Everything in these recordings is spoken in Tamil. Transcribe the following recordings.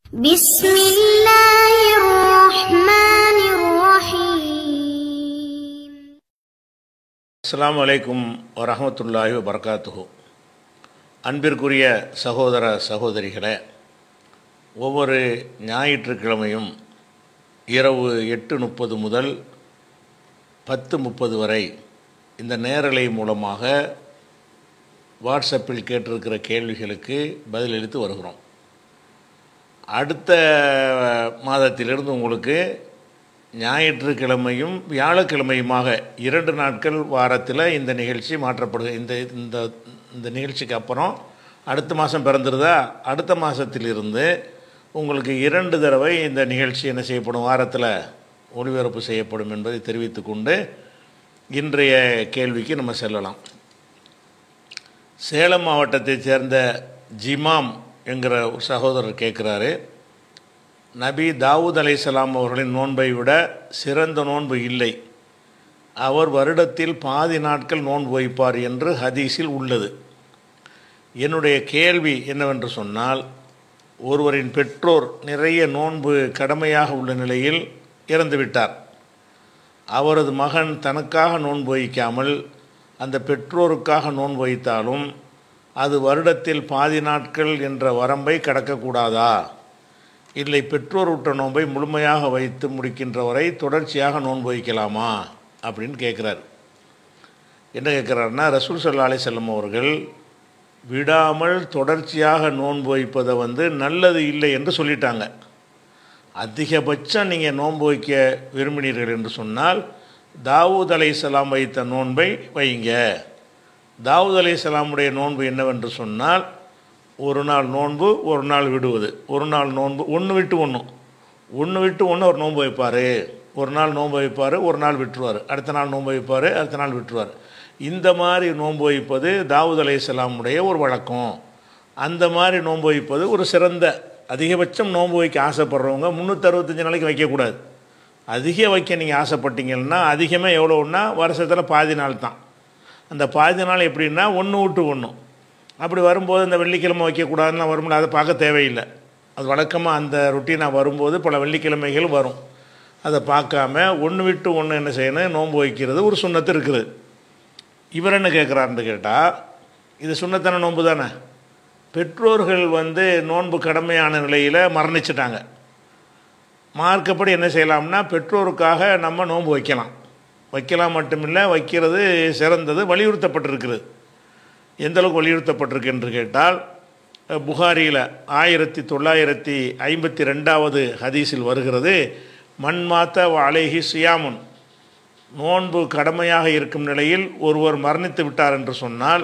بسم الله الرحمن الرحيم அஸ்ஸலாமு அலைக்கும் வரஹமத்துல்லாஹி வபரகாத்துஹு அன்பிற்குரிய சகோதர சகோதரிகளே ஒவ்வொரு ஞாயிற்றுக்கிழமையும் இரவு எட்டு முப்பது முதல் பத்து முப்பது வரை இந்த நேரலை மூலமாக வாட்ஸ்அப்பில் கேட்டிருக்கிற கேள்விகளுக்கு பதிலளித்து வருகிறோம் அடுத்த மாதத்திலிருந்து உங்களுக்கு ஞாயிற்றுக்கிழமையும் வியாழக்கிழமையுமாக இரண்டு நாட்கள் வாரத்தில் இந்த நிகழ்ச்சி மாற்றப்படுது இந்த இந்த இந்த நிகழ்ச்சிக்கு அப்புறம் அடுத்த மாதம் பிறந்துருதா அடுத்த மாதத்திலிருந்து உங்களுக்கு இரண்டு தடவை இந்த நிகழ்ச்சி என்ன செய்யப்படும் வாரத்தில் ஒளிபரப்பு செய்யப்படும் என்பதை தெரிவித்துக்கொண்டு இன்றைய கேள்விக்கு நம்ம செல்லலாம் சேலம் மாவட்டத்தைச் சேர்ந்த ஜிமாம் என்கிற ஒரு சகோதரர் கேட்குறாரு நபி தாவூத் அலைஹிஸ்ஸலாம் அவர்களின் நோன்பை விட சிறந்த நோன்பு இல்லை அவர் வருடத்தில் பாதி நாட்கள் நோன்பு வைப்பார் என்று ஹதீஸில் உள்ளது என்னுடைய கேள்வி என்னவென்று சொன்னால் ஒருவரின் பெற்றோர் நிறைய நோன்பு கடமையாக உள்ள நிலையில் இறந்துவிட்டார் அவரது மகன் தனக்காக நோன்பு வைக்காமல் அந்த பெற்றோருக்காக நோன்பு வைத்தாலும் அது வருடத்தில் பாதி நாட்கள் என்ற வரம்பை கடக்கக்கூடாதா இல்லை பெற்றோர் விட்ட நோன்பை முழுமையாக வைத்து முடிக்கின்ற வரை தொடர்ச்சியாக நோன்பு வைக்கலாமா அப்படின்னு கேட்குறாரு என்ன கேட்குறாருன்னா ரசூல் சல்லா அலி செல்லம் அவர்கள் விடாமல் தொடர்ச்சியாக நோன்பு வைப்பதை வந்து நல்லது இல்லை என்று சொல்லிட்டாங்க அதிகபட்சம் நீங்கள் நோன்பு வைக்க விரும்பினீர்கள் என்று சொன்னால் தாவூத் அலைஹிஸ்ஸலாம் வைத்த நோன்பை வைங்க தாவூத் அலைஹிஸ்ஸலாமுடைய நோன்பு என்னவென்று சொன்னால் ஒரு நாள் நோன்பு ஒரு நாள் விடுவது ஒரு நாள் நோன்பு ஒன்று விட்டு ஒன்று ஒன்று விட்டு ஒன்று ஒரு நோன்பு வைப்பார் ஒரு நாள் நோன்பு வைப்பார் ஒரு நாள் விட்டுருவார் அடுத்த நாள் நோன்பு வைப்பார் அடுத்த நாள் விட்டுருவார் இந்த மாதிரி நோன்பு வைப்பது தாவூத் அலைஹிஸ்ஸலாமுடைய ஒரு வழக்கம் அந்த மாதிரி நோன்பு வைப்பது ஒரு சிறந்த அதிகபட்சம் நோன்பு வைக்க ஆசைப்படுறவங்க முந்நூற்றறுபத்தஞ்சு நாளைக்கு வைக்கக்கூடாது அதிக வைக்க நீங்கள் ஆசைப்பட்டீங்கன்னா அதிகமாக எவ்வளோன்னா வருஷத்தில் பாதி நாள் தான் அந்த பாதி நாள் எப்படின்னா ஒன்று விட்டு ஒன்று அப்படி வரும்போது இந்த வெள்ளிக்கிழமை வைக்கக்கூடாதுன்னா வரும்ல அதை பார்க்க தேவையில்லை அது வழக்கமாக அந்த ருட்டீனாக வரும்போது பல வெள்ளிக்கிழமைகள் வரும் அதை பார்க்காம ஒன்று விட்டு ஒன்று என்ன செய்யணும் நோன்பு வைக்கிறது ஒரு சுண்ணத்து இருக்குது இவர் என்ன கேட்குறாருன்னு கேட்டால் இது சுண்ணத்தான நோன்பு தானே பெற்றோர்கள் வந்து நோன்பு கடமையான நிலையில் மரணிச்சிட்டாங்க மார்க்கப்படி என்ன செய்யலாம்னா பெற்றோருக்காக நம்ம நோன்பு வைக்கலாம் வைக்கலாம் மட்டுமில்லை வைக்கிறது சிறந்தது வலியுறுத்தப்பட்டிருக்கிறது எந்த அளவுக்கு வலியுறுத்தப்பட்டிருக்கு என்று கேட்டால் புகாரியில் ஆயிரத்தி தொள்ளாயிரத்தி ஐம்பத்தி ரெண்டாவது ஹதீஸில் வருகிறது மண் மாத்த அலேஹி சியாமுன் நோன்பு கடமையாக இருக்கும் நிலையில் ஒருவர் மரணித்து விட்டார் என்று சொன்னால்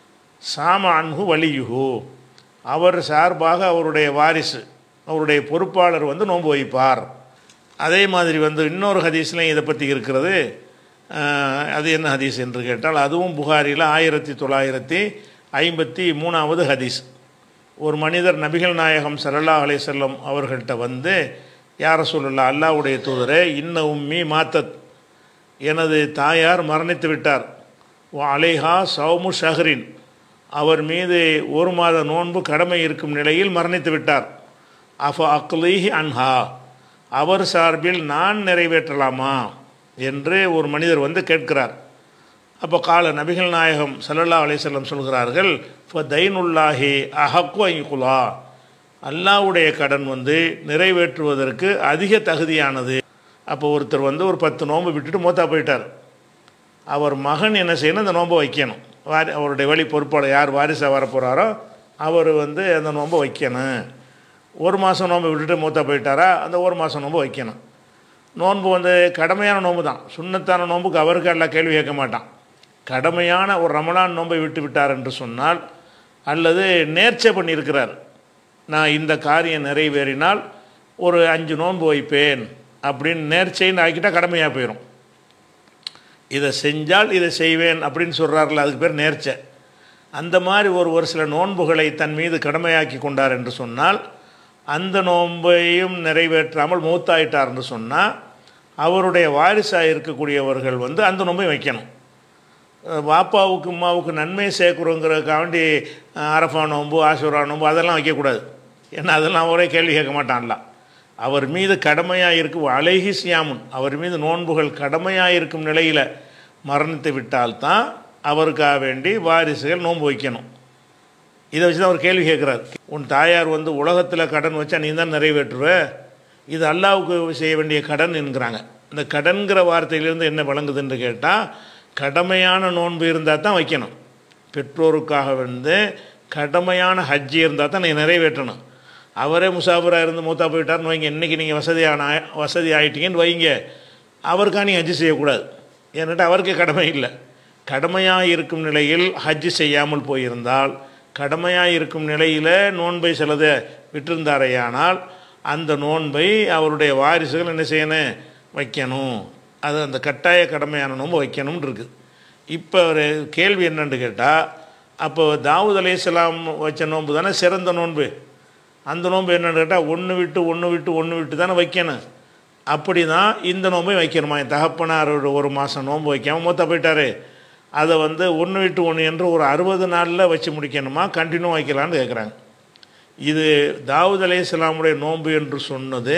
சாம அன்ஹு வலியுஹு அவர் சார்பாக அவருடைய வாரிசு அவருடைய பொறுப்பாளர் வந்து நோன்பு வைப்பார் அதே மாதிரி வந்து இன்னொரு ஹதீஸ்லையும் இதை பற்றி இருக்கிறது அஹ், அது என்ன ஹதீஸ் என்று கேட்டால் அதுவும் புகாரியில் ஆயிரத்தி தொள்ளாயிரத்தி ஐம்பத்தி மூணாவது ஹதீஸ் ஒரு மனிதர் நபிகள் நாயகம் சல்லல்லா அலைஹிஸ்ஸல்லம் அவர்கள்ட்ட வந்து யார சொல்லலா அல்லாவுடைய தூதரே இன்ன உம்மி மாத்தத் எனது தாயார் மரணித்து விட்டார் வ அலைஹா சௌமு ஷஹரின் அவர் மீது ஒரு மாத நோன்பு கடமை இருக்கும் நிலையில் மரணித்து விட்டார் அஃப அக்லீஹி அன்ஹா அவர் சார்பில் நான் நிறைவேற்றலாமா என்று ஒரு மனிதர் வந்து கேட்கிறார் அப்போ கால நபிகள் நாயகம் சல்லல்லா அலிசல்லம் சொல்கிறார்கள் ஃப தைனுல்லாஹி அஹக்கு ஐகுலா அல்லாவுடைய கடன் வந்து நிறைவேற்றுவதற்கு அதிக தகுதியானது அப்போ ஒருத்தர் வந்து ஒரு பத்து நோன்பு விட்டுட்டு மூத்தா போயிட்டார் அவர் மகன் என்ன செய்யணும் அந்த நோன்பை வைக்கணும் வாரி அவருடைய வழி பொறுப்பாளர் யார் வாரிசாக வரப்போகிறாரோ அவர் வந்து அந்த நோன்பை வைக்கணும் ஒரு மாதம் நோன்பை விட்டுட்டு மூத்தா போயிட்டாரா அந்த ஒரு மாதம் நோன்பு வைக்கணும் நோன்பு வந்து கடமையான நோன்பு தான் சுண்ணத்தான நோன்புக்கு அவருக்கு எல்லாம் கேள்வி கேட்க மாட்டான் கடமையான ஒரு ரமலான் நோன்பை விட்டு விட்டார் என்று சொன்னால் அல்லது நேர்ச்சை பண்ணியிருக்கிறார் நான் இந்த காரியம் நிறைவேறினால் ஒரு அஞ்சு நோன்பு வைப்பேன் அப்படின்னு நேர்ச்சைன்னு ஆக்கிட்டால் கடமையாக போயிடும் இதை செஞ்சால் இதை செய்வேன் அப்படின்னு சொல்கிறார்கள் அதுக்கு பேர் நேர்ச்சை அந்த மாதிரி ஒரு ஒரு சில நோன்புகளை தன் மீது கடமையாக்கி கொண்டார் என்று சொன்னால் அந்த நோன்பையும் நிறைவேற்றாமல் மூத்தாயிட்டார் என்று சொன்னால் அவருடைய வாரிசாக இருக்கக்கூடியவர்கள் வந்து அந்த நோன்பை வைக்கணும் அஹ் வாப்பாவுக்கு அம்மாவுக்கு நன்மை சேர்க்குறோங்கிறதுக்காண்டி அஹ் அரஃபா நோன்பு ஆசுரா நோன்பு அதெல்லாம் வைக்கக்கூடாது ஏன்னா அதெல்லாம் அவரே கேள்வி கேட்க மாட்டான்ல அவர் மீது கடமையாக இருக்கும் அலைஹி சியாமுன் அவர் மீது நோன்புகள் கடமையாக இருக்கும் நிலையில் மரணித்து விட்டால்தான் அவருக்காக வேண்டி வாரிசுகள் நோன்பு வைக்கணும் இதை வச்சு தான் அவர் கேள்வி கேட்குறாரு உன் தாயார் வந்து உலகத்தில் கடன் வச்சா நீ தான் நிறைவேற்றுவ இது அல்லாவுக்கு செய்ய வேண்டிய கடன் என்கிறாங்க இந்த கடன்கிற வார்த்தையிலிருந்து என்ன விளங்குதுன்னு கேட்டால் கடமையான நோன்பு இருந்தால் தான் வைக்கணும் பெற்றோருக்காக வந்து கடமையான ஹஜ்ஜி இருந்தால் தான் நீ நிறைவேற்றணும் அவரே முசாஃபராக இருந்து மூத்தா போயிட்டார்னு வைங்க இன்றைக்கி நீங்கள் வசதியான வசதி ஆயிட்டீங்கன்னு வைங்க அவருக்காக நீ ஹஜ்ஜி செய்யக்கூடாது ஏன்னுட்டு அவருக்கு கடமை இல்லை கடமையாக இருக்கும் நிலையில் ஹஜ்ஜி செய்யாமல் போயிருந்தால் கடமையாக இருக்கும் நிலையில் நோன்பை சிலதை விட்டிருந்தாரையானால் அந்த நோன்பை அவருடைய வாரிசுகள் என்ன செய்யணும் வைக்கணும் அது அந்த கட்டாய கடமையான நோன்பு வைக்கணும்னு இருக்குது இப்போ ஒரு கேள்வி என்னன்னு கேட்டால் அப்போ தாவூத் அலையாம் வச்ச நோன்பு தானே சிறந்த நோன்பு அந்த நோன்பு என்னன்னு கேட்டால் ஒன்று விட்டு ஒன்று விட்டு ஒன்று விட்டு தானே வைக்கணும் அப்படி தான் இந்த நோன்பை வைக்கணுமா என் தகப்பனார் ஒரு ஒரு மாதம் நோன்பு வைக்காமல் மூத்த போயிட்டாரு அதை வந்து ஒன்று விட்டு ஒன்று என்று ஒரு அறுபது நாளில் வச்சு முடிக்கணுமா கண்டினியூ வைக்கலான்னு கேட்குறாங்க இது தாவூத் அலையாமுடைய நோன்பு என்று சொன்னது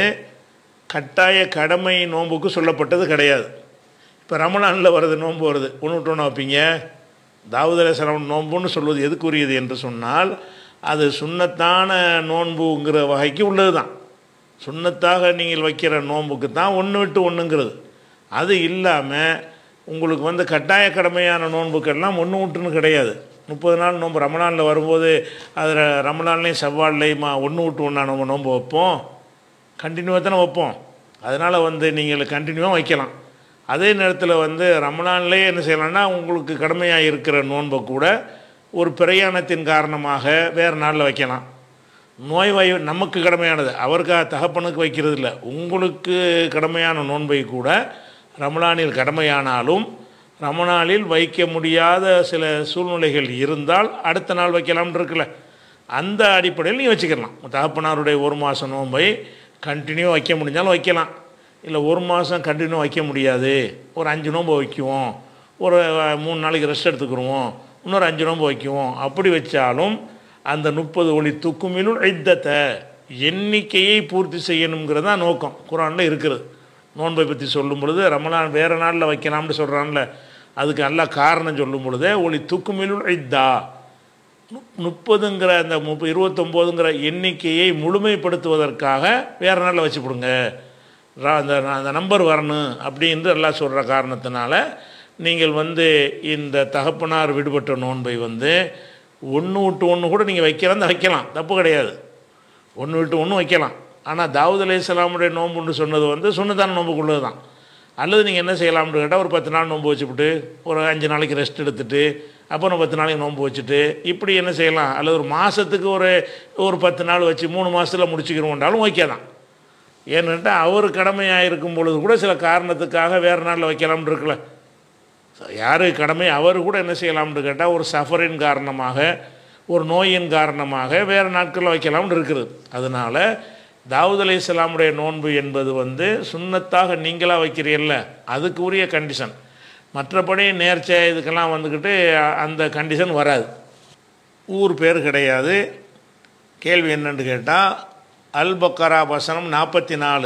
கட்டாய கடமை நோன்புக்கு சொல்லப்பட்டது கிடையாது இப்போ ரமணானில் வருது நோன்பு வருது ஒன்று விட்டு ஒன்று வைப்பீங்க தாவூத் அலையாம் நோன்புன்னு சொல்வது எதுக்குரியது என்று சொன்னால் அது சுண்ணத்தான நோன்புங்கிற வகைக்கு உள்ளது தான் சுண்ணத்தாக நீங்கள் வைக்கிற நோன்புக்கு தான் ஒன்று விட்டு ஒன்றுங்கிறது அது இல்லாமல் உங்களுக்கு வந்து கட்டாய கடமையான நோன்புக்கெல்லாம் ஒன்று விட்டுன்னு கிடையாது முப்பது நாள் நோன்பு ரமணானில் வரும்போது அதில் ரமணான்லேயும் செவ்வாழ்லையுமா ஒன்று விட்டு ஒன்றா நம்ம நோன்பு வைப்போம் கண்டினியூவாக தானே வைப்போம் அதனால் வந்து நீங்கள் கண்டினியூவாக வைக்கலாம் அதே நேரத்தில் வந்து ரமணான்லேயே என்ன செய்யலாம்னா உங்களுக்கு கடமையாக இருக்கிற நோன்பை கூட ஒரு பிரயாணத்தின் காரணமாக வேறு நாளில் வைக்கலாம் நோய்வாய் நமக்கு கடமையானது அவருக்காக தகப்பனுக்கு வைக்கிறது இல்லை உங்களுக்கு கடமையான நோன்பை கூட ரமலானில் கடமையானாலும் ரமணானில் வைக்க முடியாத சில சூழ்நிலைகள் இருந்தால் அடுத்த நாள் வைக்கலாம்னு இருக்குல்ல அந்த அடிப்படையில் நீ வச்சுக்கலாம் தகப்பனாருடைய ஒரு மாதம் நோன்பை கண்டினியூ வைக்க முடிஞ்சாலும் வைக்கலாம் இல்லை ஒரு மாதம் கண்டினியூ வைக்க முடியாது ஒரு அஞ்சு நோன்பு வைக்குவோம் ஒரு அஹ், மூணு நாளைக்கு ரெஸ்ட் எடுத்துக்கிடுவோம் இன்னொரு அஞ்சு நோன்பு வைக்குவோம் அப்படி வச்சாலும் அந்த முப்பது ஒளி துக்குமினுள் ஐத்தத்தை எண்ணிக்கையை பூர்த்தி செய்யணுங்கிறது தான் நோக்கம் குரானில் இருக்கிறது நோன்பை பற்றி சொல்லும் பொழுது ரமலான் வேறு நாளில் வைக்கலாம்னு சொல்கிறான்ல அதுக்கு நல்ல காரணம் சொல்லும் பொழுது ஒளி துக்குமினுள் ஐத்தா முப்பதுங்கிற அந்த முப்ப இருபத்தொம்போதுங்கிற எண்ணிக்கையை முழுமைப்படுத்துவதற்காக வேறு நாளில் வச்சு விடுங்க ரா- அந்த அந்த நம்பர் வரணும் அப்படின்னு எல்லாம் சொல்கிற காரணத்தினால நீங்கள் வந்து இந்த தகப்பனார் விடுபட்ட நோன்பை வந்து ஒன்று விட்டு ஒன்று கூட நீங்கள் வைக்கலாம் வைக்கலாம் தப்பு கிடையாது ஒன்று விட்டு ஒன்று வைக்கலாம் ஆனால் தாவூத் அலையாமுடைய நோன்புன்னு சொன்னது வந்து சுண்ணத்தான நோன்புக்குள்ளது தான் அல்லது நீங்கள் என்ன செய்யலாம்னு கேட்டால் ஒரு பத்து நாள் நோன்பு வச்சுவிட்டு ஒரு அஞ்சு நாளைக்கு ரெஸ்ட் எடுத்துட்டு அப்புறம் பத்து நாளைக்கு நோன்பு வச்சுட்டு இப்படி என்ன செய்யலாம் அல்லது ஒரு மாதத்துக்கு ஒரு ஒரு பத்து நாள் வச்சு மூணு மாதத்தில் முடிச்சுக்கிறோம்னாலும் ஓகே தான் ஏன்னுட்டா அவர் கடமையாக இருக்கும் பொழுது கூட சில காரணத்துக்காக வேறு நாளில் வைக்கலாம்னு இருக்குல்ல யார் கடமை அவர் கூட என்ன செய்யலாம்னு கேட்டால் ஒரு சஃபரின் காரணமாக ஒரு நோயின் காரணமாக வேறு நாட்களில் வைக்கலாம்னு இருக்குது அதனால் தாவூத் அலை இஸ்லாமுடைய நோன்பு என்பது வந்து சுண்ணத்தாக நீங்களாக வைக்கிறீல்ல அதுக்கு உரிய கண்டிஷன் மற்றபடி நேர்ச்சை இதுக்கெல்லாம் வந்துக்கிட்டு அ- அந்த கண்டிஷன் வராது ஊர் பேர் கிடையாது கேள்வி என்னன்னு கேட்டால் அல் பக்கரா வசனம் நாற்பத்தி நாலு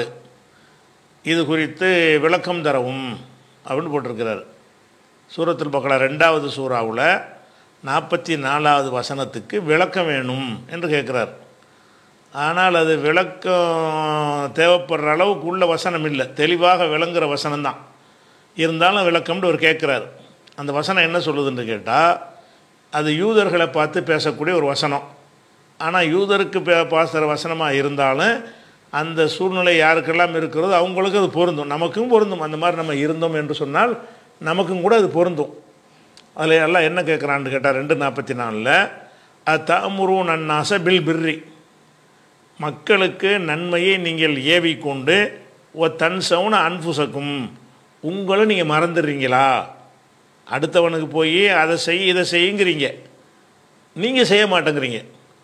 இது குறித்து விளக்கம் தரவும் அப்படின்னு போட்டிருக்கிறார் சூரத்துல் பக்கரா ரெண்டாவது சூறாவில் நாற்பத்தி நாலாவது வசனத்துக்கு விளக்கம் வேணும் என்று கேட்குறார் ஆனால் அது விளக்கம் தேவைப்படுற அளவுக்கு உள்ள வசனம் இல்லை தெளிவாக விளங்குற வசனம்தான் இருந்தாலும் விளக்கம்னு அவர் கேட்குறார் அந்த வசனம் என்ன சொல்லுதுன்னு கேட்டால் அது யூதர்களை பார்த்து பேசக்கூடிய ஒரு வசனம் ஆனால் யூதருக்கு பே பாசுகிற வசனமாக இருந்தாலும் அந்த சூழ்நிலை யாருக்கெல்லாம் இருக்கிறதோ அவங்களுக்கு அது பொருந்தும் நமக்கும் பொருந்தும் அந்த மாதிரி நம்ம இருந்தோம் என்று சொன்னால் நமக்கும் கூட அது பொருந்தும் அதில் எல்லாம் என்ன கேட்குறான்னு கேட்டால் ரெண்டு நாற்பத்தி நாலில் அத்தமுரு நன்னாச பில் பிர்ரி மக்களுக்கு நன்மையை நீங்கள் ஏவிக்கொண்டு ஓ தன் சவுன அன்புசக்கும் உங்களை நீங்கள் மறந்துடுறீங்களா அடுத்தவனுக்கு போய் அதை செய் இதை செய்யுங்கிறீங்க நீங்கள் செய்ய மாட்டேங்கிறீங்க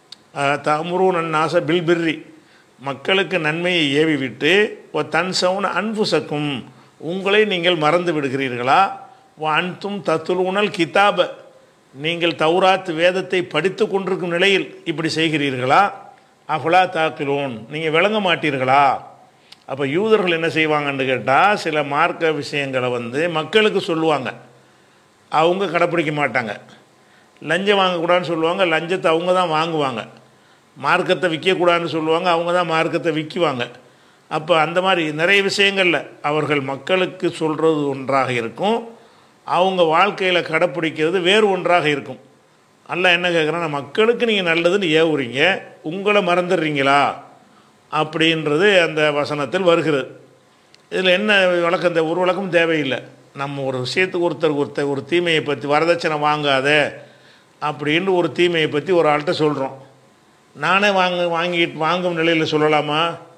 தமுரு நன்னாச பில் பிர்ரி மக்களுக்கு நன்மையை ஏவி விட்டு ஓ தன் சவுன அன்புசக்கும் உங்களை நீங்கள் மறந்து விடுகிறீர்களா ஓ அன்தும் தத்துலூனல் கிதாப நீங்கள் தௌராத் வேதத்தை படித்து கொண்டிருக்கும் நிலையில் இப்படி செய்கிறீர்களா அஃபலா தாக்கிலோன் நீங்கள் விளங்க மாட்டீர்களா அப்போ யூதர்கள் என்ன செய்வாங்கன்னு கேட்டால் சில மார்க்க விஷயங்களை வந்து மக்களுக்கு சொல்லுவாங்க அவங்க கடைப்பிடிக்க மாட்டாங்க லஞ்சம் வாங்கக்கூடாதுன்னு சொல்லுவாங்க லஞ்சத்தை அவங்க தான் வாங்குவாங்க மார்க்கத்தை விற்கக்கூடாதுன்னு சொல்லுவாங்க அவங்க தான் மார்க்கத்தை விற்குவாங்க அப்போ அந்த மாதிரி நிறைய விஷயங்களில் அவர்கள் மக்களுக்கு சொல்கிறது ஒன்றாக இருக்கும் அவங்க வாழ்க்கையில் கடைப்பிடிக்கிறது வேறு ஒன்றாக இருக்கும் அல்ல என்ன கேட்குறான்னா மக்களுக்கு நீங்கள் நல்லதுன்னு ஏவுறீங்க உங்களை மறந்துடுறீங்களா அப்படின்றது அந்த வசனத்தில் வருகிறது இதில் என்ன வழக்கம் இந்த ஒரு வழக்கம் தேவையில்லை நம்ம ஒரு விஷயத்துக்கு ஒருத்தர் ஒருத்தர் ஒரு தீமையை பற்றி வரதட்சணை வாங்காத அப்படின்னு ஒரு தீமையை பற்றி ஒரு ஆள்கிட்ட சொல்கிறோம் நானே வாங்க வாங்கிட்டு வாங்கும் நிலையில் சொல்லலாமா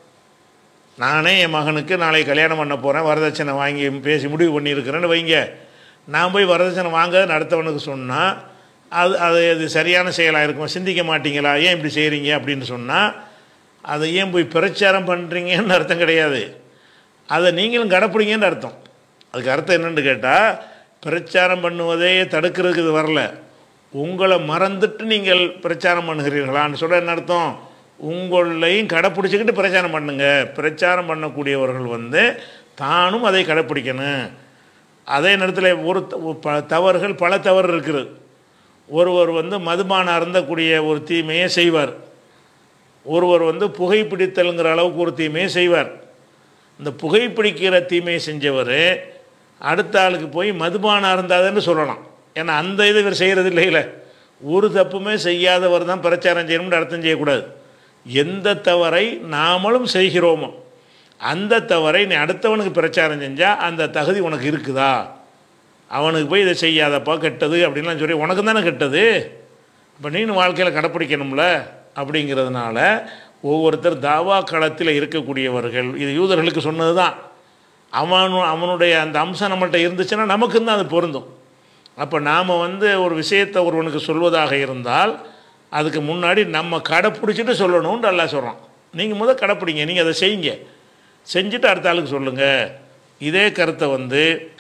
நானே என் மகனுக்கு நாளை கல்யாணம் பண்ண போகிறேன் வரதட்சணை வாங்கி பேசி முடிவு பண்ணியிருக்கிறேன்னு வைங்க நான் போய் வரதட்சணை வாங்க அடுத்தவனுக்கு சொன்னால் அது அது அது சரியான செயலாக இருக்கும் சிந்திக்க மாட்டீங்களா ஏன் இப்படி செய்கிறீங்க அப்படின்னு சொன்னால் அதை ஏன் போய் பிரச்சாரம் பண்ணுறீங்கன்னு அர்த்தம் கிடையாது அதை நீங்களும் கடைப்பிடிங்கன்னு அர்த்தம் அதுக்கு அர்த்தம் என்னன்னு கேட்டால் பிரச்சாரம் பண்ணுவதே தடுக்கிறதுக்கு இது வரல உங்களை மறந்துட்டு நீங்கள் பிரச்சாரம் பண்ணுகிறீர்களான்னு சொல்ல என்ன அர்த்தம் உங்களையும் கடைப்பிடிச்சிக்கிட்டு பிரச்சாரம் பண்ணுங்க பிரச்சாரம் பண்ணக்கூடியவர்கள் வந்து தானும் அதை கடைப்பிடிக்கணும் அதே நேரத்தில் ஒரு த- ஒரு ப தவறுகள் பல தவறு இருக்குது ஒருவர் வந்து மதுபானம் அருந்தக்கூடிய ஒரு தீமையை செய்வார் ஒருவர் வந்து புகைப்பிடித்தல்ங்கிற அளவுக்கு ஒரு தீமையை செய்வார் இந்த புகைப்பிடிக்கிற தீமையை செஞ்சவர் அடுத்த ஆளுக்கு போய் மதுபானம் அருந்தாதுன்னு சொல்லலாம் ஏன்னா அந்த இது இவர் செய்கிறது இல்லையில ஒரு தப்புமே செய்யாதவர் தான் பிரச்சாரம் செய்யணும்னு அர்த்தம் செய்யக்கூடாது எந்த தவறை நாமளும் செய்கிறோமோ அந்த தவறை நீ அடுத்தவனுக்கு பிரச்சாரம் செஞ்சால் அந்த தகுதி உனக்கு இருக்குதா அவனுக்கு போய் இதை செய்யாதப்பா கெட்டது அப்படின்லாம் சொல்லி உனக்கு தானே கெட்டது இப்போ நீனு வாழ்க்கையில் கடைப்பிடிக்கணும்ல அப்படிங்கிறதுனால ஒவ்வொருத்தர் தாவா களத்தில் இருக்கக்கூடியவர்கள் இது யூதர்களுக்கு சொன்னது தான் அவனு அவனுடைய அந்த அம்சம் நம்மள்ட்ட இருந்துச்சுன்னா நமக்கும் தான் அது பொருந்தும் அப்போ நாம் வந்து ஒரு விஷயத்தை ஒருவனுக்கு சொல்வதாக இருந்தால் அதுக்கு முன்னாடி நம்ம கடைப்பிடிச்சிட்டு சொல்லணும்னு நல்லா சொல்கிறோம் நீங்கள் முதல் கடைப்பிடிங்க நீங்கள் அதை செய்யுங்க செஞ்சுட்டு அடுத்த ஆளுக்கு சொல்லுங்கள் இதே கருத்தை வந்து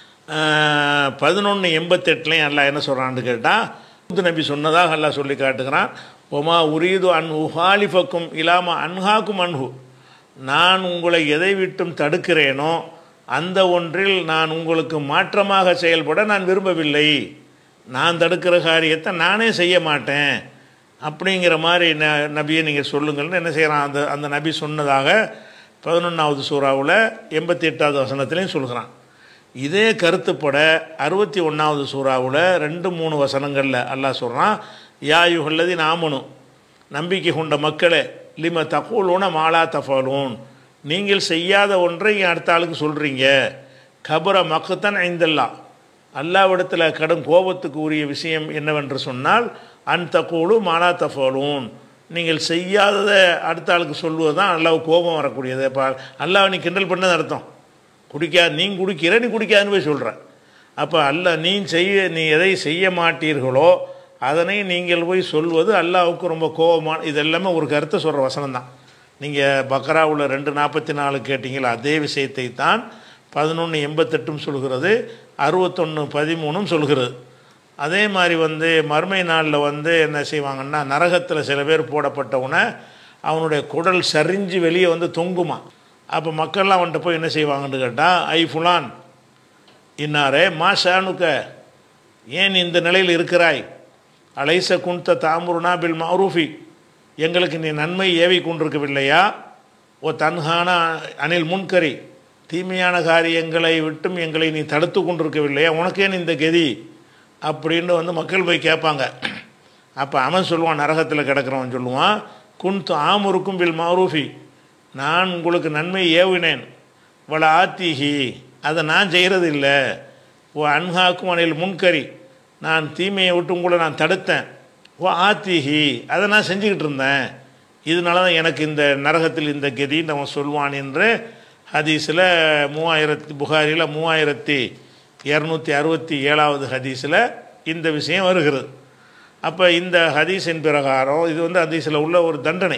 பதினொன்று எண்பத்தெட்டுலையும் அல்லாஹ் என்ன சொல்கிறான்னு கேட்டால் முத்து நபி சொன்னதாக அல்லாஹ் சொல்லி காட்டுகிறான் ஒமா உரீது அன் உஹாலிஃபக்கும் இலாமா அன்ஹாக்கும் அன்ஹு நான் உங்களை எதை விட்டும் தடுக்கிறேனோ அந்த ஒன்றில் நான் உங்களுக்கு மாற்றமாக செயல்பட நான் விரும்பவில்லை நான் தடுக்கிற காரியத்தை நானே செய்ய மாட்டேன் அப்படிங்கிற மாதிரி ந நபியை நீங்கள் சொல்லுங்கள்னு என்ன செய்கிறான் அந்த அந்த நபி சொன்னதாக பதினொன்றாவது சூறாவில் எண்பத்தி எட்டாவது வசனத்துலேயும் சொல்கிறான் இதே கருத்துப்பட அறுபத்தி ஒன்றாவது சூறாவில் ரெண்டு மூணு வசனங்களில் அல்லாஹ் சொல்கிறான் யாயுகல்லதி நாமனும் நம்பிக்கை கொண்ட மக்களே லிம தகூலூன மாலா தஃபாலூன் நீங்கள் செய்யாத ஒன்றை என் அடுத்த ஆளுக்கு சொல்கிறீங்க கபர மக்குத்தன் ஐந்தல்லா அல்லாவிடத்தில் கடும் கோபத்துக்கு உரிய விஷயம் என்னவென்று சொன்னால் அன் தகூலு மாலா தஃபாலூன் நீங்கள் செய்யாததை அடுத்த ஆளுக்கு சொல்லுவது தான் அல்லாஹ் கோபம் வரக்கூடியது இப்போ அல்லாஹ் நீ கிண்டல் பண்ணது அர்த்தம் குடிக்காது நீ குடிக்கிற நீ குடிக்காதுன்னு போய் சொல்கிற அப்போ அல்ல நீ செய்ய நீ எதை செய்ய மாட்டீர்களோ அதனை நீங்கள் போய் சொல்வது அல்லாவுக்கு ரொம்ப கோபமான இது எல்லாமே ஒரு கருத்தை சொல்கிற வசனம் தான் நீங்கள் பக்ராவில் ரெண்டு நாற்பத்தி நாலு கேட்டீங்களா அதே விஷயத்தை தான் பதினொன்று எண்பத்தெட்டும் சொல்கிறது அறுபத்தொன்று பதிமூணும் சொல்கிறது அதே மாதிரி வந்து மறுமை நாளில் வந்து என்ன செய்வாங்கன்னா நரகத்தில் சில பேர் போடப்பட்டவுடனே அவனுடைய குடல் சரிஞ்சு வெளியே வந்து தொங்குமா அப்போ மக்கள்லாம் அவன்கிட்ட போய் என்ன செய்வாங்கன்னு கேட்டால் ஐ ஃபுலான் இன்னாரே மா ஷானுக்க ஏன் நீ இந்த நிலையில் இருக்கிறாய் அலைச குன்த தாமுருனா பில் மௌரூஃபி எங்களுக்கு நீ நன்மை ஏவி கொண்டிருக்கவில்லையா ஓ தன்ஹானா அனில் முன்கரி தீமையான காரியங்களை விட்டும் எங்களை நீ தடுத்து கொண்டிருக்கவில்லையா உனக்கேன் இந்த கதி அப்படின்னு வந்து மக்கள் போய் கேட்பாங்க அப்போ அவன் சொல்லுவான் நரகத்தில் கிடக்கிறவன் சொல்லுவான் குன்து ஆமுருக்கும் பில் மௌரூஃபி நான் உங்களுக்கு நன்மை ஏவினேன் வள ஆத்திஹி அதை நான் செய்கிறது இல்லை ஓ அன்ஹாக்கும் அணில் முன்கரி நான் தீமையை விட்டு உங்களை நான் தடுத்தேன் ஓ ஆத்திஹி அதை நான் செஞ்சுக்கிட்டு இருந்தேன் இதனால தான் எனக்கு இந்த நரகத்தில் இந்த கதி நம்ம சொல்வான் என்று ஹதீஸில் மூவாயிரத்தி புகாரியில் மூவாயிரத்தி இரநூத்தி அறுபத்தி ஏழாவது ஹதீஸில் இந்த விஷயம் வருகிறது அப்போ இந்த ஹதீஸின் பிரகாரம் இது வந்து ஹதீஸில் உள்ள ஒரு தண்டனை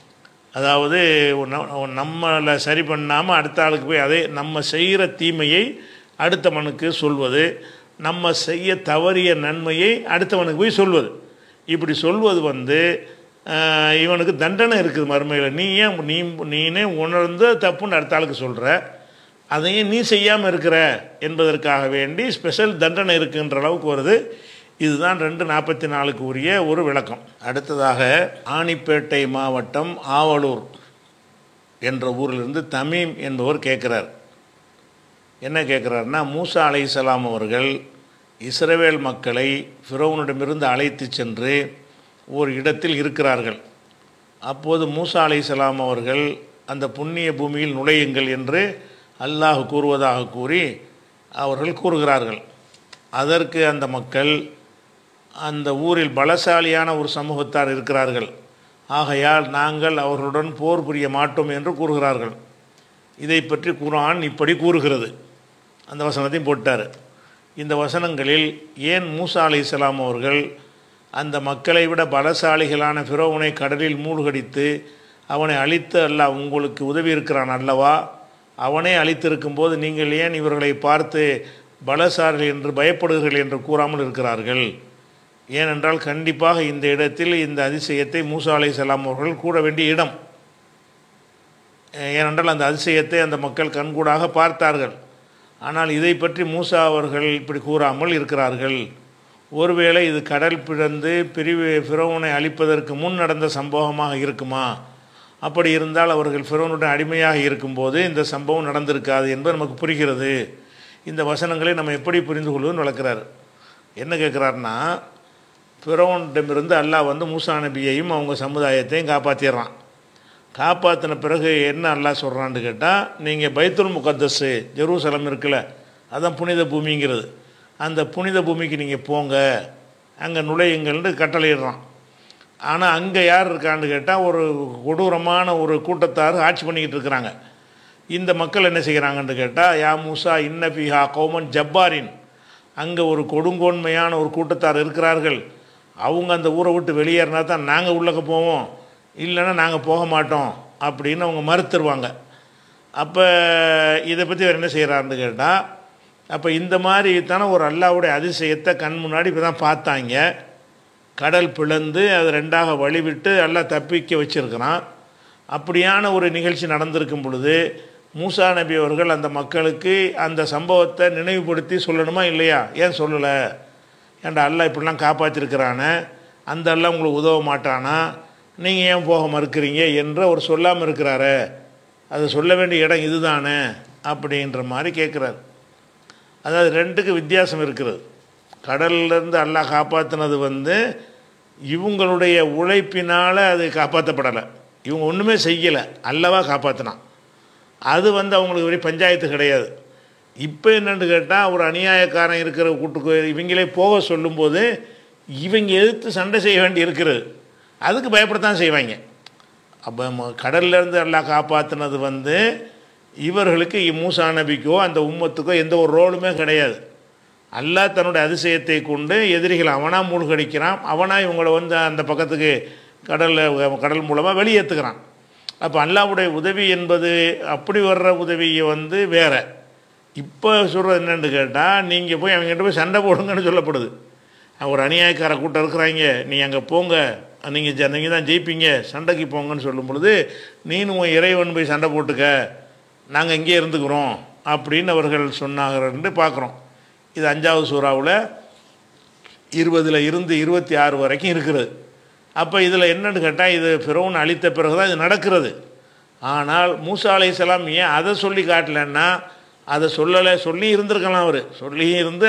அதாவது ந- நம்மளை சரி பண்ணாமல் அடுத்த ஆளுக்கு போய் அதே நம்ம செய்கிற தீமையை அடுத்தவனுக்கு சொல்வது நம்ம செய்ய தவறிய நன்மையை அடுத்தவனுக்கு போய் சொல்வது இப்படி சொல்வது வந்து ஆஹ், இவனுக்கு தண்டனை இருக்குது மறுமையில் நீ ஏன் நீ நீனே உணர்ந்து தப்புன்னு அடுத்த ஆளுக்கு சொல்கிற அதையும் நீ செய்யாமல் இருக்கிற என்பதற்காக வேண்டி ஸ்பெஷல் தண்டனை இருக்குன்ற அளவுக்கு வருது இதுதான் ரெண்டு நாற்பத்தி நாலுக்கு உரிய ஒரு விளக்கம் அடுத்ததாக ஆணிப்பேட்டை மாவட்டம் ஆவலூர் என்ற ஊரிலிருந்து தமீம் என்பவர் கேட்குறார் என்ன கேட்குறாருன்னா மூசா அலைஹிஸ்ஸலாம் அவர்கள் இஸ்ரவேல் மக்களை ஃபிரௌனிடமிருந்து அழைத்து சென்று ஒரு இடத்தில் இருக்கிறார்கள் அப்போது மூசா அலைஹிஸ்ஸலாம் அவர்கள் அந்த புண்ணிய பூமியில் நுழையுங்கள் என்று அல்லாஹ் கூறுவதாக கூறி அவர்கள் கூறுகிறார்கள் அதற்கு அந்த மக்கள் அந்த ஊரில் பலசாலியான ஒரு சமூகத்தார் இருக்கிறார்கள் ஆகையால் நாங்கள் அவர்களுடன் போர் புரிய மாட்டோம் என்று கூறுகிறார்கள் இதை பற்றி குர்ஆன் இப்படி கூறுகிறது அந்த வசனத்தையும் போட்டார் இந்த வசனங்களில் ஏன் மூசா அலைஹிஸ்ஸலாம் அவர்கள் அந்த மக்களை விட பலசாலிகளான ஃபிரோவனை கடலில் மூழ்கடித்து அவனை அழித்து அல்லாஹ் உங்களுக்கு உதவி இருக்கிறான் அல்லவா அவனே அழித்திருக்கும் போது நீங்கள் ஏன் இவர்களை பார்த்து பலசாலிகள் என்று பயப்படுகிறீர்கள் என்று கூறாமல் இருக்கிறார்கள் ஏனென்றால் கண்டிப்பாக இந்த இடத்தில் இந்த அதிசயத்தை மூசா அலைஹிஸ்ஸலாம் அவர்கள் கூற வேண்டிய இடம் ஏனென்றால் அந்த அதிசயத்தை அந்த மக்கள் கண்கூடாக பார்த்தார்கள் ஆனால் இதை பற்றி மூசா அவர்கள் இப்படி கூறாமல் இருக்கிறார்கள் ஒருவேளை இது கடல் பிறந்து பிரிவு ஃபிரோனை அழிப்பதற்கு முன் நடந்த சம்பவமாக இருக்குமா அப்படி இருந்தால் அவர்கள் ஃபிரோனுடன் அடிமையாக இருக்கும்போது இந்த சம்பவம் நடந்திருக்காது என்பது நமக்கு புரிகிறது இந்த வசனங்களை நம்ம எப்படி புரிந்து கொள்வதுன்னு வளர்க்குறாரு என்ன கேட்குறாருன்னா ஃபிரோனிடமிருந்து அல்லாஹ் வந்து மூசா நபியையும் அவங்க சமுதாயத்தையும் காப்பாற்றிடுறான் காப்பாற்றின பிறகு என்ன அல்லாஹ் சொல்கிறான்னு கேட்டால் நீங்கள் பைத்துல் முகத்தஸு ஜெருசலம் இருக்குல்ல அதான் புனித பூமிங்கிறது அந்த புனித பூமிக்கு நீங்கள் போங்க அங்கே நுழையுங்கள்னு கட்டளையிடுறான் ஆனால் அங்கே யார் இருக்கான்னு கேட்டால் ஒரு கொடூரமான ஒரு கூட்டத்தார் ஆட்சி பண்ணிக்கிட்டு இருக்கிறாங்க இந்த மக்கள் என்ன செய்கிறாங்கன்னு கேட்டால் யா மூசா இன்ன பிஹா கௌமன் ஜப்பாரின் அங்கே ஒரு கொடுங்கோன்மையான ஒரு கூட்டத்தார் இருக்கிறார்கள் அவங்க அந்த ஊரை விட்டு வெளியேறினா தான் நாங்கள் உள்ளக்க போவோம் இல்லைன்னா நாங்கள் போக மாட்டோம் அப்படின்னு அவங்க மறுத்துருவாங்க அப்போ இதை பற்றி அவர் என்ன செய்கிறாருன்னு கேட்டால் அப்போ இந்த மாதிரி தானே ஒரு அல்லாவுடைய அதிசயத்தை கண் முன்னாடி இப்போ தான் பார்த்தாங்க கடல் பிளந்து அது ரெண்டாக வழிவிட்டு எல்லாம் தப்பிக்க வச்சிருக்கிறான் அப்படியான ஒரு நிகழ்ச்சி நடந்திருக்கும் பொழுது மூசா நபி அவர்கள் அந்த மக்களுக்கு அந்த சம்பவத்தை நினைவுபடுத்தி சொல்லணுமா இல்லையா ஏன் சொல்லலை ஏன்டா அல்லாஹ் இப்படிலாம் காப்பாற்றிருக்கிறானே அந்த அல்லாஹ் உங்களுக்கு உதவ மாட்டானா நீங்கள் ஏன் போக மறுக்கிறீங்க என்று அவர் சொல்லாமல் இருக்கிறாரு அது சொல்ல வேண்டிய இடம் இதுதானே அப்படின்ற மாதிரி கேட்குறாரு அதாவது ரெண்டுக்கு வித்தியாசம் இருக்கிறது கடல்லேருந்து அல்லாஹ் காப்பாற்றினது வந்து இவங்களுடைய உழைப்பினால் அது காப்பாற்றப்படலை இவங்க ஒன்றுமே செய்யலை அல்லவா காப்பாற்றினான் அது வந்து அவங்களுக்கு ஒரு பஞ்சாயத்து கிடையாது இப்போ என்னன்னு கேட்டால் ஒரு அநியாயக்காரன் இருக்கிற கூட்டுக்கு இவங்களே போக சொல்லும்போது இவங்க எதிர்த்து சண்டை செய்ய வேண்டி இருக்கிறது அதுக்கு பயப்படத்தான் செய்வாங்க அப்போ கடல்லேருந்து எல்லாம் காப்பாற்றினது வந்து இவர்களுக்கு மூசா நபிக்கோ அந்த உம்மத்துக்கோ எந்த ஒரு ரோலுமே கிடையாது அல்லாஹ் தன்னுடைய அதிசயத்தை கொண்டு எதிரிகள் அவனாக மூழ்கடிக்கிறான் அவனாக இவங்களை வந்து அந்த பக்கத்துக்கு கடலில் கடல் மூலமாக வெளியேற்றுக்கிறான் அப்போ அல்லாவுடைய உதவி என்பது அப்படி வர்ற உதவியை வந்து வேற இப்போ சொல்கிறது என்னென்னு கேட்டால் நீங்கள் போய் அவங்ககிட்ட போய் சண்டை போடுங்கன்னு சொல்லப்படுது ஒரு அநியாயக்கார கூட்டம் இருக்கிறாங்க நீ அங்கே போங்க நீங்கள் நீங்கள் தான் ஜெயிப்பீங்க சண்டைக்கு போங்கன்னு சொல்லும் பொழுது நீனும் உன் இறைவன் போய் சண்டை போட்டுக்க நாங்கள் இங்கே இருந்துக்கிறோம் அப்படின்னு அவர்கள் சொன்னாங்கன்னு பார்க்குறோம் இது அஞ்சாவது சூறாவில் இருபதில் இருந்து இருபத்தி ஆறு வரைக்கும் இருக்கிறது அப்போ இதில் என்னன்னு கேட்டால் இது பிறவுன் அழித்த பிறகு தான் இது நடக்கிறது ஆனால் மூசா அலைசலாம் ஏன் அதை சொல்லி காட்டலன்னா அதை சொல்லலை சொல்லி இருந்திருக்கலாம் அவர் சொல்லி இருந்து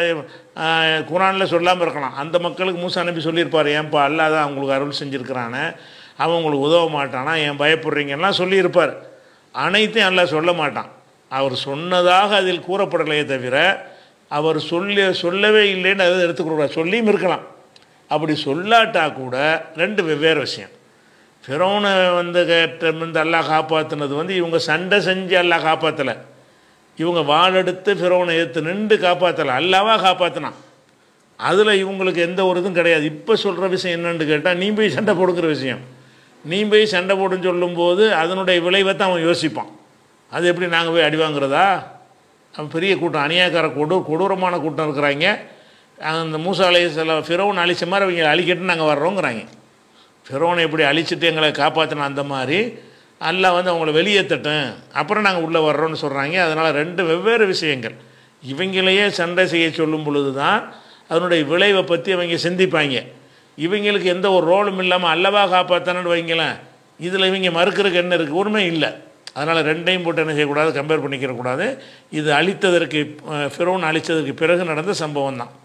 குரானில் சொல்லாமல் இருக்கலாம் அந்த மக்களுக்கு மூசா நபி சொல்லியிருப்பார் ஏன்பா அல்லாத அவங்களுக்கு அருள் செஞ்சுருக்கிறானே அவன் உங்களுக்கு உதவ மாட்டானா ஏன் பயப்படுறீங்கன்னா சொல்லியிருப்பார் அனைத்தையும் அல்லாஹ் சொல்ல மாட்டான் அவர் சொன்னதாக அதில் கூறப்படலையே தவிர அவர் சொல்லி சொல்லவே இல்லைன்னு அதை எடுத்துக்கூடாது சொல்லியும் இருக்கலாம் அப்படி சொல்லாட்டா கூட ரெண்டு வெவ்வேறு விஷயம் ஃபிரோனை வந்து கேட்டிருந்து அல்லாஹ் காப்பாற்றினது வந்து இவங்க சண்டை செஞ்சு அல்லாஹ் காப்பாற்றலை இவங்க வாழெடுத்து ஃபிரோனை எடுத்து நின்று காப்பாற்றலை அல்லாவா காப்பாற்றினான் அதில் இவங்களுக்கு எந்த ஒரு இதுவும் கிடையாது இப்போ சொல்கிற விஷயம் என்னன்னு கேட்டால் நீ போய் சண்டை போடுங்கிற விஷயம் நீ போய் சண்டை போடுன்னு சொல்லும்போது அதனுடைய விளைவை தான் அவன் யோசிப்பான் அது எப்படி நாங்கள் போய் அடி வாங்குறதா அவன் பெரிய கூட்டம் அநியாயக்கார கொடு கொடூரமான கூட்டம் இருக்கிறாங்க அந்த மூசா அலைய சில ஃபிரௌன் அழிச்ச மாதிரி அவங்க அழிக்கட்டு நாங்கள் வர்றோங்கிறாங்க ஃபிரோனை எப்படி அழிச்சிட்டு எங்களை காப்பாற்றின அந்த மாதிரி அல்லாஹ் வந்து அவங்கள வெளியேற்றட்டும் அப்புறம் நாங்கள் உள்ளே வர்றோம்னு சொல்கிறாங்க அதனால் ரெண்டு வெவ்வேறு விஷயங்கள் இவங்களையே சண்டை செய்ய சொல்லும் பொழுது தான் அதனுடைய விளைவை பற்றி அவங்க சிந்திப்பாங்க இவங்களுக்கு எந்த ஒரு ரோலும் இல்லாமல் அல்லவா காப்பாற்றணும்னு வைங்களேன் இதில் இவங்க மறுக்கிறதுக்கு என்ன இருக்குது உண்மை இல்லை அதனால் ரெண்டையும் போட்டு என்ன செய்யக்கூடாது கம்பேர் பண்ணிக்கிற கூடாது இது அழித்ததற்கு அஹ், ஃபிரௌன் அழித்ததற்கு பிறகு நடந்த சம்பவம் தான்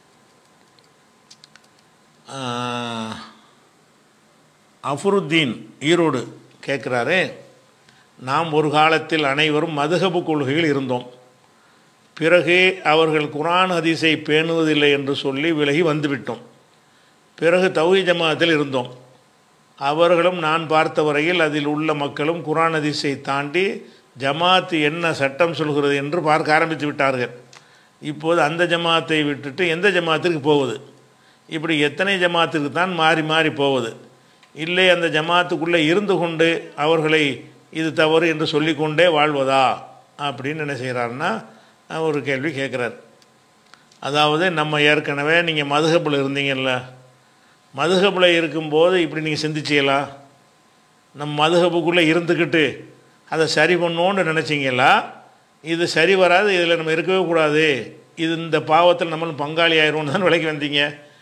ஆஹ், அஃபருத்தீன் ஈரோடு கேட்குறாரு நாம் ஒரு காலத்தில் அனைவரும் மதுகபு கொள்கையில் இருந்தோம் பிறகு அவர்கள் குரான் ஹதீஸை பேணுவதில்லை என்று சொல்லி விலகி வந்துவிட்டோம் பிறகு தௌஹி ஜமாத்தில் இருந்தோம் அவர்களும் நான் பார்த்த வரையில் அதில் உள்ள மக்களும் குரான் ஹதீஸை தாண்டி ஜமாத் என்ன சட்டம் சொல்கிறது என்று பார்க்க ஆரம்பித்து விட்டார்கள் இப்போது அந்த ஜமாத்தை விட்டுட்டு எந்த ஜமாத்திற்கு போவது இப்படி எத்தனை ஜமாத்திற்கு தான் மாறி மாறி போவது இல்லை அந்த ஜமாத்துக்குள்ளே இருந்து கொண்டு அவர்களை இது தவறு என்று சொல்லிக்கொண்டே வாழ்வதா அப்படின்னு என்ன செய்கிறாருன்னா ஒரு கேள்வி கேட்குறார் அதாவது நம்ம ஏற்கனவே நீங்கள் மதுகப்பில் இருந்தீங்கல்ல மதுகப்பில் இருக்கும்போது இப்படி நீங்கள் சிந்திச்சீங்களா நம்ம மதுகப்புக்குள்ளே இருந்துக்கிட்டு அதை சரி பண்ணோன்னு நினச்சிங்களா இது சரி வராது இதில் நம்ம இருக்கவே கூடாது இது இந்த பாவத்தில் நம்மளும் பங்காளி ஆயிடும்னு தான் விலைக்கு வந்தீங்க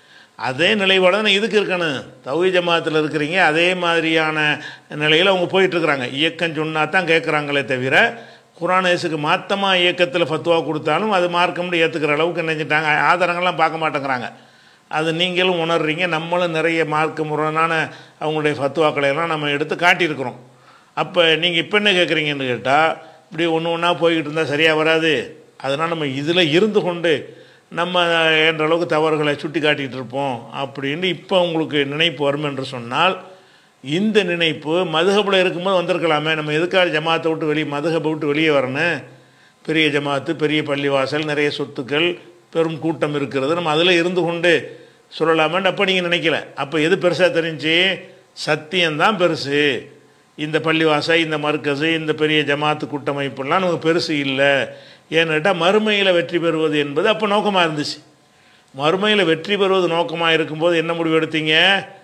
அதே நிலைப்பாடு தான் இதுக்கு இருக்கணும் தௌஹி ஜமாத்தில் இருக்கிறீங்க அதே மாதிரியான நிலையில் அவங்க போயிட்டுருக்குறாங்க இயக்கம் சொன்னால் தான் கேட்குறாங்களே தவிர குரானேஸுக்கு மாத்தமாக இயக்கத்தில் ஃபத்துவா கொடுத்தாலும் அது மார்க்கம்னு ஏற்றுக்கிற அளவுக்கு நினைச்சிட்டாங்க ஆதாரங்கள்லாம் பார்க்க மாட்டேங்கிறாங்க அது நீங்களும் உணர்றீங்க நம்மளும் நிறைய மார்க்க முரணான அவங்களுடைய ஃபத்துவாக்களை எல்லாம் நம்ம எடுத்து காட்டியிருக்கிறோம் அப்போ நீங்கள் இப்போ என்ன கேட்குறீங்கன்னு கேட்டால் இப்படி ஒன்று ஒன்றா போய்கிட்டு இருந்தால் சரியாக வராது அதனால் நம்ம இதில் இருந்து கொண்டு நம்ம என்ற அளவுக்கு தவறுகளை சுட்டி காட்டிகிட்டு இருப்போம் அப்படின்னு இப்போ உங்களுக்கு நினைப்பு வரும் என்று சொன்னால் இந்த நினைப்பு மதுகபில் இருக்கும்போது வந்திருக்கலாமே நம்ம எதுக்காக ஜமாத்தை விட்டு வெளியே மதுகபை விட்டு வெளியே வரணும் பெரிய ஜமாத்து பெரிய பள்ளிவாசல் நிறைய சொத்துக்கள் பெரும் கூட்டம் இருக்கிறது நம்ம அதில் இருந்து கொண்டு சொல்லலாமேன்னு அப்போ நீங்கள் நினைக்கல அப்போ எது பெருசாக தெரிஞ்சு சத்தியம்தான் பெருசு இந்த பள்ளிவாசல் இந்த மர்க்கஸு இந்த பெரிய ஜமாத்து கூட்டமைப்புலாம் நமக்கு பெருசு இல்லை ஏன்னு கேட்டால் மறுமையில் வெற்றி பெறுவது என்பது அப்போ நோக்கமாக இருந்துச்சு மறுமையில் வெற்றி பெறுவது நோக்கமாக இருக்கும்போது என்ன முடிவு எடுத்தீங்க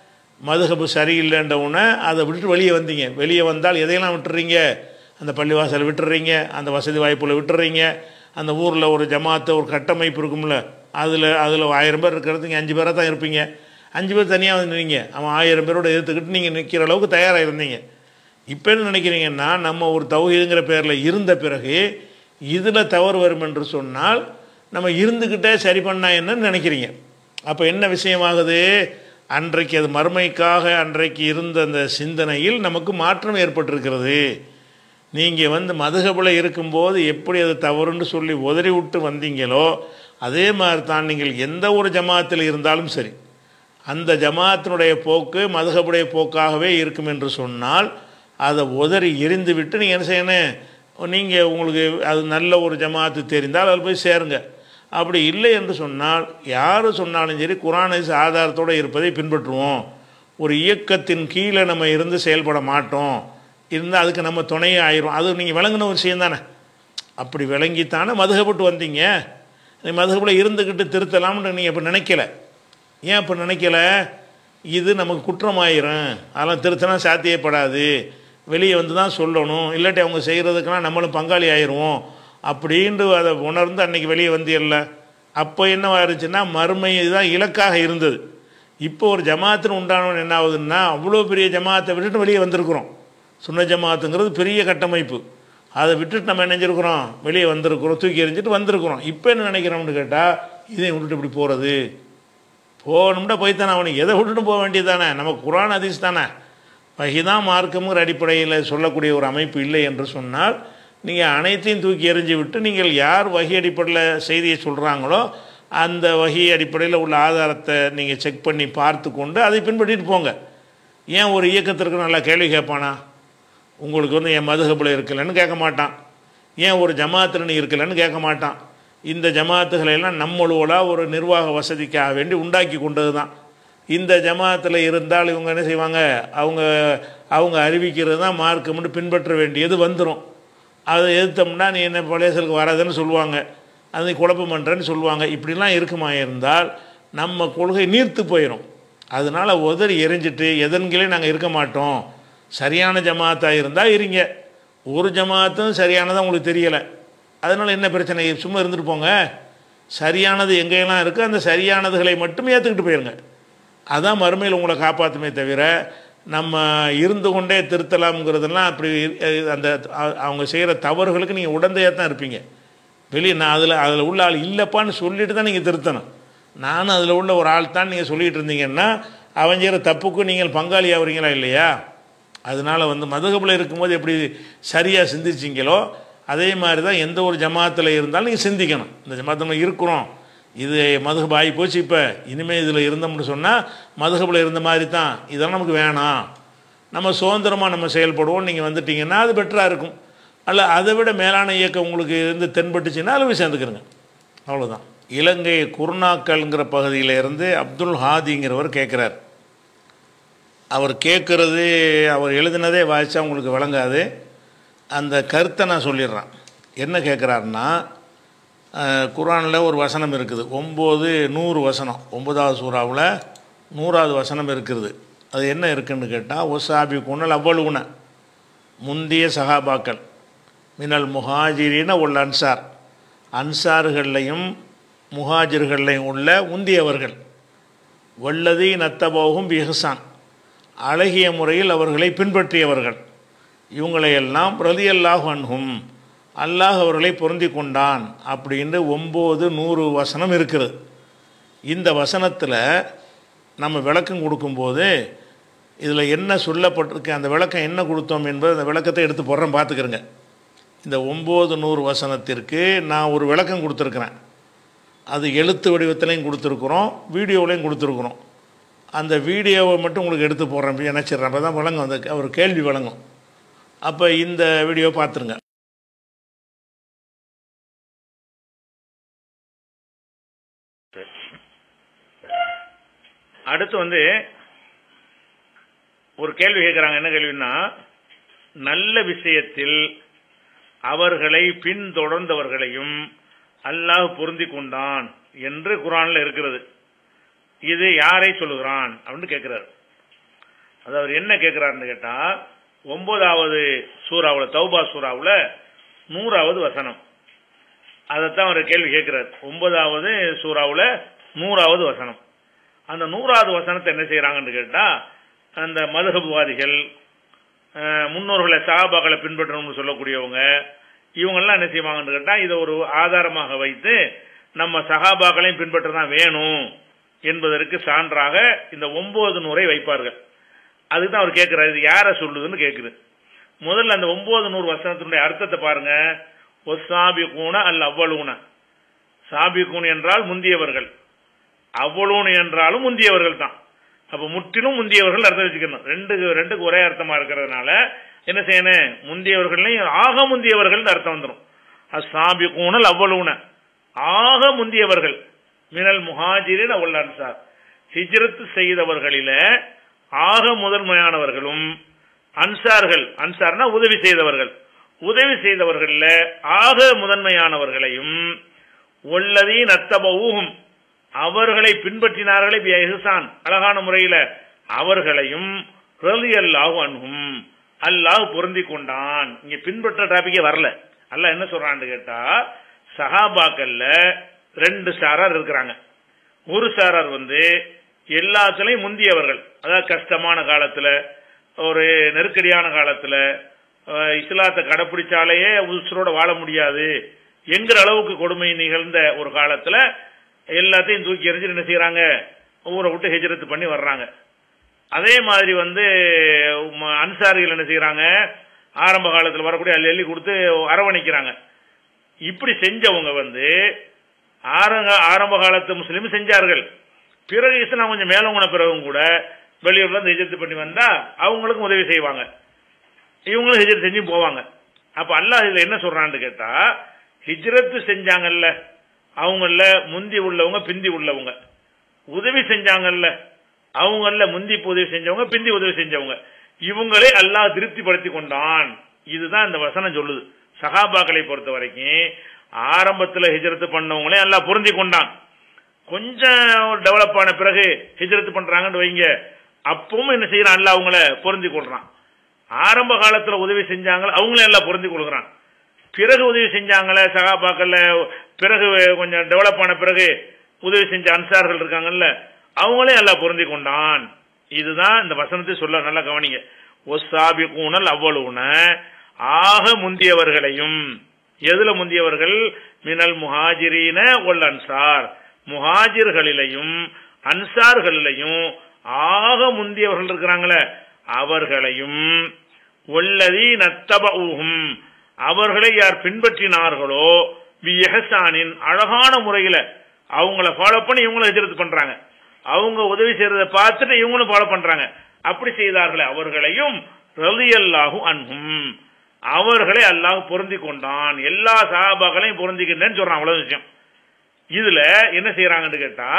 மதுகபு சரியில்லைன்ற உடனே அதை விட்டுட்டு வெளியே வந்தீங்க வெளியே வந்தால் எதையெல்லாம் விட்டுறீங்க அந்த பள்ளிவாசலை விட்டுறீங்க அந்த வசதி வாய்ப்புகளை விட்டுறீங்க அந்த ஊரில் ஒரு ஜமாத்து ஒரு கட்டமைப்பு இருக்கும்ல அதில் அதில் ஆயிரம் பேர் இருக்கிறதுக்கு அஞ்சு பேராக தான் இருப்பீங்க அஞ்சு பேர் தனியாக வந்து நின்னீங்க அவன் ஆயிரம் பேரோட எதிர்த்துக்கிட்டு நீங்கள் நிற்கிற அளவுக்கு தயாராக இருந்தீங்க இப்போ என்ன நினைக்கிறீங்கன்னா நம்ம ஒரு தௌஹீதுங்கிற பேரில் இருந்த பிறகு இதில் தவறு வரும் என்று சொன்னால் நம்ம இருந்துக்கிட்டே சரி பண்ணா என்னன்னு நினைக்கிறீங்க அப்போ என்ன விஷயமாகுது அன்றைக்கு அது மறுமைக்காக அன்றைக்கு இருந்த அந்த சிந்தனையில் நமக்கு மாற்றம் ஏற்பட்டிருக்கிறது நீங்கள் வந்து மதுகபில் இருக்கும்போது எப்படி அது தவறுன்னு சொல்லி உதறி விட்டு வந்தீங்களோ அதே மாதிரி தான் நீங்கள் எந்த ஒரு ஜமாத்தில் இருந்தாலும் சரி அந்த ஜமாத்தினுடைய போக்கு மதுகபுடைய போக்காகவே இருக்கும் என்று சொன்னால் அதை உதறி எரிந்து விட்டு நீங்கள் என்ன செய்யணும் நீங்கள் உங்களுக்கு அது நல்ல ஒரு ஜமாத்து தெரிந்தால் அதில் போய் சேருங்க அப்படி இல்லை என்று சொன்னால் யார் சொன்னாலும் சரி குரானிஸ் ஆதாரத்தோடு இருப்பதை பின்பற்றுவோம் ஒரு இயக்கத்தின் கீழே நம்ம இருந்து செயல்பட மாட்டோம் இருந்தால் அதுக்கு நம்ம துணையே ஆயிரும் அது நீங்கள் விளங்கின ஒரு விஷயம் தானே அப்படி விளங்கித்தானே மதுகப்பட்டு வந்தீங்க நீ மதுகப்பில் இருந்துக்கிட்டு திருத்தலாம்னு நீங்கள் இப்போ நினைக்கல ஏன் இப்போ நினைக்கல இது நமக்கு குற்றமாயிரும் அதெல்லாம் திருத்தினா சாத்தியப்படாது வெளியே வந்து தான் சொல்லணும் இல்லாட்டி அவங்க செய்கிறதுக்கெல்லாம் நம்மளும் பங்காளி ஆயிடுவோம் அப்படின்ட்டு அதை உணர்ந்து அன்னைக்கு வெளியே வந்தியல்ல அப்போ என்னவாயிருச்சுன்னா மறுமை தான் இலக்காக இருந்தது இப்போ ஒரு ஜமாத்துன்னு உண்டானவன் என்ன ஆகுதுன்னா அவ்வளோ பெரிய ஜமாத்தை விட்டுட்டு வெளியே வந்திருக்கிறோம் சுன்ன ஜமாத்துங்கிறது பெரிய கட்டமைப்பு அதை விட்டுட்டு நம்ம என்ன செஞ்சிருக்கிறோம் வெளியே வந்திருக்கிறோம் தூக்கி எறிஞ்சிட்டு வந்திருக்கிறோம் இப்போ என்ன நினைக்கிறோம்னு கேட்டால் இதை விட்டுட்டு இப்படி போகிறது போகணும்னா போய்த்தானே அவனுக்கு எதை விட்டுட்டு போக வேண்டியது தானே நம்ம குரான் அதிஸ் தானே வகிதான் மார்க்கமுங்கிற அடிப்படையில் சொல்லக்கூடிய ஒரு அமைப்பு இல்லை என்று சொன்னால் நீங்கள் அனைத்தையும் தூக்கி எறிஞ்சு விட்டு நீங்கள் யார் வகி அடிப்படையில் செய்தியை சொல்கிறாங்களோ அந்த வகி அடிப்படையில் உள்ள ஆதாரத்தை நீங்கள் செக் பண்ணி பார்த்து கொண்டு அதை பின்பற்றிட்டு போங்க ஏன் ஒரு இயக்கத்திற்கு நல்லா கேள்வி கேட்பானா உங்களுக்கு வந்து என் மதுகபில் இருக்கலைன்னு கேட்க மாட்டான் ஏன் ஒரு ஜமாத்தில் நீ இருக்கலைன்னு கேட்க மாட்டான் இந்த ஜமாத்துகளை எல்லாம் நம்மளுவலாக ஒரு நிர்வாக வசதிக்காக வேண்டி உண்டாக்கி கொண்டது தான் இந்த ஜமாத்தில் இருந்தால் இவங்க என்ன செய்வாங்க அவங்க அவங்க அறிவிக்கிறது தான் மார்க்கம்னு பின்பற்ற வேண்டியது வந்துடும் அதை எதிர்த்தோம்னா நீ என்ன பழையசலுக்கு வராதுன்னு சொல்லுவாங்க அது நீ குழப்பம் பண்ணுறேன்னு சொல்லுவாங்க இப்படிலாம் இருக்குமா இருந்தால் நம்ம கொள்கை நீர்த்து போயிடும் அதனால் உதறி எரிஞ்சிட்டு எதன்களே நாங்கள் இருக்க மாட்டோம் சரியான ஜமாத்தாக இருந்தால் இருங்க ஒரு ஜமாத்தும் சரியானதாக உங்களுக்கு தெரியலை அதனால் என்ன பிரச்சனை சும்மா இருந்துட்டு போங்க சரியானது எங்கெல்லாம் இருக்கோ அந்த சரியானதுகளை மட்டும் ஏற்றுக்கிட்டு போயிருங்க அதான் மறுமையில் உங்களை காப்பாற்றுமே தவிர நம்ம இருந்து கொண்டே திருத்தலாம்ங்கிறதெல்லாம் அப்படி இரு- அந்த அ- அவங்க செய்கிற தவறுகளுக்கு நீங்கள் உடந்தையாக தான் இருப்பீங்க வெளியே நான் அதில் அதில் உள்ள ஆள் இல்லைப்பான்னு சொல்லிட்டு தான் நீங்கள் திருத்தணும் நானும் அதில் உள்ள ஒரு ஆள் தான் நீங்கள் சொல்லிட்டு இருந்தீங்கன்னா அவன் செய்கிற தப்புக்கும் நீங்கள் பங்காளி ஆகுறீங்களா இல்லையா அதனால் வந்து மதுகபில் இருக்கும்போது எப்படி சரியாக சிந்திச்சிங்களோ அதே மாதிரி தான் எந்த ஒரு ஜமாத்தில் இருந்தாலும் நீங்கள் சிந்திக்கணும் இந்த ஜமாத்தில் இருக்கிறோம் இது மதுகப் ஆகி போச்சு இப்போ இனிமேல் இதில் இருந்தோம்னு சொன்னால் மதுகபில் இருந்த மாதிரி தான் இதெல்லாம் நமக்கு வேணாம் நம்ம சுதந்திரமாக நம்ம செயல்படுவோம் நீங்கள் வந்துட்டீங்கன்னா அது பெட்டராக இருக்கும் அல்ல அதை விட மேலான இயக்கம் உங்களுக்கு இருந்து தென்பட்டுச்சுன்னா அதில் போய் சேர்ந்துக்கிறங்க அவ்வளோதான் இலங்கை குருணாக்கல்ங்கிற பகுதியில் இருந்து அப்துல் ஹாதிங்கிறவர் கேட்குறார் அவர் கேட்குறது அவர் எழுதினதே வாய்ச்சா உங்களுக்கு விளங்காது அந்த கருத்தை நான் சொல்லிடுறேன் என்ன கேட்குறாருன்னா குரானில் ஒரு வசனம் இருக்குது ஒம்பது நூறு வசனம் ஒன்பதாவது சூறாவில் நூறாவது வசனம் இருக்குது அது என்ன இருக்குன்னு கேட்டால் ஒசாபி குணல் அவ்வளவுன முந்திய சகாபாக்கள் மினல் முஹாஜிரின உள்ள அன்சார் அன்சார்கள்லையும் முஹாஜிர்கள்லையும் உள்ள முந்தியவர்கள் வல்லதி நத்தபோகும் பிஹசான் அழகிய முறையில் அவர்களை பின்பற்றியவர்கள் இவங்களையெல்லாம் ரலியல்லாஹு அன்ஹும் அல்லாஹ் அவர்களை பொருந்தி கொண்டான் அப்படின்னு ஒம்பது நூறு வசனம் இருக்குது இந்த வசனத்தில் நம்ம விளக்கம் கொடுக்கும்போது இதில் என்ன சொல்லப்பட்டிருக்கு அந்த விளக்கம் என்ன கொடுத்தோம் என்பது அந்த விளக்கத்தை எடுத்து போடுறேன் பார்த்துக்கிறங்க இந்த ஒம்பது நூறு வசனத்திற்கு நான் ஒரு விளக்கம் கொடுத்துருக்குறேன் அது எழுத்து வடிவத்திலையும் கொடுத்துருக்குறோம் வீடியோவிலையும் கொடுத்துருக்குறோம் அந்த வீடியோவை மட்டும் உங்களுக்கு எடுத்து போடுறேன் நினச்சிடுறேன் அப்போ தான் வழங்கும் அந்த ஒரு கேள்வி வழங்கும் அப்போ இந்த வீடியோ பார்த்துருங்க அடுத்து வந்து ஒரு கேள்வி கேட்குறாங்க என்ன கேள்வின்னா நல்ல விஷயத்தில் அவர்களை பின்தொடர்ந்தவர்களையும் அல்லாஹ் பொருந்தி கொண்டான் என்று குரானில் இருக்கிறது இது யாரை சொல்லுகிறான் அப்படின்னு கேட்கிறார் அது அவர் என்ன கேட்கிறாருன்னு கேட்டா ஒன்பதாவது சூறாவில் தௌபா சூறாவில் நூறாவது வசனம் அதைத்தான் அவர் கேள்வி கேட்கிறார் ஒன்பதாவது சூறாவில் நூறாவது வசனம் அந்த நூறாவது வசனத்தை என்ன செய்யறாங்கன்னு கேட்டா அந்த மதுகபுவாதிகள் அஹ், முன்னோர்களை சகாபாக்களை பின்பற்றணும்னு சொல்லக்கூடியவங்க இவங்கெல்லாம் என்ன செய்வாங்கன்னு கேட்டா இதை ஒரு ஆதாரமாக வைத்து நம்ம சகாபாக்களையும் பின்பற்ற தான் வேணும் என்பதற்கு சான்றாக இந்த ஒன்பது நூறை வைப்பார்கள் அதுக்கு தான் அவர் கேட்கிறார் இது யாரை சொல்லுதுன்னு கேட்குது முதல்ல அந்த ஒன்பது நூறு வசனத்தினுடைய அர்த்தத்தை பாருங்க ஒசாபி கூண அல்ல அவ்வளூன சாபிகூன் என்றால் முந்தியவர்கள் அவ்வளூன் என்றாலும் முந்தியவர்கள் தான் அப்ப முற்றிலும் முந்தியவர்கள் அர்த்தம் வச்சுக்கணும் ரெண்டு ரெண்டுக்கு ஒரே அர்த்தமா இருக்கிறதுனால என்ன செய்யணும் முந்தியவர்கள்லையும் ஆக முந்தியவர்கள் அர்த்தம் வந்துடும் அசாபி கூணல் அவ்வளவுன ஆக முந்தியவர்கள் மினல் முஹாஜிரின் அவள் அன்சார் ஹிஜ்ரத் செய்தவர்களில ஆக முதன்மையானவர்களும் அன்சார்கள் அன்சார்னா உதவி செய்தவர்கள் உதவி செய்தவர்கள்ல ஆக முதன்மையானவர்களையும் ஒல்லதி நத்தபூகும் அவர்களை பின்பற்றினார்களே பி இஹ்சான் அழகான முறையில அவர்களையும் ரலியல்லாஹு அன்ஹும் அல்லாஹ் பொருந்தி கொண்டான் இங்க பின்பற்ற டாபிக்கே வரல அல்லாஹ் என்ன சொல்றான்னு கேட்டா சஹாபாக்கள்ல ரெண்டு சாரார் இருக்கிறாங்க ஒரு சாரார் வந்து எல்லாத்துலயும் முந்தியவர்கள் அதாவது கஷ்டமான காலத்துல ஒரு நெருக்கடியான காலத்துல அஹ், இஸ்லாத்தை கடைப்பிடிச்சாலேயே உசுரோட வாழ முடியாது என்கிற அளவுக்கு கொடுமை நிகழ்ந்த ஒரு காலத்துல எல்லாத்தையும் தூக்கி எறிஞ்சு என்ன செய்யறாங்க ஊரை விட்டு ஹெஜ்ரத் பண்ணி வர்றாங்க அதே மாதிரி வந்து ம- அன்சாரிகள் என்ன செய்யறாங்க ஆரம்ப காலத்தில் வரக்கூடிய அள்ளி அள்ளி கொடுத்து அரவணைக்கிறாங்க இப்படி செஞ்சவங்க வந்து ஆரம்ப ஆரம்ப காலத்து முஸ்லீம் செஞ்சார்கள் பிறகு இஸ்லாம் கொஞ்சம் மேலவங்க பிறகும் கூட வெளியூர்ல இருந்து ஹிஜரத்து பண்ணி வந்தா அவங்களுக்கும் உதவி செய்வாங்க இவங்களும் ஹிஜரத் செஞ்சு போவாங்க அப்ப அல்லாஹ் இதுல என்ன சொல்றான்னு கேட்டா ஹிஜ்ரத்து செஞ்சாங்கல்ல அவங்கள முந்தி உள்ளவங்க பிந்தி உள்ளவங்க உதவி செஞ்சாங்கல்ல அவங்கள முந்தி உதவி செஞ்சவங்க பிந்தி உதவி செஞ்சவங்க இவங்களே அல்லாஹ் திருப்திப்படுத்தி கொண்டான் இதுதான் இந்த வசனம் சொல்லுது சஹாபாக்களை பொறுத்த வரைக்கும் ஆரம்பத்தில் ஹிஜ்ரத்து பண்ணவங்களே அல்லாஹ் பொருந்தி கொண்டான் கொஞ்சம் டெவலப் ஆன பிறகு ஹிஜ்ரத் பண்றாங்கன்னு வைங்க அப்பவும் என்ன செய்யறான் அல்லாஹ் அவங்கள பொருந்தி கொள்றான் ஆரம்ப காலத்துல உதவி செஞ்சாங்க அவங்களும் எல்லாம் பொருந்தி கொள்கிறான் பிறகு உதவி செஞ்சாங்களே சகாபாக்கள்ல பிறகு கொஞ்சம் டெவலப் ஆன பிறகு உதவி செஞ்ச அன்சார்கள் இருக்காங்கல்ல அவங்களே எல்லாம் பொருந்தி கொண்டான் இதுதான் இந்த வசனத்தை சொல்ல நல்லா கவனிங்க ஒசாபி கூணல் அவ்வளவுன ஆக முந்தியவர்களையும் எதுல முந்தியவர்கள் மினல் முஹாஜிரீன ஒல் அன்சார் முஹாஜிர்களிலையும் அன்சார்களிலையும் ஆக முந்தியவர்கள் இருக்கிறாங்களே அவர்களையும் ஒல்லதி நத்தபூகும் அவர்களை யார் பின்பற்றினார்களோ பி எஹசானின் அழகான முறையில அவங்கள ஃபாலோ பண்ணி இவங்களும் எதிர்த்து பண்றாங்க அவங்க உதவி செய்யறத பார்த்துட்டு இவங்களும் ஃபாலோ பண்றாங்க அப்படி செய்தார்களே அவர்களையும் ரலியல்லாஹு அன்ஹும் அவர்களை அல்லாஹ் பொருந்தி கொண்டான் எல்லா சஹாபாக்களையும் பொருந்திக்கின்றேன்னு சொல்றான் அவ்வளவு விஷயம் இதுல என்ன செய்யறாங்கன்னு கேட்டா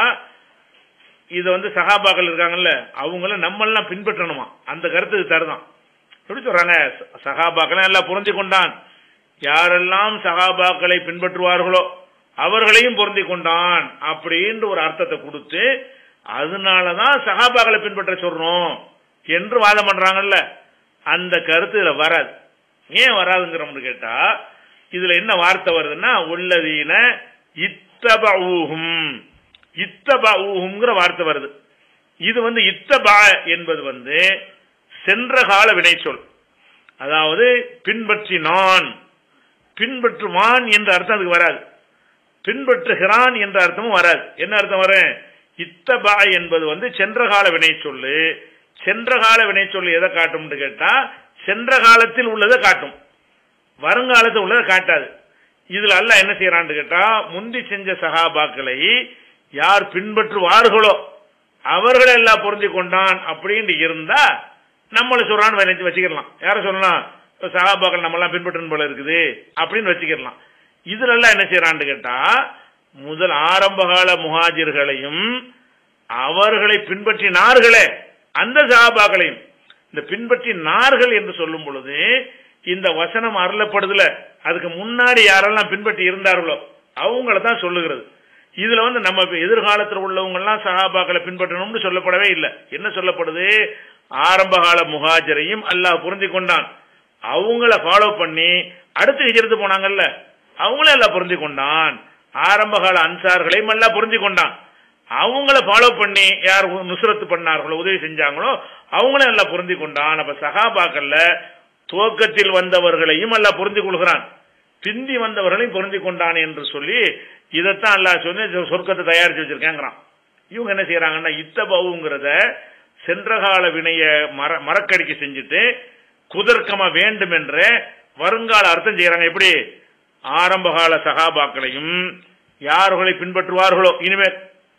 இது வந்து சகாபாக்கள் இருக்காங்கல்ல அவங்கள நம்மெல்லாம் பின்பற்றணுமா அந்த கருத்து இது தருதான் எப்படி சொல்றாங்க சகாபாக்களை எல்லாம் பொருந்தி கொண்டான் யாரெல்லாம் சகாபாக்களை பின்பற்றுவார்களோ அவர்களையும் பொருந்தி கொண்டான் அப்படின்ற ஒரு அர்த்தத்தை கொடுத்து அதனாலதான் சகாபாக்களை பின்பற்ற சொல்றோம் என்று வாதம் பண்றாங்கல்ல அந்த கருத்து இதுல வராது ஏன் வராதுங்கிறோம்னு கேட்டா இதுல என்ன வார்த்தை வருதுன்னா உள்ளதீன இத்தபூஹும் இத்தபூஹுங்கிற வார்த்தை வருது இது வந்து இத்தபா என்பது வந்து சென்ற கால வினைச்சொல் அதாவது பின்பற்றினான் பின்பற்றுவான் என்ற அர்த்தம் அதுக்கு வராது பின்பற்றுகிறான் என்ற அர்த்தமும் வராது என்ன அர்த்தம் வரும் இத்தபா என்பது வந்து சென்ற கால வினை சொல்லு சென்ற கால வினை சொல்லு எதை காட்டும்னு கேட்டா சென்ற காலத்தில் உள்ளதை காட்டும் வருங்காலத்தில் உள்ளதை காட்டாது இதுல அல்ல என்ன செய்யறான்னு கேட்டா முந்தி செஞ்ச சகாபாக்களை யார் பின்பற்றுவார்களோ அவர்களை எல்லாம் பொருந்தி கொண்டான் அப்படின்னு இருந்தா நம்மள சொல்றான்னு நினைச்சு வச்சுக்கலாம் யார சொல்லலாம் இப்ப சகாபாக்கள் நம்ம எல்லாம் பின்பற்றணும் போல இருக்குது அப்படின்னு வச்சுக்கலாம் இதுல எல்லாம் என்ன செய்யறான்னு கேட்டா முதல் ஆரம்ப கால முஹாஜிர்களையும் அவர்களை பின்பற்றினார்களே அந்த சகாபாக்களையும் இந்த பின்பற்றினார்கள் என்று சொல்லும் பொழுது இந்த வசனம் அருளப்படுதுல அதுக்கு முன்னாடி யாரெல்லாம் பின்பற்றி இருந்தார்களோ அவங்கள தான் சொல்லுகிறது இதுல வந்து நம்ம இப்ப எதிர்காலத்தில் உள்ளவங்க எல்லாம் சகாபாக்களை பின்பற்றணும்னு சொல்லப்படவே இல்லை என்ன சொல்லப்படுது ஆரம்ப கால முஹாஜரையும் அல்லாஹ் புரிஞ்சு கொண்டான் அவங்கள ஃபாலோ பண்ணி அடுத்து ஹிஜரத்து போனாங்கல்ல அவங்களே எல்லாம் புரிஞ்சு கொண்டான் ஆரம்ப கால அன்சார்களையும் எல்லாம் புரிஞ்சு கொண்டான் அவங்கள ஃபாலோ பண்ணி யார் நுசுரத்து பண்ணார்களோ உதவி செஞ்சாங்களோ அவங்களும் எல்லாம் புரிந்து கொண்டான் அப்ப சகாபாக்கள்ல துவக்கத்தில் வந்தவர்களையும் எல்லாம் புரிந்து கொள்கிறான் பிந்தி வந்தவர்களையும் புரிந்து கொண்டான் என்று சொல்லி இதைத்தான் அல்லாஹ் சொல்லி சொர்க்கத்தை தயாரிச்சு வச்சிருக்கேங்கிறான் இவங்க என்ன செய்யறாங்கன்னா இத்தபவுங்கிறத சென்றகால வினைய மர மரக்கடிக்க செஞ்சுட்டு குதர்க்கமா வேண்டும் என்ற வருங்கால அர்த்தம் செய்யறாங்க எப்படி ஆரம்பகால சகாபாக்களையும் யார்களை பின்பற்றுவார்களோ இனிமேல்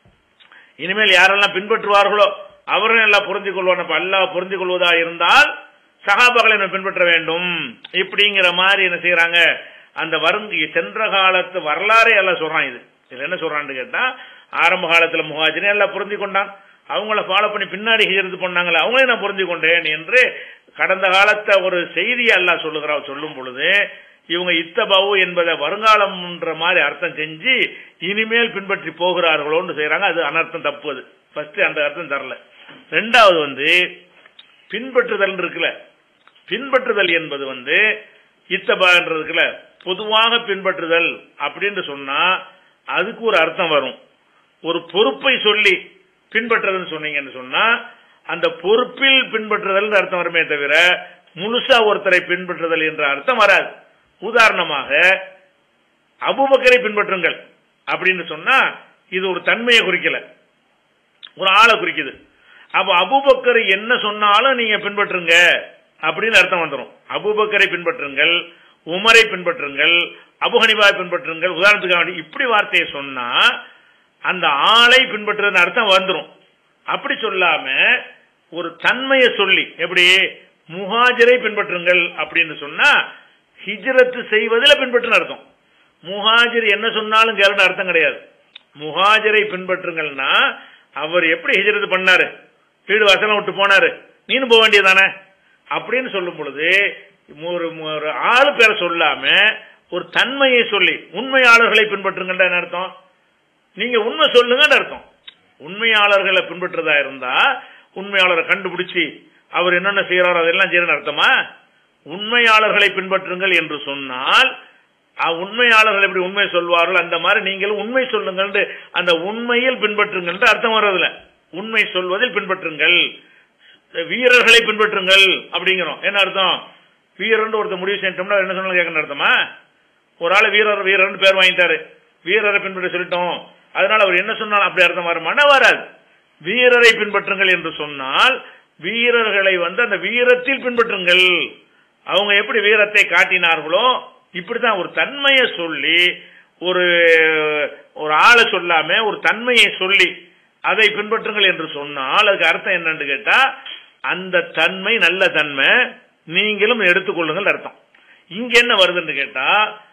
இனிமேல் யாரெல்லாம் பின்பற்றுவார்களோ அவர்கள் எல்லாம் புரிந்து கொள்வான் அப்ப அல்லாஹ் புரிந்து கொள்வதா இருந்தால் சகாபாக்களை நம்ம பின்பற்ற வேண்டும் இப்படிங்கிற மாதிரி என்ன செய்யறாங்க அந்த வருங்க சென்ற காலத்து வரலாறே எல்லாம் சொல்றான் இது இதுல என்ன சொல்றான்னு கேட்டா ஆரம்ப காலத்துல முகாஜினே எல்லாம் புரிந்து கொண்டான் அவங்கள ஃபாலோ பண்ணி பின்னாடி ஹிஜரத்து பண்ணாங்களே அவங்களே நான் புரிந்து கொண்டேன் என்று கடந்த காலத்தை ஒரு செய்தியை எல்லாம் சொல்லுகிறார் சொல்லும் பொழுது இவங்க இத்தபாவு என்பதை வருங்காலம்ன்ற மாதிரி அர்த்தம் செஞ்சு இனிமேல் பின்பற்றி போகிறார்களோன்னு செய்யறாங்க அது அனர்த்தம் தப்பு அது ஃபர்ஸ்ட் அந்த அர்த்தம் தரல ரெண்டாவது வந்து பின்பற்றுதல் இருக்குல்ல பின்பற்றுதல் என்பது வந்து இத்தபான்றதுக்குல பொதுவாக பின்பற்றுதல் அப்படின்னு சொன்னா அதுக்கு ஒரு அர்த்தம் வரும் ஒரு பொறுப்பை சொல்லி பின்பற்றுறதுன்னு சொன்னீங்கன்னு சொன்னா அந்த பொறுப்பில் பின்பற்றுதல் அர்த்தம் வருமே தவிர முழுசா ஒருத்தரை பின்பற்றுதல் என்ற அர்த்தம் வராது உதாரணமாக அபுபக்கரை பின்பற்றுங்கள் அப்படின்னு சொன்னா இது ஒரு தன்மையை குறிக்கல ஒரு ஆளை குறிக்குது அப்ப அபுபக்கர் என்ன சொன்னாலும் நீங்க பின்பற்றுங்க அப்படின்னு அர்த்தம் வந்துடும் அபுபக்கரை பின்பற்றுங்கள் உமரை பின்பற்றுங்கள் அபுஹனிபாவை பின்பற்றுங்கள் உதாரணத்துக்காக வேண்டி இப்படி வார்த்தையை சொன்னா அந்த ஆளை பின்பற்றுறதுன்னு அர்த்தம் வந்துடும் அப்படி சொல்லாம ஒரு தன்மையை சொல்லி எப்படி முஹாஜரை பின்பற்றுங்கள் அப்படின்னு சொன்னா ஹிஜ்ரத்து செய்வதில் பின்பற்றுன்னு அர்த்தம் முஹாஜிர் என்ன சொன்னாலும் கேளுன்னு அர்த்தம் கிடையாது முஹாஜரை பின்பற்றுங்கள்னா அவர் எப்படி ஹிஜ்ரத்து பண்ணாரு வீடு வசனம் விட்டு போனாரு நீனும் போக வேண்டியதானே அப்படின்னு சொல்லும் பொழுது ஒரு ஒரு ஆளு பேரை சொல்லாம ஒரு தன்மையை சொல்லி உண்மையாளர்களை பின்பற்றுங்கள்ன்ற என்ன அர்த்தம் நீங்க உண்மை சொல்லுங்கன்னு அர்த்தம் உண்மையாளர்களை பின்பற்றதா இருந்தா உண்மையாளரை கண்டுபிடிச்சு அவர் என்னென்ன செய்யறாரோ அதெல்லாம் செய்யறன்னு அர்த்தமா உண்மையாளர்களை பின்பற்றுங்கள் என்று சொன்னால் அ- உண்மையாளர்கள் எப்படி உண்மை சொல்வார்கள் அந்த மாதிரி நீங்களும் உண்மை சொல்லுங்கள் அந்த உண்மையில் பின்பற்றுங்கள் அர்த்தம் வர்றதுல உண்மை சொல்வதில் பின்பற்றுங்கள் வீரர்களை பின்பற்றுங்கள் அப்படிங்கிறோம் என்ன அர்த்தம் வீரர்னு ஒருத்தர் முடிவு செஞ்சோம்னா என்ன சொன்னாலும் கேட்கணும் அர்த்தமா ஒரு ஆள் வீரர் வீரர்னு பேர் வாங்கிட்டாரு வீரரை பின்பற்ற சொல்லிட்டோம் அதனால அவர் என்ன சொன்னாலும் அப்படி அர்த்தம் வருமானா வராது வீரரை பின்பற்றுங்கள் என்று சொன்னால் வீரர்களை வந்து அந்த வீரத்தில் பின்பற்றுங்கள் அவங்க எப்படி வீரத்தை காட்டினார்களோ இப்படிதான் ஒரு தன்மையை சொல்லி ஒரு ஒரு ஆளை சொல்லாம ஒரு தன்மையை சொல்லி அதை பின்பற்றுங்கள் என்று சொன்னால் அதுக்கு அர்த்தம் என்னன்னு கேட்டா அந்த தன்மை நல்ல தன்மை நீங்களும் எடுத்துக்கொள்ளுங்கள் அர்த்தம் இங்க என்ன வருதுன்னு கேட்டா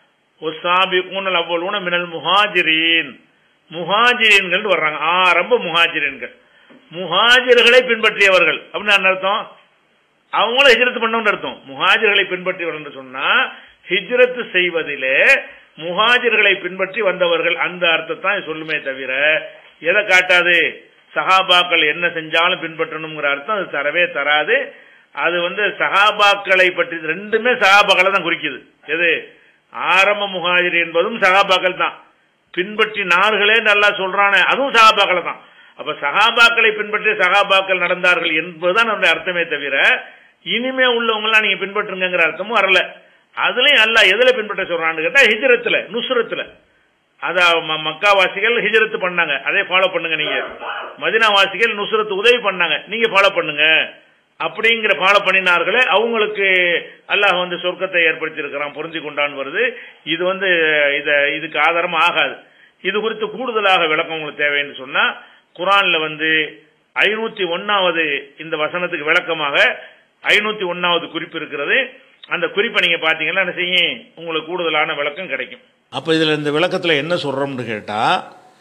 ஒசாபிகூனல் அவ்வளவுன மினல் முஹாஜிரீன் முஹாஜிரீன்கள் வர்றாங்க ஆரம்ப முஹாஜிரீன்கள் முஹாஜிர்களை பின்பற்றியவர்கள் அப்படின்னு என்ன அர்த்தம் அவங்களும் ஹிஜ்ரத் பண்ணவங்க அர்த்தம் முஹாஜிர்களை பின்பற்றியவர்கள் என்று சொன்னா ஹிஜ்ரத் செய்வதிலே முஹாஜிர்களை பின்பற்றி வந்தவர்கள் அந்த அர்த்தத்தான் இது சொல்லுமே தவிர எதை காட்டாது சஹாபாக்கள் என்ன செஞ்சாலும் பின்பற்றணுங்கிற அர்த்தம் அது தரவே தராது அது வந்து சஹாபாக்களை பற்றி ரெண்டுமே சஹாபாக்களை தான் குறிக்குது எது ஆரம்ப முஹாஜிர் என்பதும் சஹாபாக்கள் தான் பின்பற்றி நார்களே நல்லா சொல்றானே அதுவும் சஹாபாக்களை தான் அப்ப சஹாபாக்களை பின்பற்றி சஹாபாக்கள் நடந்தார்கள் என்பதுதான் நம்முடைய அர்த்தமே தவிர இனிமே உள்ளவங்களாம் நீங்க பின்பற்றுங்கிற அர்த்தமும் வரல அதுலயும் அல்ல எதுல பின்பற்ற சொல்றான்னு கேட்டா ஹிஜ்ரத்துல நுஸ்ரத்துல அத ம- மக்காவாசிகள் ஹிஜ்ரத் பண்ணாங்க அதே ஃபாலோ பண்ணுங்க நீங்க மதினா வாசிகள் நுஸ்ரத் உதவி பண்ணாங்க நீங்க ஃபாலோ பண்ணுங்க அப்படிங்கிற ஃபாலோ பண்ணினார்களே அவங்களுக்கு அல்லாஹ் வந்து சொர்க்கத்தை ஏற்படுத்தி இருக்கிறான் பொருந்தி கொண்டான்னு வருது இது வந்து இத இதுக்கு ஆதாரம் ஆகாது இது குறித்து கூடுதலாக விளக்கம் உங்களுக்கு தேவைன்னு சொன்னா குரான்ல வந்து ஐநூத்தி ஒன்னாவது இந்த வசனத்துக்கு விளக்கமாக ஐநூத்தி ஒன்னாவது குறிப்பு இருக்கிறது அந்த குறிப்பை நீங்க பாத்தீங்கன்னா என்ன செய்யும் உங்களுக்கு கூடுதலான விளக்கம் கிடைக்கும் அப்போ இதில் இந்த விளக்கத்தில் என்ன சொல்கிறோம்னு கேட்டால்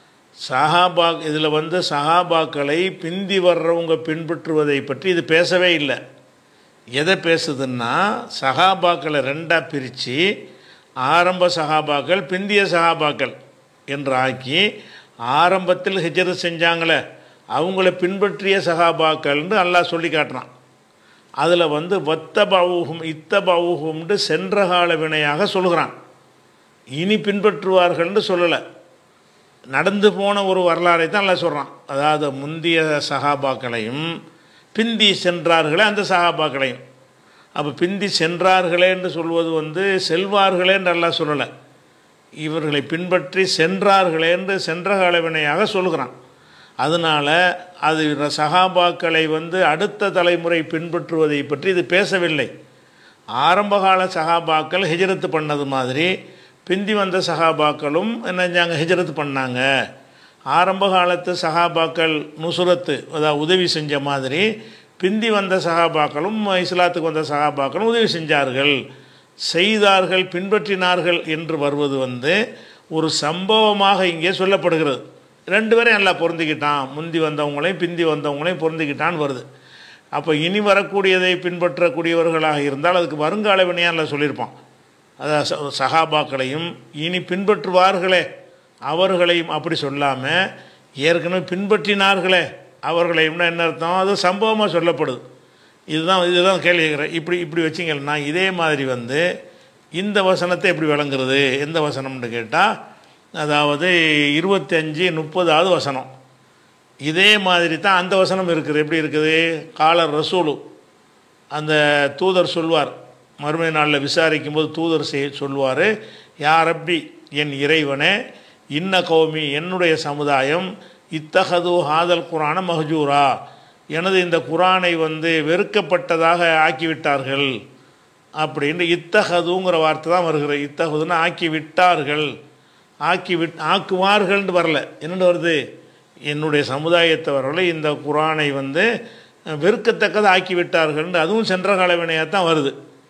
சஹாபா இதில் வந்து சஹாபாக்களை பிந்தி வர்றவங்க பின்பற்றுவதை பற்றி இது பேசவே இல்லை எதை பேசுதுன்னா சஹாபாக்களை ரெண்டாக பிரித்து ஆரம்ப சஹாபாக்கள் பிந்திய சஹாபாக்கள் என்று ஆக்கி ஆரம்பத்தில் ஹிஜ்ரத் செஞ்சாங்களே அவங்கள பின்பற்றிய சஹாபாக்கள்னு அல்லாஹ் சொல்லி காட்டுறான் அதில் வந்து வத்த பாவுகும் இத்த பாவுகும்னு சென்ற கால வினையாக சொல்கிறான் இனி பின்பற்றுவார்கள்னு சொல்லலை நடந்து போன ஒரு வரலாறை தான் எல்லாம் சொல்கிறான் அதாவது முந்திய சகாபாக்களையும் பிந்தி சென்றார்களே அந்த சகாபாக்களையும் அப்போ பிந்தி சென்றார்களே என்று சொல்வது வந்து செல்வார்களே என்று எல்லாம் சொல்லலை இவர்களை பின்பற்றி சென்றார்களே என்று சென்ற கால வினையாக சொல்கிறான் அதனால் அது சகாபாக்களை வந்து அடுத்த தலைமுறை பின்பற்றுவதை பற்றி இது பேசவில்லை ஆரம்பகால சகாபாக்கள் ஹிஜ்ரத்து பண்ணது மாதிரி பிந்தி வந்த சகாபாக்களும் என்ன செஞ்சாங்க ஹிஜ்ரத் பண்ணாங்க ஆரம்ப காலத்து சகாபாக்கள் நுசுரத்து அதாவது உதவி செஞ்ச மாதிரி பிந்தி வந்த சகாபாக்களும் இஸ்லாத்துக்கு வந்த சகாபாக்களும் உதவி செஞ்சார்கள் செய்தார்கள் பின்பற்றினார்கள் என்று வருவது வந்து ஒரு சம்பவமாக இங்கே சொல்லப்படுகிறது ரெண்டு பேரையும் நல்லா பொருந்திக்கிட்டான் முந்தி வந்தவங்களையும் பிந்தி வந்தவங்களையும் பொருந்திக்கிட்டான்னு வருது அப்போ இனி வரக்கூடியதை பின்பற்றக்கூடியவர்களாக இருந்தால் அதுக்கு வருங்கால வினையால் சொல்லியிருப்பான் அதாவது ச- சகாபாக்களையும் இனி பின்பற்றுவார்களே அவர்களையும் அப்படி சொல்லாமல் ஏற்கனவே பின்பற்றினார்களே அவர்களையும்னா என்ன அர்த்தம் அது சம்பவமாக சொல்லப்படுது இதுதான் இதுதான் கேள்வி கேட்குறேன் இப்படி இப்படி வச்சிங்கன்னா இதே மாதிரி வந்து இந்த வசனத்தை எப்படி விளங்குறது எந்த வசனம்னு கேட்டால் அதாவது இருபத்தஞ்சி முப்பதாவது வசனம் இதே மாதிரி தான் அந்த வசனம் இருக்குது எப்படி இருக்குது காலர் ரசூலு அந்த தூதர் சொல்வார் மறுமை நாளில் விசாரிக்கும் போது தூதர் செய் சொல்வார் யார் ரப்பி என் இறைவனே இன்ன கௌமி என்னுடைய சமுதாயம் இத்தகது ஹாதல் குரான மஹஜூரா எனது இந்த குரானை வந்து வெறுக்கப்பட்டதாக ஆக்கிவிட்டார்கள் அப்படின்னு இத்தகதுங்கிற வார்த்தை தான் வருகிறது இத்தகதுன்னு ஆக்கி விட்டார்கள் ஆக்கி விட் ஆக்குவார்கள்னு வரல என்னென்னு வருது என்னுடைய சமுதாயத்தவர்களை இந்த குரானை வந்து வெறுக்கத்தக்கதை ஆக்கி விட்டார்கள்னு அதுவும் சென்ற கால வினையாக தான் வருது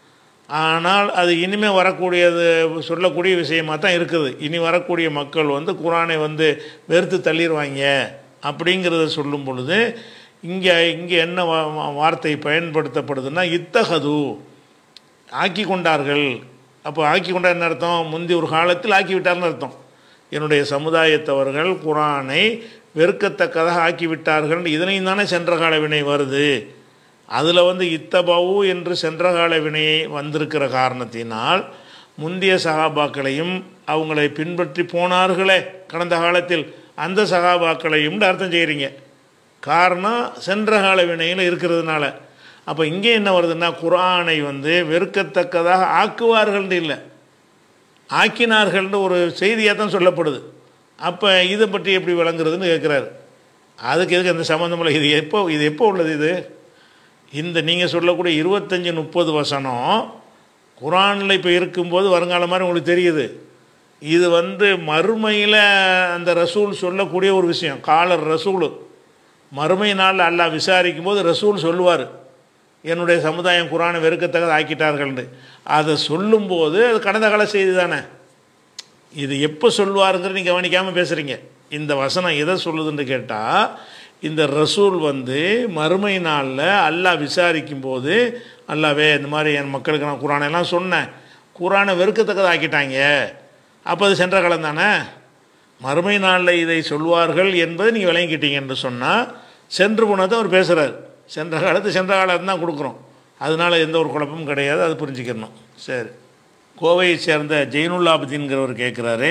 ஆனால் அது இனிமே வரக்கூடியது சொல்லக்கூடிய விஷயமாக தான் இருக்குது இனி வரக்கூடிய மக்கள் வந்து குரானை வந்து வெறுத்து தள்ளிடுவாங்க அப்படிங்கிறத சொல்லும் பொழுது இங்கே இங்கே என்ன வா- வா- வார்த்தை பயன்படுத்தப்படுதுன்னா இத்தகது ஆக்கி கொண்டார்கள் அப்போ ஆக்கி கொண்டார் என்ன அர்த்தம் முந்தி ஒரு காலத்தில் ஆக்கி விட்டார்னு அர்த்தம் என்னுடைய சமுதாயத்தவர்கள் குரானை வெறுக்கத்தக்கதாக ஆக்கிவிட்டார்கள் இதனையும் தானே சென்ற கால வினை வருது அதில் வந்து இத்தபவு என்று சென்ற கால வினை வந்திருக்கிற காரணத்தினால் முந்தைய சகாபாக்களையும் அவங்களை பின்பற்றி போனார்களே கடந்த காலத்தில் அந்த சகாபாக்களையும் அர்த்தம் செய்கிறீங்க காரணம் சென்ற கால வினையில் இருக்கிறதுனால அப்போ இங்கே என்ன வருதுன்னா குரானை வந்து வெறுக்கத்தக்கதாக ஆக்குவார்கள்னு இல்லை ஆக்கினார்கள்னு ஒரு செய்தியாக தான் சொல்லப்படுது அப்போ இதை பற்றி எப்படி விளங்குறதுன்னு கேட்குறாரு அதுக்கு எதுக்கு அந்த சம்மந்தம் இல்லை இது எப்போ இது எப்போ உள்ளது இது இந்த நீங்கள் சொல்லக்கூடிய இருபத்தஞ்சி முப்பது வசனம் குரானில் இப்போ இருக்கும்போது வருங்காலம் மாதிரி உங்களுக்கு தெரியுது இது வந்து மறுமையில் அந்த ரசூல் சொல்லக்கூடிய ஒரு விஷயம் காலர் ரசூல் மறுமை நாளில் அல்லாஹ் விசாரிக்கும் போது ரசூல் சொல்லுவார் என்னுடைய சமுதாயம் குரானை வெறுக்கத்தக்கதை ஆக்கிட்டார்கள்னு அதை சொல்லும்போது அது கடந்த கால செய்தி தானே இது எப்போ சொல்லுவாருங்கிற நீங்கள் கவனிக்காமல் பேசுகிறீங்க இந்த வசனம் எதை சொல்லுதுன்னு கேட்டால் இந்த ரசூல் வந்து மறுமை நாளில் அல்லாஹ் விசாரிக்கும் போது அல்லாவே இந்த மாதிரி என் மக்களுக்கு நான் குரானை எல்லாம் சொன்னேன் குரானை வெறுக்கத்தக்கதை ஆக்கிட்டாங்க அப்போ அது சென்ற காலம் தானே மறுமை நாளில் இதை சொல்வார்கள் என்பதை நீங்கள் விளங்கிக்கிட்டீங்க என்று சொன்னால் சென்று போனதை அவர் பேசுகிறார் சென்ற காலத்து சென்ற காலத்து தான் கொடுக்குறோம் அதனால் எந்த ஒரு குழப்பமும் கிடையாது அது புரிஞ்சுக்கணும் சரி கோவையை சேர்ந்த ஜெயினுல்லாபுதீன்கிறவர் கேட்குறாரு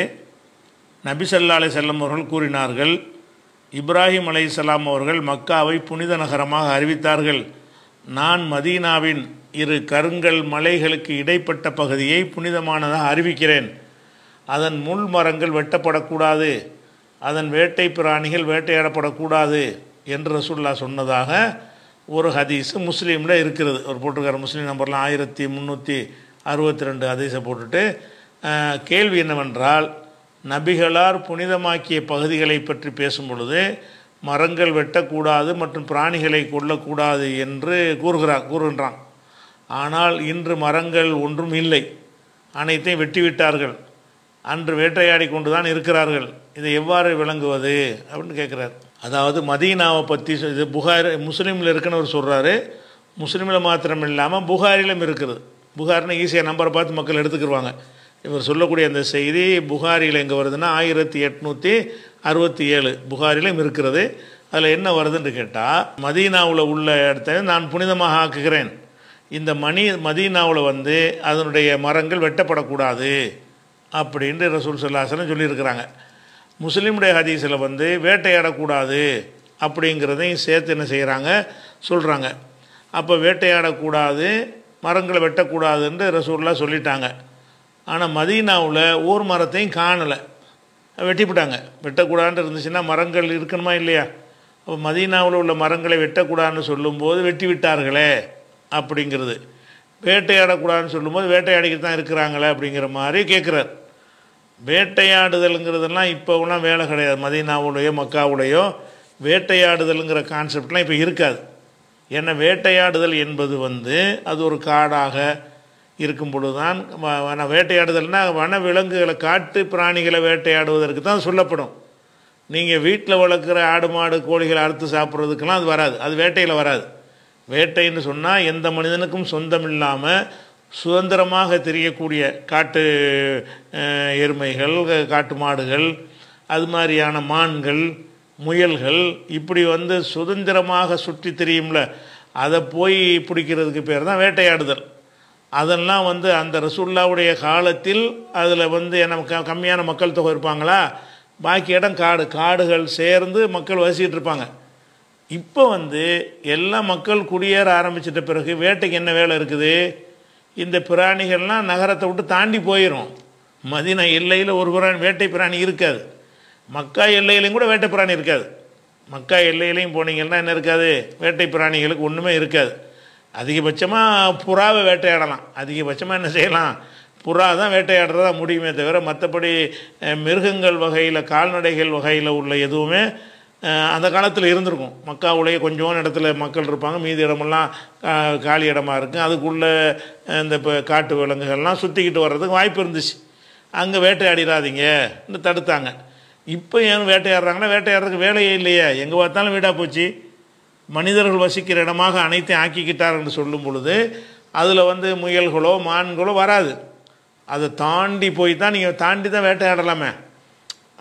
நபி ஸல்லல்லாஹு அலைஹி செல்லம் அவர்கள் கூறினார்கள் இப்ராஹிம் அலைஹிஸ்ஸலாம் அவர்கள் மக்காவை புனித நகரமாக அறிவித்தார்கள் நான் மதீனாவின் இரு கருங்கல் மலைகளுக்கு இடைப்பட்ட பகுதியை புனிதமானதாக அறிவிக்கிறேன் அதன் முள் மரங்கள் வெட்டப்படக்கூடாது அதன் வேட்டை பிராணிகள் வேட்டையாடப்படக்கூடாது என்று ரசூல்லா சொன்னதாக ஒரு ஹதீஸ் முஸ்லீமில் இருக்கிறது ஒரு போட்டிருக்காரு முஸ்லீம் நம்பர்லாம் ஆயிரத்தி முந்நூற்றி அறுபத்தி ரெண்டு ஹதீஸை போட்டுட்டு அஹ், கேள்வி என்னவென்றால் நபிகளார் புனிதமாக்கிய பகுதிகளை பற்றி பேசும் பொழுது மரங்கள் வெட்டக்கூடாது மற்றும் பிராணிகளை கொல்லக்கூடாது என்று கூறுகிறார் கூறுகின்றான் ஆனால் இன்று மரங்கள் ஒன்றும் இல்லை அனைத்தையும் வெட்டிவிட்டார்கள் அன்று வேட்டையாடி கொண்டு தான் இருக்கிறார்கள் இதை எவ்வாறு விளங்குவது அப்படின்னு கேட்குறார் அதாவது மதீனாவை பற்றி சொ- இது புகார் முஸ்லீமில் இருக்குன்னு அவர் சொல்கிறாரு முஸ்லீமில் மாத்திரம் இல்லாமல் புகாரிலும் இருக்குது புகார்னு ஈஸியாக நம்பரை பார்த்து மக்கள் எடுத்துக்கிடுவாங்க இவர் சொல்லக்கூடிய அந்த செய்தி புகாரியில் எங்கே வருதுன்னா ஆயிரத்தி எட்நூற்றி அறுபத்தி ஏழு புகாரிலும் இருக்கிறது அதில் என்ன வருதுன்னு கேட்டால் மதீனாவில் உள்ள இடத்த நான் புனிதமாக ஆக்குகிறேன் இந்த மணி மதீனாவில் வந்து அதனுடைய மரங்கள் வெட்டப்படக்கூடாது அப்படின்ட்டு ரசூல் சல்லாசனம் சொல்லியிருக்கிறாங்க முஸ்லீமுடைய ஹதீஸில் வந்து வேட்டையாடக்கூடாது அப்படிங்கிறதையும் சேர்த்து என்ன செய்கிறாங்க சொல்கிறாங்க அப்போ வேட்டையாடக்கூடாது மரங்களை வெட்டக்கூடாதுன்னு ரசூல்லா சொல்லிட்டாங்க ஆனால் மதீனாவில் ஊர் மரத்தையும் காணலை வெட்டிவிட்டாங்க வெட்டக்கூடாதுன்னு இருந்துச்சுன்னா மரங்கள் இருக்கணுமா இல்லையா அப்போ மதீனாவில் உள்ள மரங்களை வெட்டக்கூடாதுன்னு சொல்லும்போது வெட்டி விட்டார்களே அப்படிங்கிறது வேட்டையாடக்கூடாதுன்னு சொல்லும்போது வேட்டையாடிக்கிட்டு தான் இருக்கிறாங்களே அப்படிங்கிற மாதிரி கேட்குறார் வேட்டையாடுதலுங்கிறதெல்லாம் இப்போலாம் வேலை கிடையாது மதீனாவுடையோ மக்காவுடையோ வேட்டையாடுதலுங்கிற கான்செப்ட்லாம் இப்போ இருக்காது ஏன்னா வேட்டையாடுதல் என்பது வந்து அது ஒரு காடாக இருக்கும் பொழுது தான் வ- வன வேட்டையாடுதல்னா வன விலங்குகளை காட்டு பிராணிகளை வேட்டையாடுவதற்கு தான் சொல்லப்படும் நீங்கள் வீட்டில் வளர்க்குற ஆடு மாடு கோழிகளை அறுத்து சாப்பிட்றதுக்கெல்லாம் அது வராது அது வேட்டையில் வராது வேட்டைன்னு சொன்னால் எந்த மனிதனுக்கும் சொந்தம் இல்லாமல் சுதந்திரமாக தெரியக்கூடிய காட்டு அஹ், எருமைகள் காட்டு மாடுகள் அது மாதிரியான மான்கள் முயல்கள் இப்படி வந்து சுதந்திரமாக சுற்றி தெரியும்ல அதை போய் பிடிக்கிறதுக்கு பேர் தான் வேட்டையாடுதல் அதெல்லாம் வந்து அந்த ரசூல்லாவுடைய காலத்தில் அதில் வந்து என்ன க- கம்மியான மக்கள் தொகை இருப்பாங்களா பாக்கி இடம் காடு காடுகள் சேர்ந்து மக்கள் வசிக்கிட்டு இருப்பாங்க இப்போ வந்து எல்லா மக்கள் குடியேற ஆரம்பிச்சிட்ட பிறகு வேட்டைக்கு என்ன வேலை இருக்குது இந்த பிராணிகள்லாம் நகரத்தை விட்டு தாண்டி போயிடும் மதினா எல்லையில் ஒரு பிராணி வேட்டை பிராணி இருக்காது மக்கா எல்லையிலையும் கூட வேட்டை பிராணி இருக்காது மக்கா எல்லையிலையும் போனீங்கன்னா என்ன இருக்காது வேட்டை பிராணிகளுக்கு ஒன்றுமே இருக்காது அதிகபட்சமாக புறாவை வேட்டையாடலாம் அதிகபட்சமாக என்ன செய்யலாம் புறா தான் வேட்டையாடுறதா முடியுமே தவிர மற்றபடி அஹ், மிருகங்கள் வகையில் கால்நடைகள் வகையில் உள்ள எதுவுமே அஹ், அந்த காலத்தில் இருந்திருக்கும் மக்காவுடைய கொஞ்சோண்டு இடத்துல மக்கள் இருப்பாங்க மீதி இடமெல்லாம் கா- காலி இடமா இருக்கும் அதுக்குள்ளே இந்த இப்போ காட்டு விலங்குகள்லாம் சுற்றிக்கிட்டு வர்றதுக்கு வாய்ப்பு இருந்துச்சு அங்கே வேட்டையாடிடாதீங்க தடுத்தாங்க இப்போ ஏன் வேட்டையாடுறாங்கன்னா வேட்டையாடுறதுக்கு வேலையே இல்லையே எங்கே பார்த்தாலும் வீடாக போச்சு மனிதர்கள் வசிக்கிற இடமாக அனைத்தையும் ஆக்கிக்கிட்டார் என்று சொல்லும் பொழுது அதில் வந்து முயல்களோ மான்களோ வராது அதை தாண்டி போய் தான் நீங்கள் தாண்டி தான் வேட்டையாடலாமே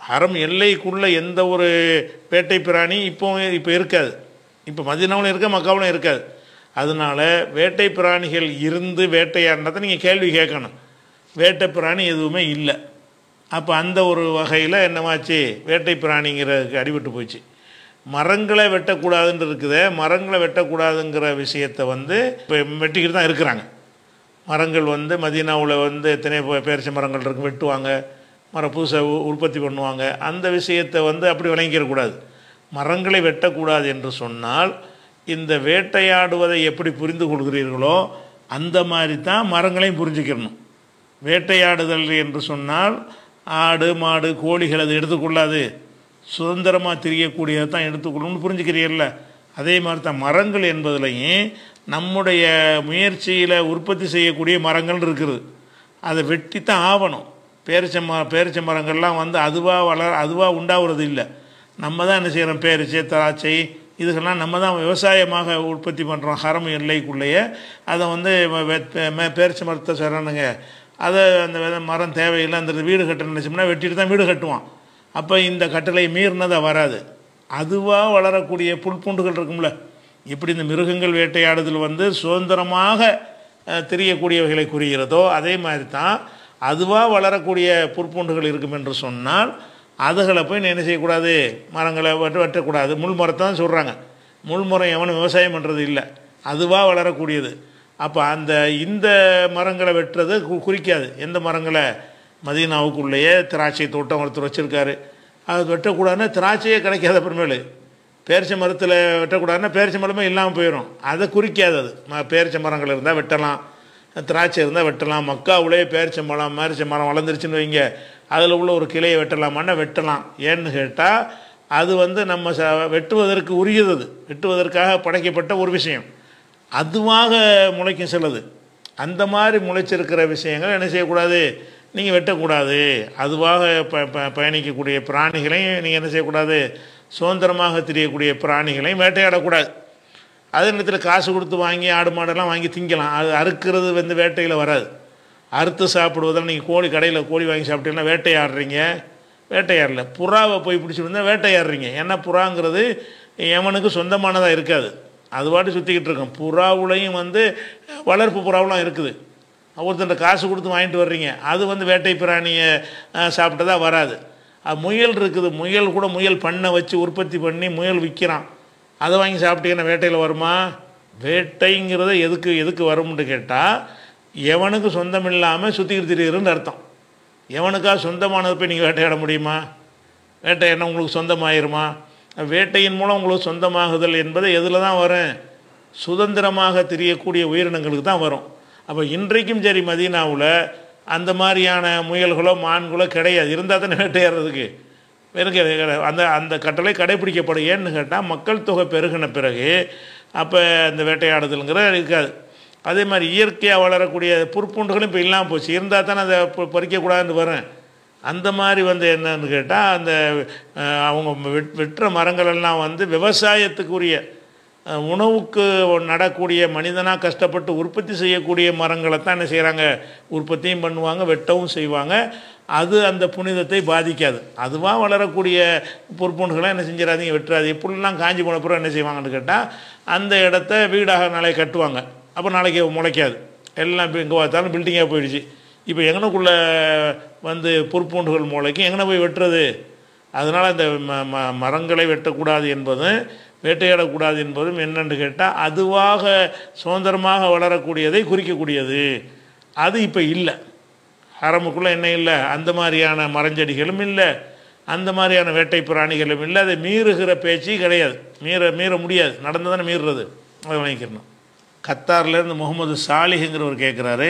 ஹரம் எல்லைக்குள்ள எந்த ஒரு வேட்டை பிராணி இப்போ இப்போ இருக்காது இப்போ மதினாவில் இருக்க மக்காவிலும் இருக்காது அதனால வேட்டை பிராணிகள் இருந்து வேட்டையாடினதை நீங்கள் கேள்வி கேட்கணும் வேட்டை பிராணி எதுவுமே இல்லை அப்போ அந்த ஒரு வகையில் என்னமாச்சு வேட்டை பிராணிங்கிறதுக்கு அடிபட்டு போச்சு மரங்களை வெட்டக்கூடாதுன்னு இருக்குதே மரங்களை வெட்டக்கூடாதுங்கிற விஷயத்தை வந்து இப்போ வெட்டிக்கிட்டு தான் இருக்கிறாங்க மரங்கள் வந்து மதீனாவில் வந்து எத்தனை பே- பேரிச்ச மரங்கள் இருக்கு வெட்டுவாங்க மரம் புதுசாக உ- உற்பத்தி பண்ணுவாங்க அந்த விஷயத்தை வந்து அப்படி விளங்கிடக்கூடாது மரங்களை வெட்டக்கூடாது என்று சொன்னால் இந்த வேட்டையாடுவதை எப்படி புரிந்து கொள்கிறீர்களோ அந்த மாதிரி தான் மரங்களையும் புரிஞ்சுக்கிறணும் வேட்டையாடுதல் என்று சொன்னால் ஆடு மாடு கோழிகள் அது எடுத்துக்கொள்ளாது சுதந்திரமாக திரியக்கூடியதை தான் எடுத்துக்கொள்ளணும்னு புரிஞ்சுக்கிறீர்கள அதே மாதிரி தான் மரங்கள் என்பதுலையும் நம்முடைய முயற்சியில் உற்பத்தி செய்யக்கூடிய மரங்கள் இருக்குது அதை வெட்டி தான் ஆகணும் பேரிச்ச ம பேரிச்ச மரங்கள்லாம் வந்து அதுவாக வளர அதுவாக உண்டாகிறது இல்லை நம்ம தான் என்ன செய்கிறோம் பேரிச்சை திராட்சை இதுக்கெல்லாம் நம்ம தான் விவசாயமாக உற்பத்தி பண்ணுறோம் ஹரம் எல்லைக்குள்ளேயே அதை வந்து வ- வெ- மே- பேரிச்ச மரத்தை சொல்கிறானுங்க அதை அந்த வித- மரம் தேவையில்லை அந்த வீடு கட்ட நினச்சோம்னா வெட்டிட்டு தான் வீடு கட்டுவான் அப்போ இந்த கட்டளை மீறினதை வராது அதுவாக வளரக்கூடிய புல்பூண்டுகள் இருக்கும்ல இப்படி இந்த மிருகங்கள் வேட்டையாடுதல் வந்து சுதந்திரமாக அஹ், தெரியக்கூடியவைகளை குறிகிறதோ அதே மாதிரி தான் அதுவாக வளரக்கூடிய புற்பூண்டுகள் இருக்கும் என்று சொன்னால் அதுகளை போய் நீ என்ன செய்யக்கூடாது மரங்களை வெட்ட வெட்டக்கூடாது முள் மரத்தை தான் சொல்கிறாங்க முள் மரம் எவனும் விவசாயம் பண்ணுறது இல்லை அதுவாக வளரக்கூடியது அப்போ அந்த இந்த மரங்களை வெட்டுறது கு- குறிக்காது எந்த மரங்களை மதீனாவுக்குள்ளேயே திராட்சை தோட்டம் ஒருத்தர் வச்சுருக்காரு அது வெட்டக்கூடாதுன்னா திராட்சையே கிடைக்காத அப்புறமேலு பேரிச்ச மரத்தில் வெட்டக்கூடாதுன்னா பேரிச்ச மரமே இல்லாமல் போயிடும் அதை குறிக்காது அது ம- பேரிச்ச மரங்கள் இருந்தால் வெட்டலாம் திராட்சை இருந்தால் வெட்டலாம் மக்காவுலே பேரிச்ச மரம் மேரிச்ச மரம் வளர்ந்துருச்சுன்னு வைங்க அதில் உள்ள ஒரு கிளையை வெட்டலாமான்னா வெட்டலாம் ஏன்னு கேட்டால் அது வந்து நம்ம ச வெட்டுவதற்கு உரியது அது வெட்டுவதற்காக படைக்கப்பட்ட ஒரு விஷயம் அதுவாக முளைக்கும் சிலது அந்த மாதிரி முளைச்சிருக்கிற விஷயங்கள் என்ன செய்யக்கூடாது நீங்கள் வெட்டக்கூடாது அதுவாக ப ப பயணிக்கக்கூடிய பிராணிகளையும் நீங்கள் என்ன செய்யக்கூடாது சுதந்திரமாக தெரியக்கூடிய பிராணிகளையும் வேட்டையாடக்கூடாது அதே நேரத்தில் காசு கொடுத்து வாங்கி ஆடு மாடெல்லாம் வாங்கி திங்கலாம் அது அறுக்கிறது வந்து வேட்டையில் வராது அறுத்து சாப்பிடுவதில் நீங்கள் கோழி கடையில் கோழி வாங்கி சாப்பிட்டீங்கன்னா வேட்டையாடுறீங்க வேட்டையாடல புறாவை போய் பிடிச்சிட்டு வந்தால் வேட்டையாடுறீங்க ஏன்னா புறாங்கிறது எவனுக்கு சொந்தமானதாக இருக்காது அது பாட்டு சுற்றிக்கிட்டு இருக்கும் புறாவுலையும் வந்து வளர்ப்பு புறாவெலாம் இருக்குது ஒருத்தன் காசு கொடுத்து வாங்கிட்டு வர்றீங்க அது வந்து வேட்டை பிராணியை அஹ், சாப்பிட்டதா வராது அது முயல் இருக்குது முயல் கூட முயல் பண்ணை வச்சு உற்பத்தி பண்ணி முயல் விற்கிறான் அதை வாங்கி சாப்பிட்டீங்கன்னா வேட்டையில் வருமா வேட்டைங்கிறத எதுக்கு எதுக்கு வரும்னு கேட்டால் எவனுக்கு சொந்தம் இல்லாமல் சுற்றிக்கிட்டு திரியுதுன்னு அர்த்தம் எவனுக்கா சொந்தமானது போய் நீங்கள் வேட்டையாட முடியுமா வேட்டையாடினா உங்களுக்கு சொந்தமாயிருமா வேட்டையின் மூலம் உங்களுக்கு சொந்தமாகுதல் என்பது எதில் தான் வரும் சுதந்திரமாக தெரியக்கூடிய உயிரினங்களுக்கு தான் வரும் அப்போ இன்றைக்கும் சரி மதீனாவில் அந்த மாதிரியான முயல்களோ மான்களோ கிடையாது இருந்தால் தானே வேட்டையாடுறதுக்கு வெறும் கிடை- கிடை- அந்த அந்த கட்டளை கடைபிடிக்கப்படும் ஏன்னு கேட்டால் மக்கள் தொகை பெருகின பிறகு அப்போ இந்த வேட்டையாடுதலுங்கிறது இருக்காது அதே மாதிரி இயற்கையாக வளரக்கூடிய புற்பூண்டுகளும் இப்போ இல்லாமல் போச்சு இருந்தால் தானே அதை பொ- பறிக்கக்கூடாதுன்னு வரும் அந்த மாதிரி வந்து என்னன்னு கேட்டால் அந்த அஹ், அவங்க வெட் வெட்டுற மரங்கள் எல்லாம் வந்து விவசாயத்துக்குரிய அஹ், உணவுக்கு நடக்கூடிய மனிதனாக கஷ்டப்பட்டு உற்பத்தி செய்யக்கூடிய மரங்களை தான் என்ன செய்கிறாங்க உற்பத்தியும் பண்ணுவாங்க வெட்டவும் செய்வாங்க அது அந்த புனிதத்தை பாதிக்காது அதுவாக வளரக்கூடிய பொறுப்புகளை என்ன செஞ்சிடாதீங்க வெட்டுறாது எப்படிலாம் காஞ்சி போன பிறகு என்ன செய்வாங்கன்னு கேட்டால் அந்த இடத்த வீடாக நாளைக்கு கட்டுவாங்க அப்போ நாளைக்கு முளைக்காது எல்லாம் இப்போ எங்கே பார்த்தாலும் பில்டிங்காக போயிடுச்சு இப்போ எங்கனக்குள்ளே வந்து பொறுப்பூண்டுகள் முளைக்கும் எங்கன போய் வெட்டுறது அதனால் அந்த ம ம மரங்களை வெட்டக்கூடாது என்பதும் வேட்டையாடக்கூடாது என்பதும் என்னென்னு கேட்டால் அதுவாக சுதந்திரமாக வளரக்கூடியதை குறிக்கக்கூடியது அது இப்போ இல்லை ஹரமுக்குள்ளே என்ன இல்லை அந்த மாதிரியான மரஞ்செடிகளும் இல்லை அந்த மாதிரியான வேட்டை பிராணிகளும் இல்லை அதை மீறுகிற பேச்சு கிடையாது மீற மீற முடியாது நடந்து தானே மீறுறது அதை வாங்கிக்கிறணும் கத்தார்லேருந்து முகமது சாலிஹுங்கிறவர் கேட்குறாரு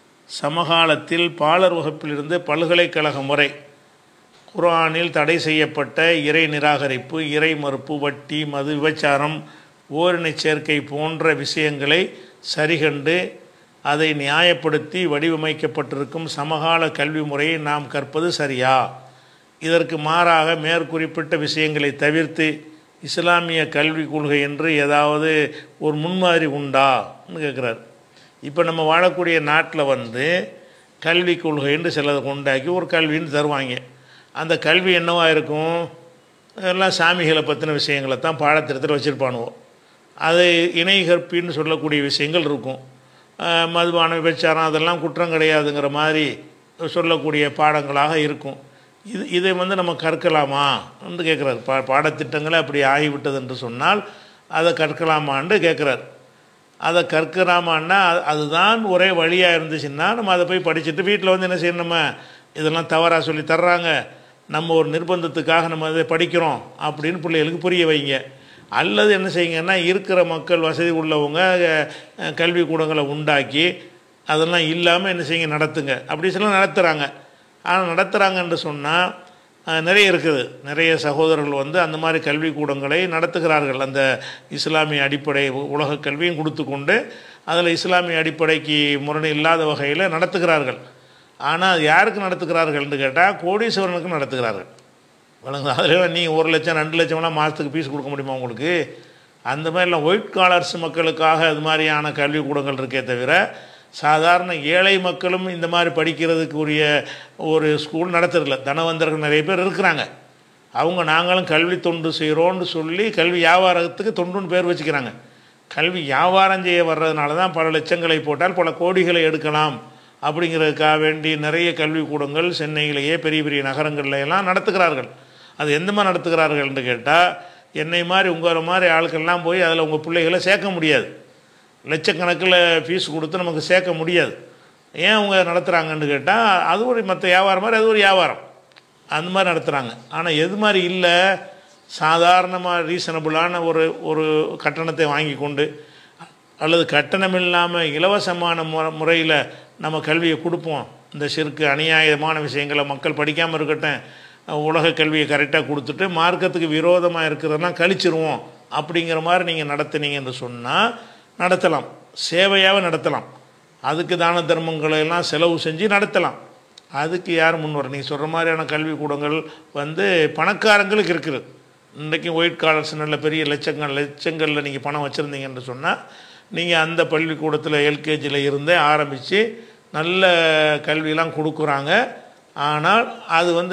சமகாலத்தில் பாலர் வகுப்பிலிருந்து பல்கலைக்கழகம் வரை குர்ஆனில் தடை செய்யப்பட்ட இறை நிராகரிப்பு இறை மறுப்பு வட்டி மது விபச்சாரம் ஓரினச் சேர்க்கை போன்ற விஷயங்களை சரிகண்டு அதை நியாயப்படுத்தி வடிவமைக்கப்பட்டிருக்கும் சமகால கல்வி முறையை நாம் கற்பது சரியா இதற்கு மாறாக மேற்குறிப்பிட்ட விஷயங்களை தவிர்த்து இஸ்லாமிய கல்விக் கொள்கை என்று ஏதாவது ஒரு முன்மாதிரி உண்டான்னு கேட்குறாரு இப்போ நம்ம வாழக்கூடிய நாட்டில் வந்து கல்விக் கொள்கைன்னு சிலதை கொண்டாக்கி ஒரு கல்வின்னு தருவாங்க அந்த கல்வி என்னவா இருக்கும் எல்லாம் சாமிகளை பற்றின விஷயங்களை தான் பாடத்திட்டத்தில் வச்சுருப்பானுவோம் அது இணை கற்பின்னு சொல்லக்கூடிய விஷயங்கள் இருக்கும் அஹ் மதுபான விபச்சாரம் அதெல்லாம் குற்றம் கிடையாதுங்கிற மாதிரி சொல்லக்கூடிய பாடங்களாக இருக்கும் இது இதை வந்து நம்ம கற்கலாமா என்று கேட்குறாரு பா பாடத்திட்டங்களே அப்படி ஆகிவிட்டது என்று சொன்னால் அதை கற்கலாமான்னு கேட்குறாரு அதை கற்கலாமான்னா அது- அதுதான் ஒரே வழியாக இருந்துச்சுன்னா நம்ம அதை போய் படிச்சுட்டு வீட்டில் வந்து என்ன செய்யணும் நம்ம இதெல்லாம் தவறாக சொல்லி தர்றாங்க நம்ம ஒரு நிர்பந்தத்துக்காக நம்ம அதை படிக்கிறோம் அப்படின்னு பிள்ளைகளுக்கு புரிய வைங்க அல்லது என்ன செய்யுங்கன்னா இருக்கிற மக்கள் வசதி உள்ளவங்க அஹ், கல்வி கூடங்களை உண்டாக்கி அதெல்லாம் இல்லாமல் என்ன செய்யுங்க நடத்துங்க அப்படி சில நடத்துகிறாங்க ஆனால் நடத்துகிறாங்கன்னு சொன்னால் நிறைய இருக்குது நிறைய சகோதரர்கள் வந்து அந்த மாதிரி கல்வி கூடங்களை நடத்துகிறார்கள் அந்த இஸ்லாமிய அடிப்படை உ- உலக கல்வியும் கொடுத்து கொண்டு அதில் இஸ்லாமிய அடிப்படைக்கு முரண் இல்லாத வகையில் நடத்துகிறார்கள் ஆனால் அது யாருக்கு நடத்துகிறார்கள்னு கேட்டால் கோடீஸ்வரனுக்கு நடத்துகிறார்கள் வழங்க அதில் நீ ஒரு லட்சம் ரெண்டு லட்சம்லாம் மாதத்துக்கு ஃபீஸ் கொடுக்க முடியுமா உங்களுக்கு அந்த மாதிரிலாம் ஒயிட் காலர்ஸ் மக்களுக்காக அது மாதிரியான கல்வி கூடங்கள் இருக்கே தவிர சாதாரண ஏழை மக்களும் இந்த மாதிரி படிக்கிறதுக்கு உரிய ஒரு ஸ்கூல் நடத்துறதில்ல தனவந்தர்கள் நிறைய பேர் இருக்கிறாங்க அவங்க நாங்களும் கல்வி தொண்டு செய்கிறோன்னு சொல்லி கல்வி வியாபாரத்துக்கு தொண்டுன்னு பேர் வச்சுக்கிறாங்க கல்வி வியாபாரம் செய்ய வர்றதுனால தான் பல லட்சங்களை போட்டால் பல கோடிகளை எடுக்கலாம் அப்படிங்கிறதுக்காக வேண்டி நிறைய கல்வி கூடங்கள் சென்னையிலேயே பெரிய பெரிய நகரங்கள்ல எல்லாம் நடத்துகிறார்கள் அது எந்த மாதிரி நடத்துகிறார்கள்னு கேட்டால் என்னை மாதிரி உங்களை மாதிரி ஆட்கள்லாம் போய் அதில் உங்கள் பிள்ளைகளை சேர்க்க முடியாது லட்சக்கணக்கில் ஃபீஸ் கொடுத்து நமக்கு சேர்க்க முடியாது ஏன் அவங்க நடத்துகிறாங்கன்னு கேட்டால் அது ஒரு மற்ற வியாபாரம் மாதிரி அது ஒரு வியாபாரம் அந்த மாதிரி நடத்துகிறாங்க ஆனால் எது மாதிரி இல்லை சாதாரணமாக ரீசனபுளான ஒரு ஒரு கட்டணத்தை வாங்கி கொண்டு அல்லது கட்டணம் இல்லாமல் இலவசமான மு முறையில் நம்ம கல்வியை கொடுப்போம் இந்த சிறுக்கு அநியாயமான விஷயங்களை மக்கள் படிக்காமல் இருக்கட்டும் உலக கல்வியை கரெக்டாக கொடுத்துட்டு மார்க்கத்துக்கு விரோதமாக இருக்கிறதெல்லாம் கழிச்சிருவோம் அப்படிங்கிற மாதிரி நீங்கள் நடத்துனீங்கன்னு சொன்னால் நடத்தலாம் சேவையாக நடத்தலாம் அதுக்கு தான தர்மங்களை எல்லாம் செலவு செஞ்சு நடத்தலாம் அதுக்கு யார் முன் வர நீங்கள் சொல்கிற மாதிரியான கல்வி கூடங்கள் வந்து பணக்காரங்களுக்கு இருக்குது இன்றைக்கும் ஒயிட் காலர்ஸ் நல்ல பெரிய லட்சங்கள் லட்சங்களில் நீங்கள் பணம் வச்சுருந்தீங்கன்னு சொன்னால் நீங்கள் அந்த பள்ளிக்கூடத்தில் எல்கேஜியில் இருந்தே ஆரம்பித்து நல்ல கல்வியெல்லாம் கொடுக்குறாங்க ஆனால் அது வந்து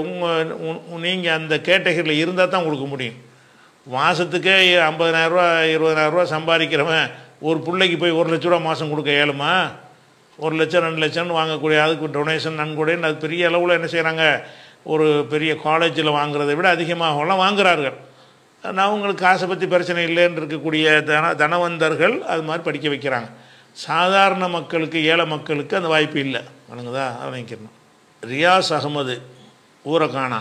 உங்கள் நீங்கள் அந்த கேட்டகரியில் இருந்தால் தான் கொடுக்க முடியும் மாதத்துக்கே ஐம்பதனாயிரரூவா இருபதனாயிரரூவா சம்பாதிக்கிறவன் ஒரு பிள்ளைக்கு போய் ஒரு லட்ச ரூபா மாதம் கொடுக்க இயலுமா ஒரு லட்சம் ரெண்டு லட்சம்னு வாங்கக்கூடிய அதுக்கு டொனேஷன் நன்கொடைன்னு அது பெரிய அளவில் என்ன செய்கிறாங்க ஒரு பெரிய காலேஜில் வாங்குறதை விட அதிகமாகலாம் வாங்குறார்கள் நான் உங்களுக்கு காசை பற்றி பிரச்சனை இல்லைன்னு இருக்கக்கூடிய தன தனவந்தர்கள் அது மாதிரி படிக்க வைக்கிறாங்க சாதாரண மக்களுக்கு ஏழை மக்களுக்கு அந்த வாய்ப்பு இல்லை வணங்குதா அதை நினைக்கணும் ரியாஸ் அகமது ஊரை காணா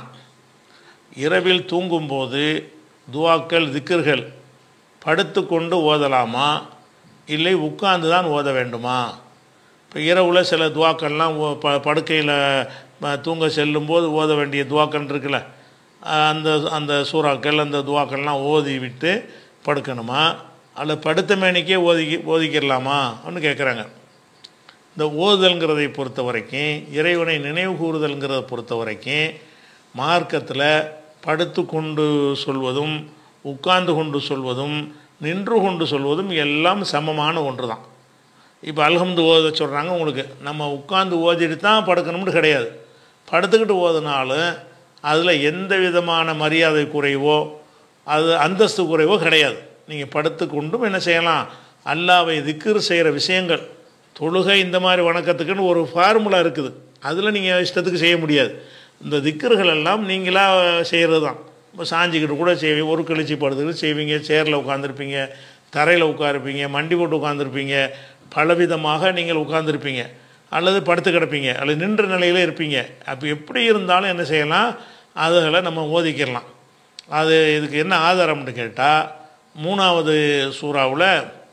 இரவில் தூங்கும்போது துவாக்கள் திக்கர்கள் படுத்துக்கொண்டு ஓதலாமா இல்லை உட்கார்ந்து தான் ஓத வேண்டுமா இப்போ இரவில் சில துவாக்கள்லாம் ஓ- ப படுக்கையில் தூங்க செல்லும்போது ஓத வேண்டிய துவாக்கள் இருக்குல்ல அஹ் அந்த அந்த சூறாக்கள் அந்த துவாக்கள்லாம் ஓதி விட்டு படுக்கணுமா அல்லது படுத்த மேனிக்கே ஓதி ஓதிக்கிடலாமா அப்படின்னு கேட்குறாங்க இந்த ஓதுதல்ங்கிறதை பொறுத்த வரைக்கும் இறைவனை நினைவு கூறுதல்ங்கிறத பொறுத்த வரைக்கும் மார்க்கத்தில் படுத்து கொண்டு சொல்வதும் உட்கார்ந்து கொண்டு சொல்வதும் நின்று கொண்டு சொல்வதும் எல்லாம் சமமான ஒன்று தான் இப்போ அல்ஹம்து ஓத சொல்கிறாங்க உங்களுக்கு நம்ம உட்கார்ந்து ஓதிட்டு தான் படுக்கணும்னு கிடையாது படுத்துக்கிட்டு ஓதுனாலும் அதில் எந்த விதமான மரியாதை குறைவோ அது அந்தஸ்து குறைவோ கிடையாது நீங்கள் படுத்து கொண்டும் என்ன செய்யலாம் அல்லாவை திக்ர் செய்கிற விஷயங்கள் தொழுகை இந்த மாதிரி வணக்கத்துக்குன்னு ஒரு ஃபார்முலா இருக்குது அதில் நீங்கள் இஷ்டத்துக்கு செய்ய முடியாது இந்த திக்கர்கள் எல்லாம் நீங்களாக செய்கிறது தான் இப்போ சாஞ்சிக்கிட்டு கூட செய்வீங்க ஒரு கழிச்சு படுத்துக்கிட்டு செய்வீங்க சேரில் உட்காந்துருப்பீங்க தரையில் உட்காருப்பீங்க மண்டி போட்டு உட்காந்துருப்பீங்க பலவிதமாக நீங்கள் உட்காந்துருப்பீங்க அல்லது படுத்து கிடப்பீங்க அல்லது நின்ற நிலையில இருப்பீங்க அப்போ எப்படி இருந்தாலும் என்ன செய்யலாம் அதுகளை நம்ம ஓதிக்கிடலாம் அது இதுக்கு என்ன ஆதாரம்னு கேட்டால் மூணாவது சூறாவில்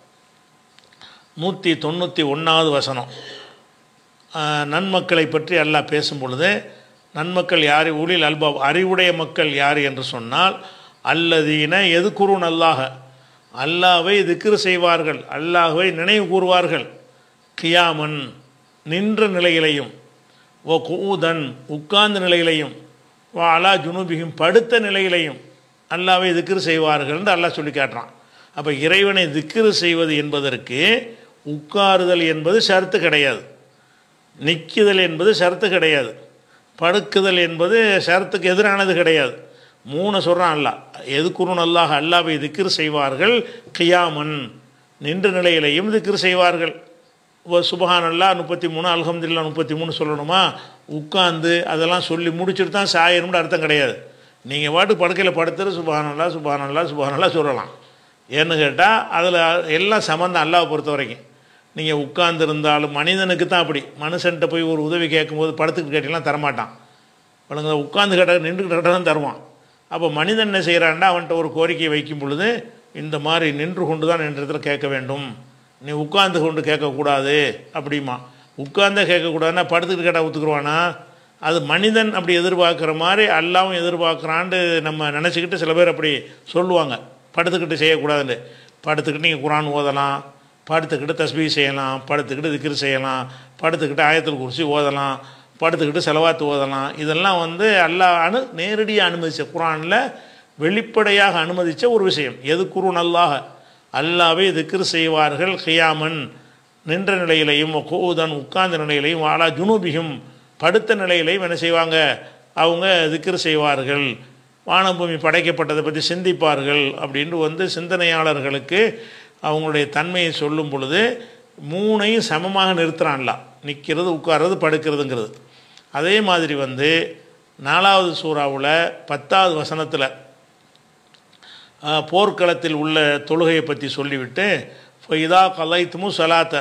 நூற்றி தொண்ணூற்றி ஒன்றாவது வசனம் ஆஹ், நன்மக்களை பற்றி அல்லாஹ் பேசும் பொழுது நன்மக்கள் யார் ஊழில் அல்பாப் அறிவுடைய மக்கள் யார் என்று சொன்னால் அல்லதீன எது குருன் அல்லாஹ அல்லாவை திக்ரு செய்வார்கள் அல்லாஹ்வை நினைவு கூறுவார்கள் கியாமன் நின்ற நிலையிலையும் ஓ கூதன் உட்கார்ந்த நிலையிலையும் வா அலா ஜுனூபிகும் படுத்த நிலையிலையும் அல்லாவை திக்ரு செய்வார்கள் என்று அல்லாஹ் சொல்லி காட்டுறான் அப்போ இறைவனை திக்ரு செய்வது என்பதற்கு உட்காருதல் என்பது ஷர்த்து கிடையாது நிற்குதல் என்பது ஷர்த்து கிடையாது படுக்குதல் என்பது ஷரத்துக்கு எதிரானது கிடையாது மூணு சொல்கிறான் அல்லா எதுக்குறுன் அல்லாஹ் அல்லாவை திக்ர் செய்வார்கள் கியாமன் நின்ற நிலையிலையும் திக்ர் செய்வார்கள் சுபஹான் அல்லா முப்பத்தி மூணு அல்ஹம்துல்லா முப்பத்தி மூணு சொல்லணுமா உட்காந்து அதெல்லாம் சொல்லி முடிச்சுட்டு தான் சாயணும்னு அர்த்தம் கிடையாது நீங்கள் பாட்டு படுக்கையில் படுத்துட்டு சுபஹானல்லா சுபஹானல்லா சுபஹானல்லா சொல்லலாம் ஏன்னு கேட்டால் அதில் எல்லாம் சம்மந்தம் அல்லாவை பொறுத்த வரைக்கும் நீங்கள் உட்கார்ந்துருந்தாலும் மனிதனுக்கு தான் அப்படி மனுஷன்ட்ட போய் ஒரு உதவி கேட்கும்போது படுத்துக்கிட்டு கேட்டீங்கன்னா தரமாட்டான் அவனுங்க உட்காந்து கேட்ட நின்றுக்கிட்டு கேட்டால் தான் தருவான் அப்போ மனிதன் என்ன செய்கிறான்டா அவன்கிட்ட ஒரு கோரிக்கையை வைக்கும் பொழுது இந்த மாதிரி நின்று கொண்டு தான் என்ற இடத்துல கேட்க வேண்டும் நீ உட்கார்ந்து கொண்டு கேட்கக்கூடாது அப்படிமா உட்கார்ந்தே கேட்கக்கூடாதுன்னா படுத்துக்கிட்டு கேட்டால் ஒத்துக்குருவானா அது மனிதன் அப்படி எதிர்பார்க்குற மாதிரி அல்லாவும் எதிர்பார்க்குறான்ட்டு நம்ம நினச்சிக்கிட்டு சில பேர் அப்படி சொல்லுவாங்க படுத்துக்கிட்டு செய்யக்கூடாதுன்னு படுத்துக்கிட்டு நீங்கள் குரான் ஓதலாம் படுத்துக்கிட்டு தஸ்பீ செய்யலாம் படுத்துக்கிட்டு திக்ரு செய்யலாம் படுத்துக்கிட்டு ஆயத்தில் குறிச்சி ஓதலாம் படுத்துக்கிட்டு செலவாத்து ஓதலாம் இதெல்லாம் வந்து அல்லாஹ் அனு நேரடியாக அனுமதிச்ச குரானில் வெளிப்படையாக அனுமதித்த ஒரு விஷயம் எது குருன் அல்லாஹ் அல்லாவே திக்ரு செய்வார்கள் கியாமன் நின்ற நிலையிலையும் கூதன் உட்கார்ந்த நிலையிலையும் வாலா ஜுனூபியும் படுத்த நிலையிலையும் என்ன செய்வாங்க அவங்க திக்ரு செய்வார்கள் வானபூமி படைக்கப்பட்டதை பற்றி சிந்திப்பார்கள் அப்படின்ட்டு வந்து சிந்தனையாளர்களுக்கு அவங்களுடைய தன்மையை சொல்லும் பொழுது மூணையும் சமமாக நிறுத்துறான்ல நிற்கிறது உட்கார்றது படுக்கிறதுங்கிறது அதே மாதிரி வந்து நாலாவது சூறாவில் பத்தாவது வசனத்தில் போர்க்களத்தில் உள்ள தொழுகையை பற்றி சொல்லிவிட்டு இதா கலைத்துமு சலாத்த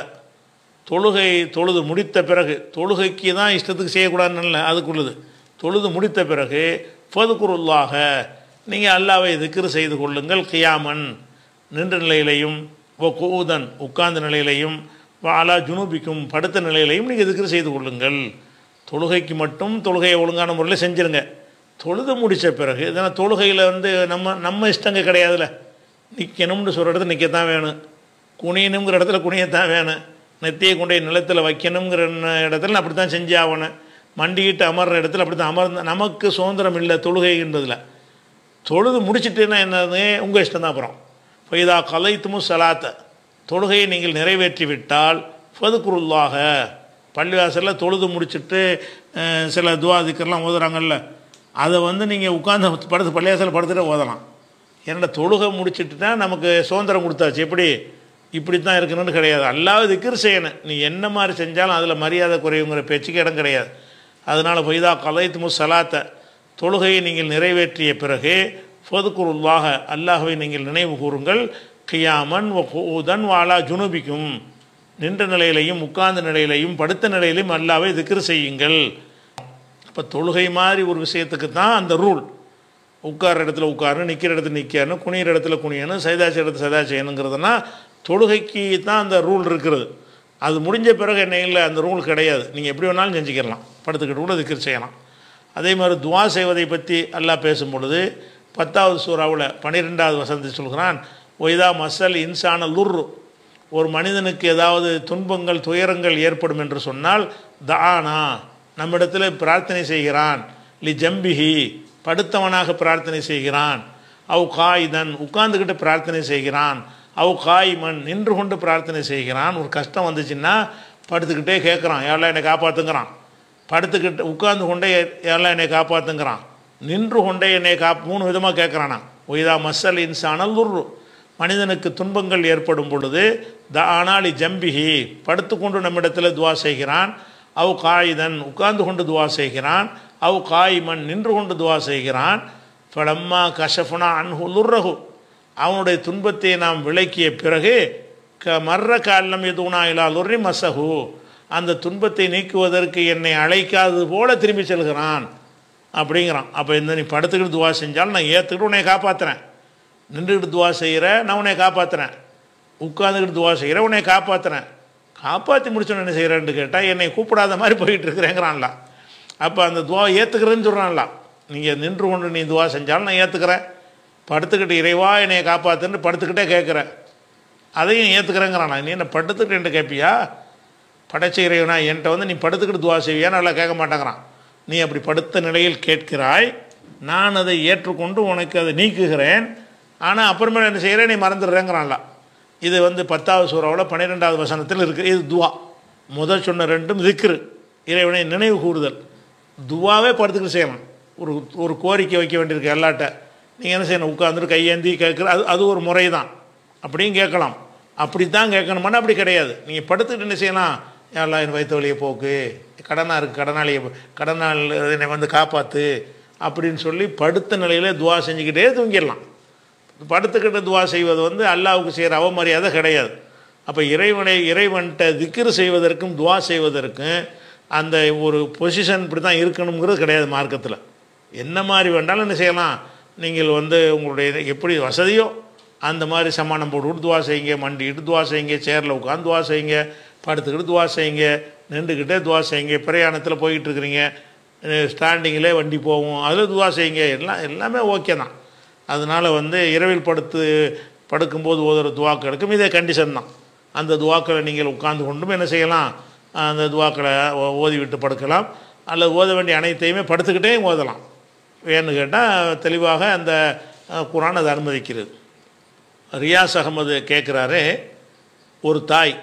தொழுகை தொழுது முடித்த பிறகு தொழுகைக்கு தான் இஷ்டத்துக்கு செய்யக்கூடாதுன்னு இல்லை அதுக்குள்ளது தொழுது முடித்த பிறகு ஃபதுக்குருல்லாக நீங்கள் அல்லாவை திக்ரு செய்து கொள்ளுங்கள் கியாமன் நின்ற நிலையிலையும் ஓ கூதன் உட்கார்ந்த நிலையிலையும் வாலா ஜுனூபிக்கும் படுத்த நிலையிலையும் நீங்கள் திக்ரு செய்து கொள்ளுங்கள் தொழுகைக்கு மட்டும் தொழுகையை ஒழுங்கான முறையில் செஞ்சுருங்க தொழுது முடித்த பிறகு இதனால் தொழுகையில் வந்து நம்ம நம்ம இஷ்டங்க கிடையாதுல்ல நிற்கணும்னு சொல்கிற இடத்துல நிற்கத்தான் வேணும் குனியணுங்கிற இடத்துல குனியத்தான் வேணும் நெத்தியை கொண்டே நிலத்தில் வைக்கணுங்கிற இடத்துல அப்படி தான் செஞ்சு ஆகணும் மண்டிக்கிட்டு அமர்ற இடத்துல அப்படி தான் அமர்ந்த நமக்கு சுதந்திரம் இல்லை தொழுகை என்பதில் தொழுது முடிச்சிட்டுன்னா என்னது உங்கள் இஷ்டம் தான் அப்புறம் ஃபைதா கலைத்துமு சலாத்த தொழுகையை நீங்கள் நிறைவேற்றி விட்டால் ஃபதுக்குருல்லாக பள்ளிவாசலில் தொழுது முடிச்சுட்டு சில துவாதிக்கெல்லாம் ஓதுறாங்கல்ல அதை வந்து நீங்கள் உட்காந்து படுத்து பள்ளிவாசலில் படுத்துட்டு ஓதலாம் ஏன்னா தொழுகை முடிச்சுட்டுனா நமக்கு சுதந்திரம் கொடுத்தாச்சு எப்படி இப்படி தான் இருக்கணும்னு கிடையாது அல்லாவது திக்கர் செய்யணும் நீ என்ன மாதிரி செஞ்சாலும் அதில் மரியாதை குறையுங்கிற பேச்சுக்கு இடம் கிடையாது அதனால் ஃபைதா கலைத்துமு சலாத்த தொழுகையை நீங்கள் நிறைவேற்றிய பிறகு ஃபதுக்குருல்லாக அல்லாஹவை நீங்கள் நினைவு கூறுங்கள் கியாமன் ஊதன் வாலா ஜுனுபிக்கும் நின்ற நிலையிலையும் உட்கார்ந்த நிலையிலையும் படுத்த நிலையிலையும் அல்லாவை திக்ரு செய்யுங்கள் இப்போ தொழுகை மாதிரி ஒரு விஷயத்துக்கு தான் அந்த ரூல் உட்கார இடத்துல உட்காரணும் நிற்கிற இடத்துல நிற்கணும் குனிகிற இடத்துல குனியணும் சைதாச்சி இடத்துல சதா செய்யணுங்கிறதுனா தொழுகைக்கு தான் அந்த ரூல் இருக்கிறது அது முடிஞ்ச பிறகு என்ன இல்லை அந்த ரூல் கிடையாது நீங்கள் எப்படி வேணாலும் செஞ்சுக்கிடலாம் படுத்துக்கிட்டு கூட திக்ர் செய்யலாம் அதே மாதிரி துவா செய்வதை பற்றி அல்லாஹ் பேசும் பொழுது பத்தாவது சூறாவில் பன்னிரெண்டாவது வசந்தி சொல்கிறான் ஒய்தா மசல் இன்சான லுர்ரு ஒரு மனிதனுக்கு ஏதாவது துன்பங்கள் துயரங்கள் ஏற்படும் என்று சொன்னால் தானா நம்மிடத்தில் பிரார்த்தனை செய்கிறான் லி ஜம்பிஹி படுத்தவனாக பிரார்த்தனை செய்கிறான் அவ் காய்தன் உட்கார்ந்துக்கிட்டு பிரார்த்தனை செய்கிறான் அவ் காய்மன் நின்று கொண்டு பிரார்த்தனை செய்கிறான் ஒரு கஷ்டம் வந்துச்சுன்னா படுத்துக்கிட்டே கேட்குறான் எல்லாம் என்னை காப்பாற்றுங்கிறான் படுத்துக்கிட்டு உட்கார்ந்து கொண்டே எல்லாம் என்னை காப்பாற்றுங்கிறான் நின்று கொண்டே என்னை கா மூணு விதமாக கேட்குறானா ஒய்தா மசல் இன்சானல் துர்ரு மனிதனுக்கு துன்பங்கள் ஏற்படும் பொழுது த ஆனாலி ஜம்பிஹி படுத்துக்கொண்டு நம்மிடத்தில் துவா செய்கிறான் அவ் காயுதன் உட்கார்ந்து கொண்டு துவா செய்கிறான் அவ் காய்மன் நின்று கொண்டு துவா செய்கிறான் பலம்மா கஷஃபுனா அன்ஹு லுர்ரஹு அவனுடைய துன்பத்தை நாம் விளக்கிய பிறகு க மர்ற காலம் எதுனா இலா லுர்ரி மசஹு அந்த துன்பத்தை நீக்குவதற்கு என்னை அழைக்காதது போல திரும்பி செல்கிறான் அப்படிங்கிறான் அப்போ இந்த நீ படுத்துக்கிட்டு துவா செஞ்சாலும் நான் ஏற்றுக்கிட்டு உன்னை காப்பாற்றுறேன் நின்றுக்கிட்டு துவா செய்கிற நான் உன்னை காப்பாற்றுறேன் உட்காந்துக்கிட்டு துவா செய்கிற உன்னை காப்பாற்றுறேன் காப்பாற்றி முடிச்சோன்னு என்ன செய்கிறேன்னு கேட்டால் என்னை கூப்பிடாத மாதிரி போயிட்டு இருக்கிறேங்கிறான்ல அப்போ அந்த துவா ஏற்றுக்கிறேன்னு சொல்கிறான்ல நீங்கள் நின்று கொண்டு நீ துவா செஞ்சாலும் நான் ஏற்றுக்கிறேன் படுத்துக்கிட்டு இறைவா என்னை காப்பாற்றுன்னு படுத்துக்கிட்டே கேட்குறேன் அதையும் ஏற்றுக்கிறேங்கிறான் நீ என்ன படுத்துக்கிட்டு என்கிட்ட கேட்பியா படைச்ச இறைவனா என்கிட்ட வந்து நீ படுத்துக்கிட்டு துவா செய்வியா நல்லா கேட்க மாட்டேங்கிறான் நீ அப்படி படுத்த நிலையில் கேட்கிறாய் நான் அதை ஏற்றுக்கொண்டு உனக்கு அதை நீக்குகிறேன் ஆனால் அப்புறமேல என்ன செய்கிறேன் நீ மறந்துடுறேங்கிறான்ல இது வந்து பத்தாவது சூறாவில் பன்னிரெண்டாவது வசனத்தில் இருக்குது இது துவா முதல் சொன்ன ரெண்டும் திக்ரு இறைவனை நினைவு கூறுதல் துவாவே படுத்துக்கிட்டு செய்யலாம் ஒரு ஒரு கோரிக்கை வைக்க வேண்டியிருக்கு எல்லாட்ட நீங்கள் என்ன செய்யணும் உட்காந்துட்டு கையேந்தி கேட்குற அது அது ஒரு முறை தான் அப்படியும் கேட்கலாம் அப்படி தான் கேட்கணுமானா அப்படி கிடையாது நீங்கள் படுத்துக்கிட்டு என்ன செய்யலாம் எல்லாம் என் வயிற்று வழியை போக்கு கடனாக இருக்குது கடனாளியை கடனால் என்னை வந்து காப்பாற்று அப்படின்னு சொல்லி படுத்த நிலையில துவா செஞ்சுக்கிட்டே தூங்கிடலாம் படுத்துக்கிட்டு துவா செய்வது வந்து அல்லாவுக்கு செய்கிற அவமரியாதை கிடையாது அப்போ இறைவனை இறைவன்கிட்ட திக்ரு செய்வதற்கும் துவா செய்வதற்கும் அந்த ஒரு பொசிஷன் இப்படி தான் இருக்கணுங்கிறது கிடையாது மார்க்கத்தில் என்ன மாதிரி வேண்டாலும் என்ன செய்யலாம் நீங்கள் வந்து உங்களுடைய இது எப்படி வசதியோ அந்த மாதிரி சமானம் போட்டுக்கிட்டு துவா செய்யுங்க மண்டிக்கிட்டு துவா செய்யுங்க சேரில் உட்காந்து துவா செய்யுங்க படுத்துக்கிட்டு துவா செய்யுங்க நின்றுக்கிட்டே துவா செய்யுங்க பிரயாணத்தில் போய்கிட்டு இருக்கிறீங்க ஸ்டாண்டிங்கிலே வண்டி போகும் அதில் துவா செய்யுங்க எல்லாம் எல்லாமே ஓகே தான் அதனால் வந்து இரவில் படுத்து படுக்கும்போது ஓதுற துவாக்களுக்கும் இதே கண்டிஷன் தான் அந்த துவாக்களை நீங்கள் உட்கார்ந்து கொண்டும் என்ன செய்யலாம் அந்த துவாக்களை ஓ- ஓதிவிட்டு படுக்கலாம் அல்லது ஓத வேண்டிய அனைத்தையுமே படுத்துக்கிட்டே ஓதலாம் ஏன்னு கேட்டால் தெளிவாக அந்த அஹ், குர்ஆன் அதை அனுமதிக்கிறது ரியாஸ் அகமது கேட்குறாரு ஒரு தாய்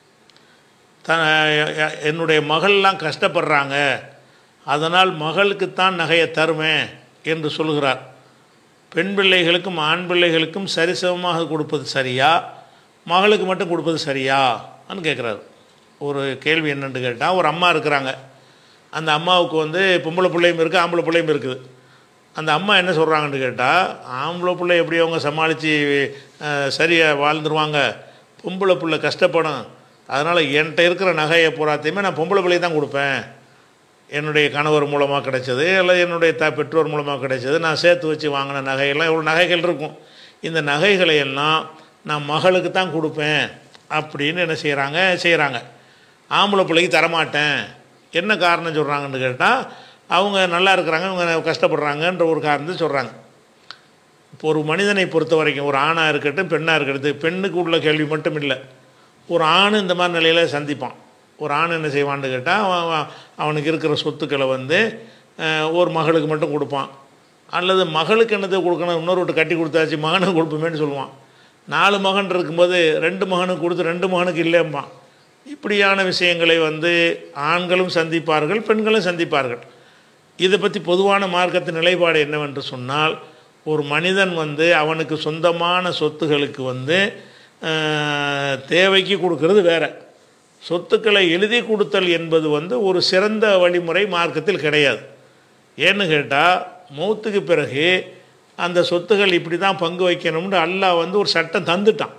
த என்னுடைய மகள்லாம் கஷ்டப்படுறாங்க அதனால் மகளுக்குத்தான் நகையை தருவேன் என்று சொல்கிறார் பெண் பிள்ளைகளுக்கும் ஆண் பிள்ளைகளுக்கும் சரிசமமாக கொடுப்பது சரியா மகளுக்கு மட்டும் கொடுப்பது சரியான்னு கேட்குறாரு ஒரு கேள்வி என்னன்னு கேட்டால் ஒரு அம்மா இருக்கிறாங்க அந்த அம்மாவுக்கு வந்து பொம்பளை பிள்ளையும் இருக்குது ஆம்பளை பிள்ளையும் இருக்குது அந்த அம்மா என்ன சொல்கிறாங்கன்னு கேட்டால் ஆம்பளை பிள்ளை எப்படி அவங்க சமாளித்து சரியாக வாழ்ந்துருவாங்க பொம்பளை பிள்ளை கஷ்டப்படும் அதனால் என்கிட்ட இருக்கிற நகையை பூராத்தையுமே நான் பொம்பளை பிள்ளை தான் கொடுப்பேன் என்னுடைய கணவர் மூலமாக கிடைச்சது அல்லது என்னுடைய த பெற்றோர் மூலமாக கிடைச்சது நான் சேர்த்து வச்சு வாங்கின நகையெல்லாம் இவ்வளோ நகைகள் இருக்கும் இந்த நகைகளை எல்லாம் நான் மகளுக்கு தான் கொடுப்பேன் அப்படின்னு என்ன செய்கிறாங்க செய்கிறாங்க ஆம்பளை பிள்ளைக்கு தரமாட்டேன் என்ன காரணம் சொல்கிறாங்கன்னு கேட்டால் அவங்க நல்லா இருக்கிறாங்க இவங்க கஷ்டப்படுறாங்கன்ற ஒரு காரணத்தை சொல்கிறாங்க இப்போ ஒரு மனிதனை பொறுத்த வரைக்கும் ஒரு ஆணாக இருக்கட்டும் பெண்ணாக இருக்கட்டும் பெண்ணுக்கு உள்ள கேள்வி மட்டும் இல்லை ஒரு ஆண் இந்த மாதிரி நிலையில் சந்திப்பான் ஒரு ஆண் என்ன செய்வான்னு கேட்டால் அவன் அவன் அவனுக்கு இருக்கிற சொத்துக்களை வந்து அஹ், ஒரு மகளுக்கு மட்டும் கொடுப்பான் அல்லது மகளுக்கு என்னத்தை கொடுக்கணும் இன்னொரு வீட்டு கட்டி கொடுத்தாச்சு மகனுக்கு கொடுப்போமேன்னு சொல்லுவான் நாலு மகன் இருக்கும்போது ரெண்டு மகனுக்கு கொடுத்து ரெண்டு மகனுக்கு இல்லைம்பான் இப்படியான விஷயங்களை வந்து ஆண்களும் சந்திப்பார்கள் பெண்களும் சந்திப்பார்கள் இதை பற்றி பொதுவான மார்க்கத்தின் நிலைப்பாடு என்னவென்று சொன்னால் ஒரு மனிதன் வந்து அவனுக்கு சொந்தமான சொத்துகளுக்கு வந்து அஹ், தேவைக்கு கொடுக்கறது வேற சொத்துக்களை எழுதி கொடுத்தல் என்பது வந்து ஒரு சிறந்த வழிமுறை மார்க்கத்தில் கிடையாது ஏன்னு கேட்டால் மௌத்துக்கு பிறகு அந்த சொத்துகள் இப்படி தான் பங்கு வைக்கணும்னு அல்லாஹ் வந்து ஒரு சட்டம் தந்துட்டான்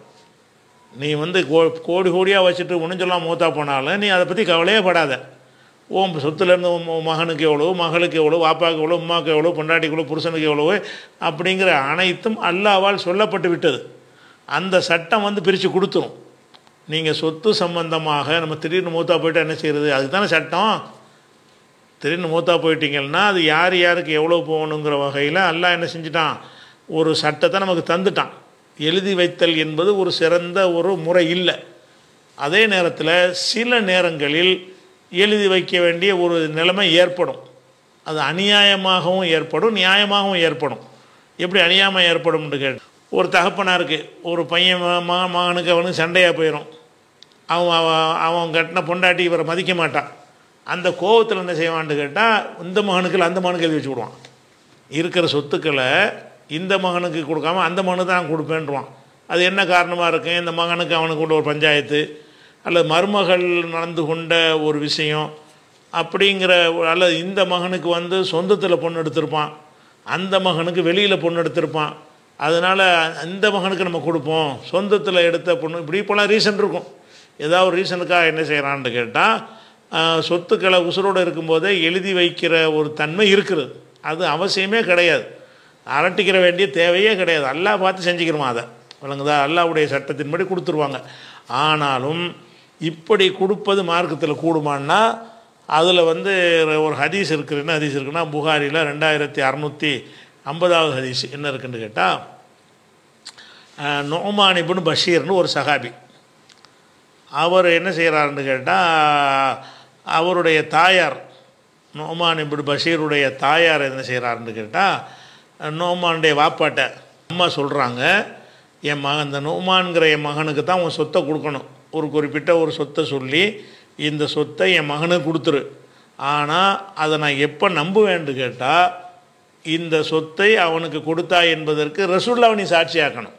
நீ வந்து கோ கோடி கோடியாக வச்சுட்டு ஒன்றும் மூத்தா போனாலும் நீ அதை பற்றி கவலையே படாத உன் சொத்துலேருந்து உன் உன் மகனுக்கு எவ்வளோ மகளுக்கு எவ்வளோ வாப்பாவுக்கு எவ்வளோ உமாவுக்கு எவ்வளோ பொண்டாட்டிக்கு எவ்வளோ புருஷனுக்கு எவ்வளோ அப்படிங்கிற அனைத்தும் அல்லாவால் சொல்லப்பட்டு விட்டது அந்த சட்டம் வந்து பிரித்து கொடுத்துரும் நீங்கள் சொத்து சம்பந்தமாக நம்ம திடீர்னு மூத்தா போயிட்டா என்ன செய்யறது அதுக்கு தானே சட்டம் திடீர்னு மூத்தா போயிட்டீங்கன்னா அது யார் யாருக்கு எவ்வளோ போகணுங்கிற வகையில் அல்லாஹ் என்ன செஞ்சிட்டான் ஒரு சட்டத்தை நமக்கு தந்துட்டான் எழுதி வைத்தல் என்பது ஒரு சிறந்த ஒரு முறை இல்லை அதே நேரத்தில் சில நேரங்களில் எழுதி வைக்க வேண்டிய ஒரு நிலைமை ஏற்படும் அது அநியாயமாகவும் ஏற்படும் நியாயமாகவும் ஏற்படும் எப்படி அநியாயம் ஏற்படும்னு கேட்டு ஒரு தகப்பனாருக்கு ஒரு பையன் ம- ம- மகனுக்கு அவனுக்கு சண்டையாக போயிடும் அவன் அவன் அவன் கட்டின பொண்டாட்டி இவரை மதிக்க மாட்டான் அந்த கோவத்தில் என்ன செய்வான்னு கேட்டால் இந்த மகனுக்கு இல்லை அந்த மகனுக்கு எழுதி வச்சு விடுவான் இருக்கிற சொத்துக்களை இந்த மகனுக்கு கொடுக்காம அந்த மகனுக்கு தான் கொடுப்பேன்றான் அது என்ன காரணமாக இருக்கும் இந்த மகனுக்கு அவனுக்கு கூட ஒரு பஞ்சாயத்து அல்லது மருமகள் நடந்து கொண்ட ஒரு விஷயம் அப்படிங்கிற ஒரு- அல்லது இந்த மகனுக்கு வந்து சொந்தத்தில் பொண்ணு எடுத்திருப்பான் அந்த மகனுக்கு வெளியில் பொண்ணு எடுத்திருப்பான் அதனால் இந்த மகனுக்கு நம்ம கொடுப்போம் சொந்தத்தில் எடுத்த பொண்ணு இப்படி போலாம் ரீசன் இருக்கும் ஏதாவது ஒரு ரீசனுக்காக என்ன செய்கிறான்னு கேட்டால் சொத்துக்களை உசுரோடு இருக்கும்போதே எழுதி வைக்கிற ஒரு தன்மை இருக்கிறது அது அவசியமே கிடையாது அரட்டிக்கிற வேண்டிய தேவையே கிடையாது அல்லாஹ் பார்த்து செஞ்சுக்கிறோம் அதை விளங்குதா அல்லாஹ்வுடைய சட்டத்தின்படி கொடுத்துருவாங்க ஆனாலும் இப்படி கொடுப்பது மார்க்கத்தில் கூடுமான்னா அதில் வந்து ஒரு ஹதீஸ் இருக்குது என்ன ஹதீஸ் இருக்குன்னா புகாரியில் ரெண்டாயிரத்தி அறநூற்றி ஐம்பதாவது ஹதீஸ் என்ன இருக்குன்னு கேட்டால் நோமான் இப்னு பஷீர்னு ஒரு சஹாபி அவர் என்ன செய்கிறாருன்னு கேட்டால் அவருடைய தாயார் நோமான் இப்னு பஷீருடைய தாயார் என்ன செய்கிறாருன்னு கேட்டால் நோமானுடைய வாப்பாட்ட அம்மா சொல்கிறாங்க என் மகன் இந்த நோமான்கிற என் மகனுக்கு தான் உன் சொத்தை கொடுக்கணும் ஒரு குறிப்பிட்ட ஒரு சொத்தை சொல்லி இந்த சொத்தை என் மகனுக்கு கொடுத்துரு ஆனால் அதை நான் எப்போ நம்புவேன்னு கேட்டால் இந்த சொத்தை அவனுக்கு கொடுத்தா என்பதற்கு ரசூல்லாவை நீ சாட்சியாக்கணும்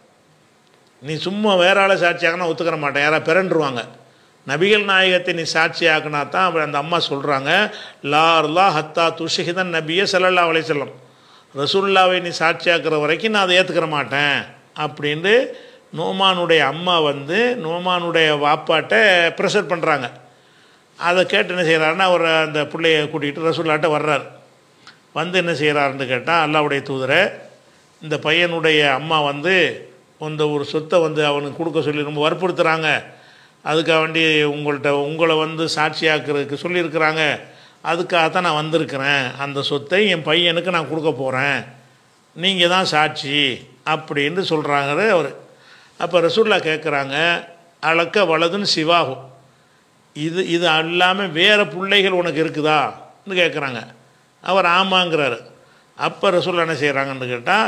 நீ சும்மா வேற ஆளை சாட்சியாக்கினா ஒத்துக்கிற மாட்டேன் யாராவது பிறண்டுருவாங்க நபிகள் நாயகத்தை நீ சாட்சியாக்கினா தான் அப்புறம் அந்த அம்மா சொல்கிறாங்க லார்லா ஹத்தா துஷிஹிதன் நபிய சல்லல்லா அலைஹிஸ்ஸலாம் ரசூல்லாவை நீ சாட்சியாக்குற வரைக்கும் நான் அதை ஏற்றுக்கிற மாட்டேன் அப்படின்ட்டு நோமானுடைய அம்மா வந்து நோமானுடைய வாப்பாட்ட ப்ரெஷர் பண்ணுறாங்க அதை கேட்டு என்ன செய்கிறாருன்னா அவர் அந்த பிள்ளைய கூட்டிகிட்டு ரசூல்லாட்ட வர்றார் வந்து என்ன செய்கிறாருன்னு கேட்டால் அல்லாவுடைய தூதரை இந்த பையனுடைய அம்மா வந்து இந்த ஒரு சொத்தை வந்து அவனுக்கு கொடுக்க சொல்லி ரொம்ப வற்புறுத்துகிறாங்க அதுக்காக வேண்டி உங்கள்கிட்ட உங்களை வந்து சாட்சியாக்குறதுக்கு சொல்லியிருக்கிறாங்க அதுக்காக தான் நான் வந்திருக்கிறேன் அந்த சொத்தை என் பையனுக்கு நான் கொடுக்க போகிறேன் நீங்கள் தான் சாட்சி அப்படின்னு சொல்கிறாங்க அவர் அப்போ ரசூல்லா கேட்குறாங்க அளக்க வலதுன்னு சிவாகும் இது இது அல்லாமல் வேறு பிள்ளைகள் உனக்கு இருக்குதான்னு கேட்குறாங்க அவர் ஆமாங்கிறாரு அப்போ ரசூல் என்ன செய்கிறாங்கன்னு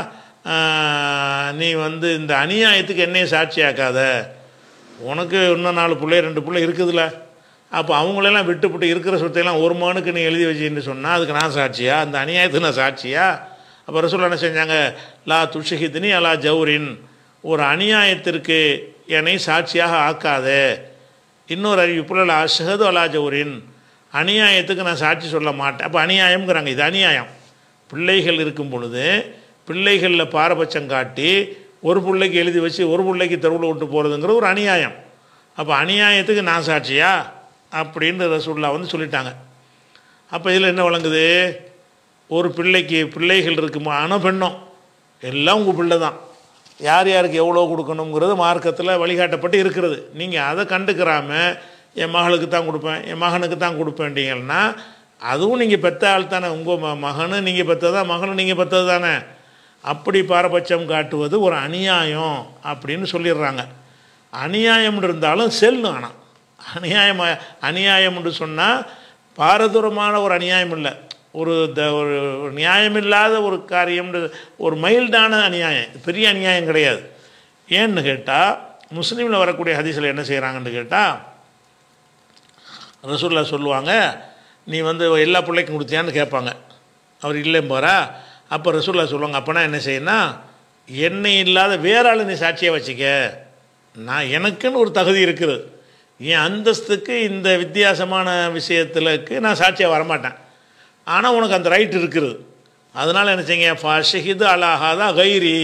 கேட்டால் நீ வந்து இந்த அநியாயத்துக்கு என்னைய சாட்சியாக்காத உனக்கு இன்னும் நாலு பிள்ளை ரெண்டு பிள்ளை இருக்குதுல்ல அப்போ அவங்களெல்லாம் விட்டுப்புட்டு இருக்கிற சொத்தையெல்லாம் ஒரு மகனுக்கு நீ எழுதி வச்சின்னு சொன்னால் அதுக்கு நான் சாட்சியா அந்த அநியாயத்துக்கு நான் சாட்சியா அப்போ ரசூல் என்ன செஞ்சாங்க லா துஷிஹித்னி அலா ஜவுரின் ஒரு அநியாயத்திற்கு என்னை சாட்சியாக ஆக்காதே இன்னொரு அறிவிப்புல லா அஷ்ஹது அலா ஜவுரின் அநியாயத்துக்கு நான் சாட்சி சொல்ல மாட்டேன் அப்போ அநியாயம்ங்கிறாங்க இது அநியாயம் பிள்ளைகள் இருக்கும் பொழுது பிள்ளைகளில் பாரபட்சம் காட்டி ஒரு பிள்ளைக்கு எழுதி வச்சு ஒரு பிள்ளைக்கு தெருவில் விட்டு போகிறதுங்கிற ஒரு அநியாயம் அப்போ அநியாயத்துக்கு நான் சாட்சியா அப்படின்னு ரசூல்லா வந்து சொல்லிட்டாங்க அப்போ இதில் என்ன வழங்குது ஒரு பிள்ளைக்கு பிள்ளைகள் இருக்குமா ஆனோ பெண்ணோ எல்லாம் உங்கள் பிள்ளை தான் யார் யாருக்கு எவ்வளோ கொடுக்கணுங்கிறது மார்க்கத்தில் வழிகாட்டப்பட்டு இருக்கிறது நீங்கள் அதை கண்டுக்கிறாம என் மகளுக்கு தான் கொடுப்பேன் என் மகனுக்கு தான் கொடுப்பேன்ட்டீங்கன்னா அதுவும் நீங்கள் பெத்த ஆள் தானே உங்கள் ம மகனு நீங்கள் பெற்றதா மகனும் நீங்கள் பெற்றது தானே அப்படி பாரபட்சம் காட்டுவது ஒரு அநியாயம் அப்படின்னு சொல்லிடுறாங்க அநியாயம் இருந்தாலும் செல்லும் ஆனால் அநியாயம் அநியாயம்னு சொன்னால் பாரதூரமான ஒரு அநியாயம் இல்லை ஒரு த ஒரு ஒரு நியாயமில்லாத ஒரு காரியம் ஒரு மைல்டான அநியாயம் பெரிய அநியாயம் கிடையாது ஏன்னு கேட்டால் முஸ்லீமில் வரக்கூடிய ஹதீஸில் என்ன செய்கிறாங்கன்னு கேட்டால் ரசூல்லா சொல்லுவாங்க நீ வந்து எல்லா பிள்ளைக்கும் கொடுத்தியான்னு கேட்பாங்க அவர் இல்லைன்னு போகிறா அப்போ ரசூல்லா சொல்லுவாங்க அப்போனா என்ன செய்யணும் என்னை இல்லாத வேற ஆளை நீ சாட்சியாக வச்சுக்க நான் எனக்குன்னு ஒரு தகுதி இருக்குது என் அந்தஸ்துக்கு இந்த வித்தியாசமான விஷயத்துலக்கு நான் சாட்சியாக வரமாட்டேன் ஆனால் உனக்கு அந்த ரைட் இருக்குது அதனால் என்ன செய்யுங்க ஃபஷஹிது அலாஹாதா கைரி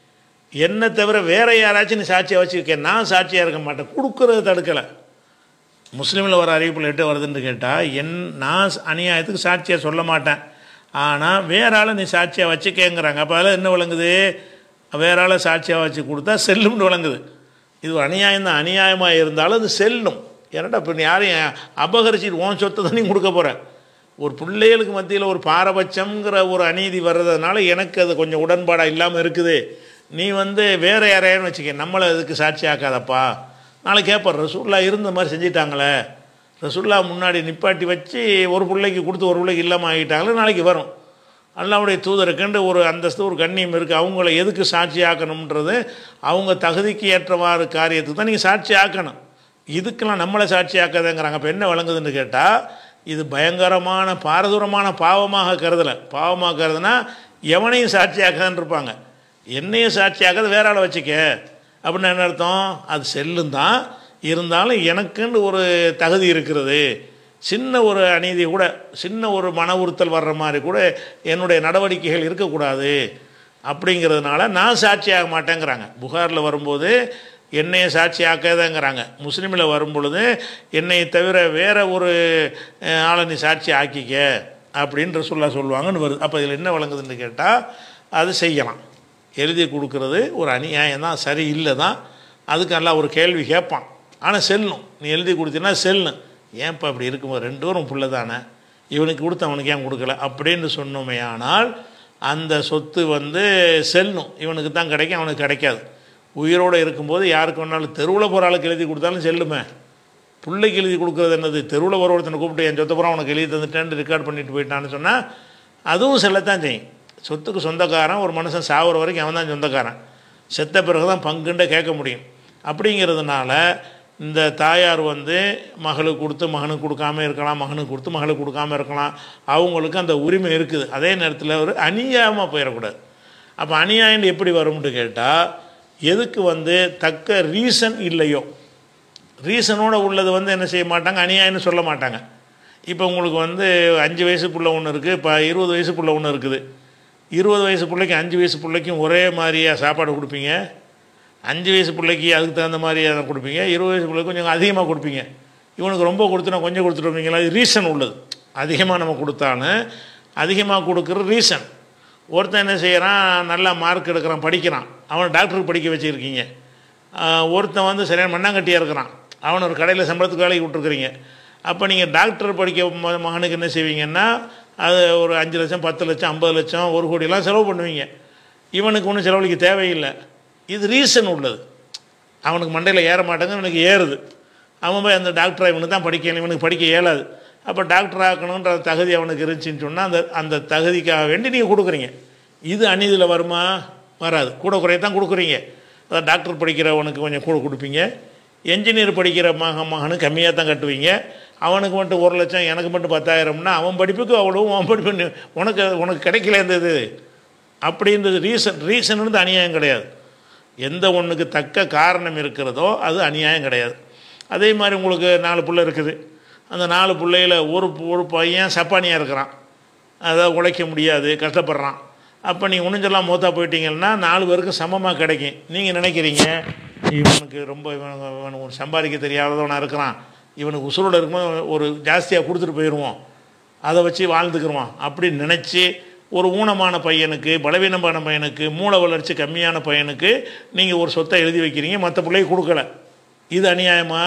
என்னை தவிர வேற யாராச்சும் நீ சாட்சியாக வச்சுக்க நான் சாட்சியாக இருக்க மாட்டேன் கொடுக்குறது தடுக்கலை முஸ்லீமில் வர அறிவிப்பில் எட்டு வருதுன்னு கேட்டால் என் நான் அநியாயத்துக்கு சாட்சியாக சொல்ல மாட்டேன் ஆனால் வேற ஆளை நீ சாட்சியாக வச்சுக்கேங்கிறாங்க அப்போ அதில் என்ன விளங்குது வேற ஆளை சாட்சியாக வச்சு கொடுத்தா செல்லும்னு விளங்குது இது ஒரு அநியாயம் தான் அநியாயமாக இருந்தாலும் அது செல்லும் ஏன்னாடா இப்போ யாரையும் அபகரிச்சிட்டு உன் சொத்தை தான் நீ கொடுக்க போகிற ஒரு பிள்ளைகளுக்கு மத்தியில் ஒரு பாரபட்சங்கிற ஒரு அநீதி வர்றதுனால எனக்கு அது கொஞ்சம் உடன்பாடாக இல்லாமல் இருக்குது நீ வந்து வேற யாரையான்னு வச்சுக்க நம்மளை இதுக்கு சாட்சி ஆக்காதப்பா நாளைக்கு கேட்பார் ரசூல்லா இருந்த மாதிரி செஞ்சிட்டாங்களே ரசூல்லா முன்னாடி நிப்பாட்டி வச்சு ஒரு பிள்ளைக்கு கொடுத்து ஒரு பிள்ளைக்கு இல்லாமல் ஆகிட்டாங்களே நாளைக்கு வரும் அல்லாவுடைய தூதருக்குண்டு ஒரு அந்தஸ்து ஒரு கண்ணியம் இருக்குது அவங்கள எதுக்கு சாட்சி ஆக்கணுன்றது அவங்க தகுதிக்கு ஏற்றவாறு காரியத்துக்கு தான் நீங்கள் சாட்சி ஆக்கணும் இதுக்கெல்லாம் நம்மளை சாட்சி ஆக்காதேங்கிறாங்க அப்போ என்ன வழங்குதுன்னு கேட்டால் இது பயங்கரமான பாரதூரமான பாவமாக கருதலை பாவமாக கருதுனா எவனையும் சாட்சியாக்காதுன்னு இருப்பாங்க என்னையும் சாட்சியாக்காது வேற ஆளை வச்சுக்க அப்படின்னு என்ன அர்த்தம் அது செல்லும் தான் இருந்தாலும் எனக்குன்னு ஒரு தகுதி இருக்கிறது சின்ன ஒரு அநீதி கூட சின்ன ஒரு மன உறுத்தல் வர்ற மாதிரி கூட என்னுடைய நடவடிக்கைகள் இருக்கக்கூடாது அப்படிங்கிறதுனால நான் சாட்சியாக மாட்டேங்கிறாங்க புகாரில் வரும்போது என்னையை சாட்சி ஆக்காதேங்கிறாங்க முஸ்லீமில் வரும் பொழுது என்னை தவிர வேற ஒரு அஹ், ஆளை நீ சாட்சி ஆக்கிக்க அப்படின்ற சொல்ல சொல்லுவாங்கன்னு வருது அப்போ இதில் என்ன வழங்குதுன்னு கேட்டால் அது செய்யலாம் எழுதி கொடுக்கறது ஒரு அநியாயம் தான் சரி இல்லை தான் அதுக்கு எல்லாம் ஒரு கேள்வி கேட்பான் ஆனால் செல்லும் நீ எழுதி கொடுத்தீங்கன்னா செல்லும் ஏன்ப்பா இப்படி இருக்கும்போது ரெண்டு பேரும் புள்ள தானே இவனுக்கு கொடுத்து அவனுக்கு ஏன் கொடுக்கல அப்படின்னு சொன்னோமே ஆனால் அந்த சொத்து வந்து செல்லும் இவனுக்கு தான் கிடைக்கும் அவனுக்கு கிடைக்காது உயிரோடு இருக்கும்போது யாருக்கு வேணாலும் தெருவில் போகிற ஆளுக்கு எழுதி கொடுத்தாலும் செல்லுமே பிள்ளைக்கு எழுதி கொடுக்குறது என்னது தெருவில் ஒரு ஒருத்தனை கூப்பிட்டு என் சொத்தை பூரா உனக்கு எழுதி தந்துட்டேன்னு ரெக்கார்ட் பண்ணிட்டு போயிட்டான்னு சொன்னால் அதுவும் செல்லத்தான் செய்யும் சொத்துக்கு சொந்தக்காரன் ஒரு மனுஷன் சாகுற வரைக்கும் அவன் தான் சொந்தக்காரன் செத்த பிறகு தான் பங்குண்டே கேட்க முடியும் அப்படிங்கிறதுனால இந்த தாயார் வந்து மகளுக்கு கொடுத்து மகனுக்கு கொடுக்காம இருக்கலாம் மகனுக்கு கொடுத்து மகளுக்கு கொடுக்காம இருக்கலாம் அவங்களுக்கு அந்த உரிமை இருக்குது அதே நேரத்தில் ஒரு அநியாயமாக போயிடக்கூடாது அப்போ அநியாயம் எப்படி வரும்னு கேட்டால் எதுக்கு வந்து தக்க ரீசன் இல்லையோ ரீசனோட உள்ளது வந்து என்ன செய்ய மாட்டாங்க அநியாயம்னு சொல்ல மாட்டாங்க இப்போ உங்களுக்கு வந்து அஞ்சு வயசு புள்ள ஒன்று இருக்குது இப்போ இருபது வயசு புள்ள ஒன்று இருக்குது இருபது வயசு பிள்ளைக்கு அஞ்சு வயசு பிள்ளைக்கும் ஒரே மாதிரியாக சாப்பாடு கொடுப்பீங்க அஞ்சு வயசு பிள்ளைக்கு அதுக்கு தகுந்த மாதிரி அதை கொடுப்பீங்க இருபது வயசு பிள்ளைக்கு கொஞ்சம் அதிகமாக கொடுப்பீங்க இவனுக்கு ரொம்ப கொடுத்துனா கொஞ்சம் கொடுத்துருப்பீங்களா இது ரீசன் உள்ளது அதிகமாக நம்ம கொடுத்தான்னு அதிகமாக கொடுக்குற ரீசன் ஒருத்தன் என்ன செய்கிறான் நல்லா மார்க் எடுக்கிறான் படிக்கிறான் அவனை டாக்டருக்கு படிக்க வச்சுருக்கீங்க ஒருத்தன் வந்து சரியான மண்ணாங்கட்டியாக இருக்கிறான் அவனை ஒரு கடையில் சம்பளத்துக்கு வேலைக்கு விட்டுருக்குறீங்க அப்போ நீங்கள் டாக்டர் படிக்க ம- மகனுக்கு என்ன செய்வீங்கன்னா அது ஒரு அஞ்சு லட்சம் பத்து லட்சம் ஐம்பது லட்சம் ஒரு கோடியெல்லாம் செலவு பண்ணுவீங்க இவனுக்கு ஒன்றும் செலவழிக்க தேவையில்லை இது ரீசன் உள்ளது அவனுக்கு மண்டையில் ஏற மாட்டேங்க இவனுக்கு ஏறுது அவன் போய் அந்த டாக்டரை இவனுக்கு தான் படிக்கணும் இவனுக்கு படிக்க இயலாது அப்போ டாக்டர் ஆக்கணுன்ற தகுதி அவனுக்கு இருந்துச்சுன்னு சொன்னால் அந்த அந்த தகுதிக்காக வேண்டி நீங்கள் கொடுக்குறீங்க இது அநீதியில் வருமா வராது கூட குறைய தான் கொடுக்குறீங்க அதான் டாக்டர் படிக்கிறவனுக்கு கொஞ்சம் கூட கொடுப்பீங்க என்ஜினியர் படிக்கிற மக மகனுக்கு கம்மியாக தான் கட்டுவீங்க அவனுக்கு மட்டும் ஒரு லட்சம் எனக்கு மட்டும் பத்தாயிரம்னா அவன் படிப்புக்கு அவ்வளவும் அவன் படிப்பு நீ- உனக்கு உனக்கு கிடைக்கல இருந்தது அப்படி இருந்தது ரீசன் ரீசன் வந்து அநியாயம் கிடையாது எந்த ஒன்றுக்கு தக்க காரணம் இருக்கிறதோ அது அநியாயம் கிடையாது அதே மாதிரி உங்களுக்கு நாலு புள்ள இருக்குது அந்த நாலு பிள்ளையில் ஒரு ஒரு பையன் சப்பானியாக இருக்கிறான் அதை உழைக்க முடியாது கஷ்டப்படுறான் அப்போ நீங்கள் உணிஞ்செல்லாம் மூத்தா போயிட்டீங்கன்னா நாலு பேருக்கு சமமாக கிடைக்கும் நீங்கள் நினைக்கிறீங்க இவனுக்கு ரொம்ப இவனுக்கு இவனுக்கு சம்பாதிக்க தெரியாதவனாக இருக்கிறான் இவனுக்கு உசுரோட இருக்கும்போது ஒரு ஜாஸ்தியாக கொடுத்துட்டு போயிடுவோம் அதை வச்சு வாழ்ந்துக்கிருவான் அப்படின்னு நினச்சி ஒரு ஊனமான பையனுக்கு பலவீனமான பையனுக்கு மூளை வளர்ச்சி கம்மியான பையனுக்கு நீங்கள் ஒரு சொத்தை எழுதி வைக்கிறீங்க மற்ற பிள்ளைக்கு கொடுக்கல இது அநியாயமா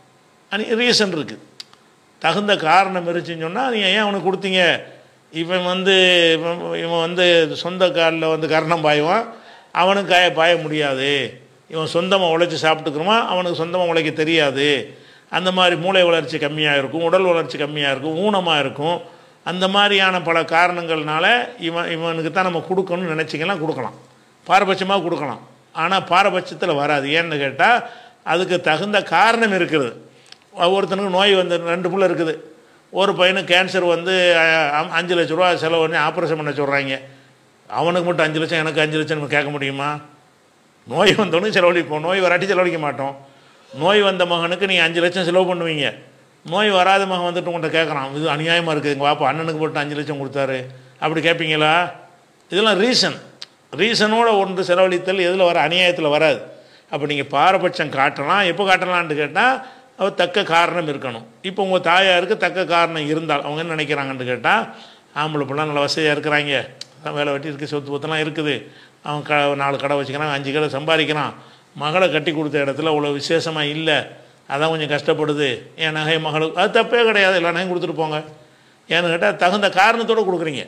அனி ரீசன் இருக்குது தகுந்த காரணம் இருந்துச்சுன்னு சொன்னால் நீங்கள் ஏன் அவனுக்கு கொடுத்தீங்க இவன் வந்து இவன் இவன் வந்து சொந்த காலில் வந்து கரணம் பாயுவான் அவனுக்கு காய பாய முடியாது இவன் சொந்தமாக உழைச்சி சாப்பிட்டுக்கிறோமா அவனுக்கு சொந்தமாக உழைக்க தெரியாது அந்த மாதிரி மூளை வளர்ச்சி கம்மியாக இருக்கும் உடல் வளர்ச்சி கம்மியாக இருக்கும் ஊனமாக இருக்கும் அந்த மாதிரியான பல காரணங்கள்னால இவன் இவனுக்கு தான் நம்ம கொடுக்கணும்னு நினச்சிங்கன்னா கொடுக்கலாம் பாரபட்சமாக கொடுக்கலாம் ஆனால் பாரபட்சத்தில் வராது ஏன்னு கேட்டால் அதுக்கு தகுந்த காரணம் இருக்குது ஒருத்தனுக்கு நோய் வந்து ரெண்டு புள்ள இருக்குது ஒரு பையனுக்கு கேன்சர் வந்து அஹ், அம்- அஞ்சு லட்ச ரூபா செலவு பண்ணி ஆப்ரேஷன் பண்ண சொல்கிறாங்க அவனுக்கு மட்டும் அஞ்சு லட்சம் எனக்கு அஞ்சு லட்சம் நம்ம கேட்க முடியுமா நோய் வந்தவனுக்கு செலவழிப்போம் நோய் வராட்டி செலவழிக்க மாட்டோம் நோய் வந்த மகனுக்கு நீங்கள் அஞ்சு லட்சம் செலவு பண்ணுவீங்க நோய் வராத மகன் வந்துட்டு உங்கள்கிட்ட கேட்குறான் இது அநியாயமாக இருக்குது எங்கள் பாப்பா அண்ணனுக்கு மட்டும் அஞ்சு லட்சம் கொடுத்தாரு அப்படி கேட்பீங்களா இதெல்லாம் ரீசன் ரீசனோட ஒன்று செலவழித்தல் எதில் வர அநியாயத்தில் வராது அப்போ நீங்கள் பாரபட்சம் காட்டலாம் எப்போ காட்டலாம்னு கேட்டால் அவர் தக்க காரணம் இருக்கணும் இப்போ உங்கள் தாயாருக்கு தக்க காரணம் இருந்தால் அவங்க என்ன நினைக்கிறாங்கன்னு கேட்டால் ஆம்பளை பிள்ளை நல்ல வசதியாக இருக்கிறாங்க அதான் வேலை வெட்டி இருக்குது சொத்து பத்தெல்லாம் இருக்குது அவன் க நாலு கடை வச்சுக்கிறான் அஞ்சு கடை சம்பாதிக்கிறான் மகளை கட்டி கொடுத்த இடத்துல அவ்வளோ விசேஷமாக இல்லை அதான் கொஞ்சம் கஷ்டப்படுது என் நகை மகளுக்கு அது தப்பே கிடையாது எல்லா நகையும் கொடுத்துட்டு போங்க ஏன்னு கேட்டால் தகுந்த காரணத்தோடு கொடுக்குறீங்க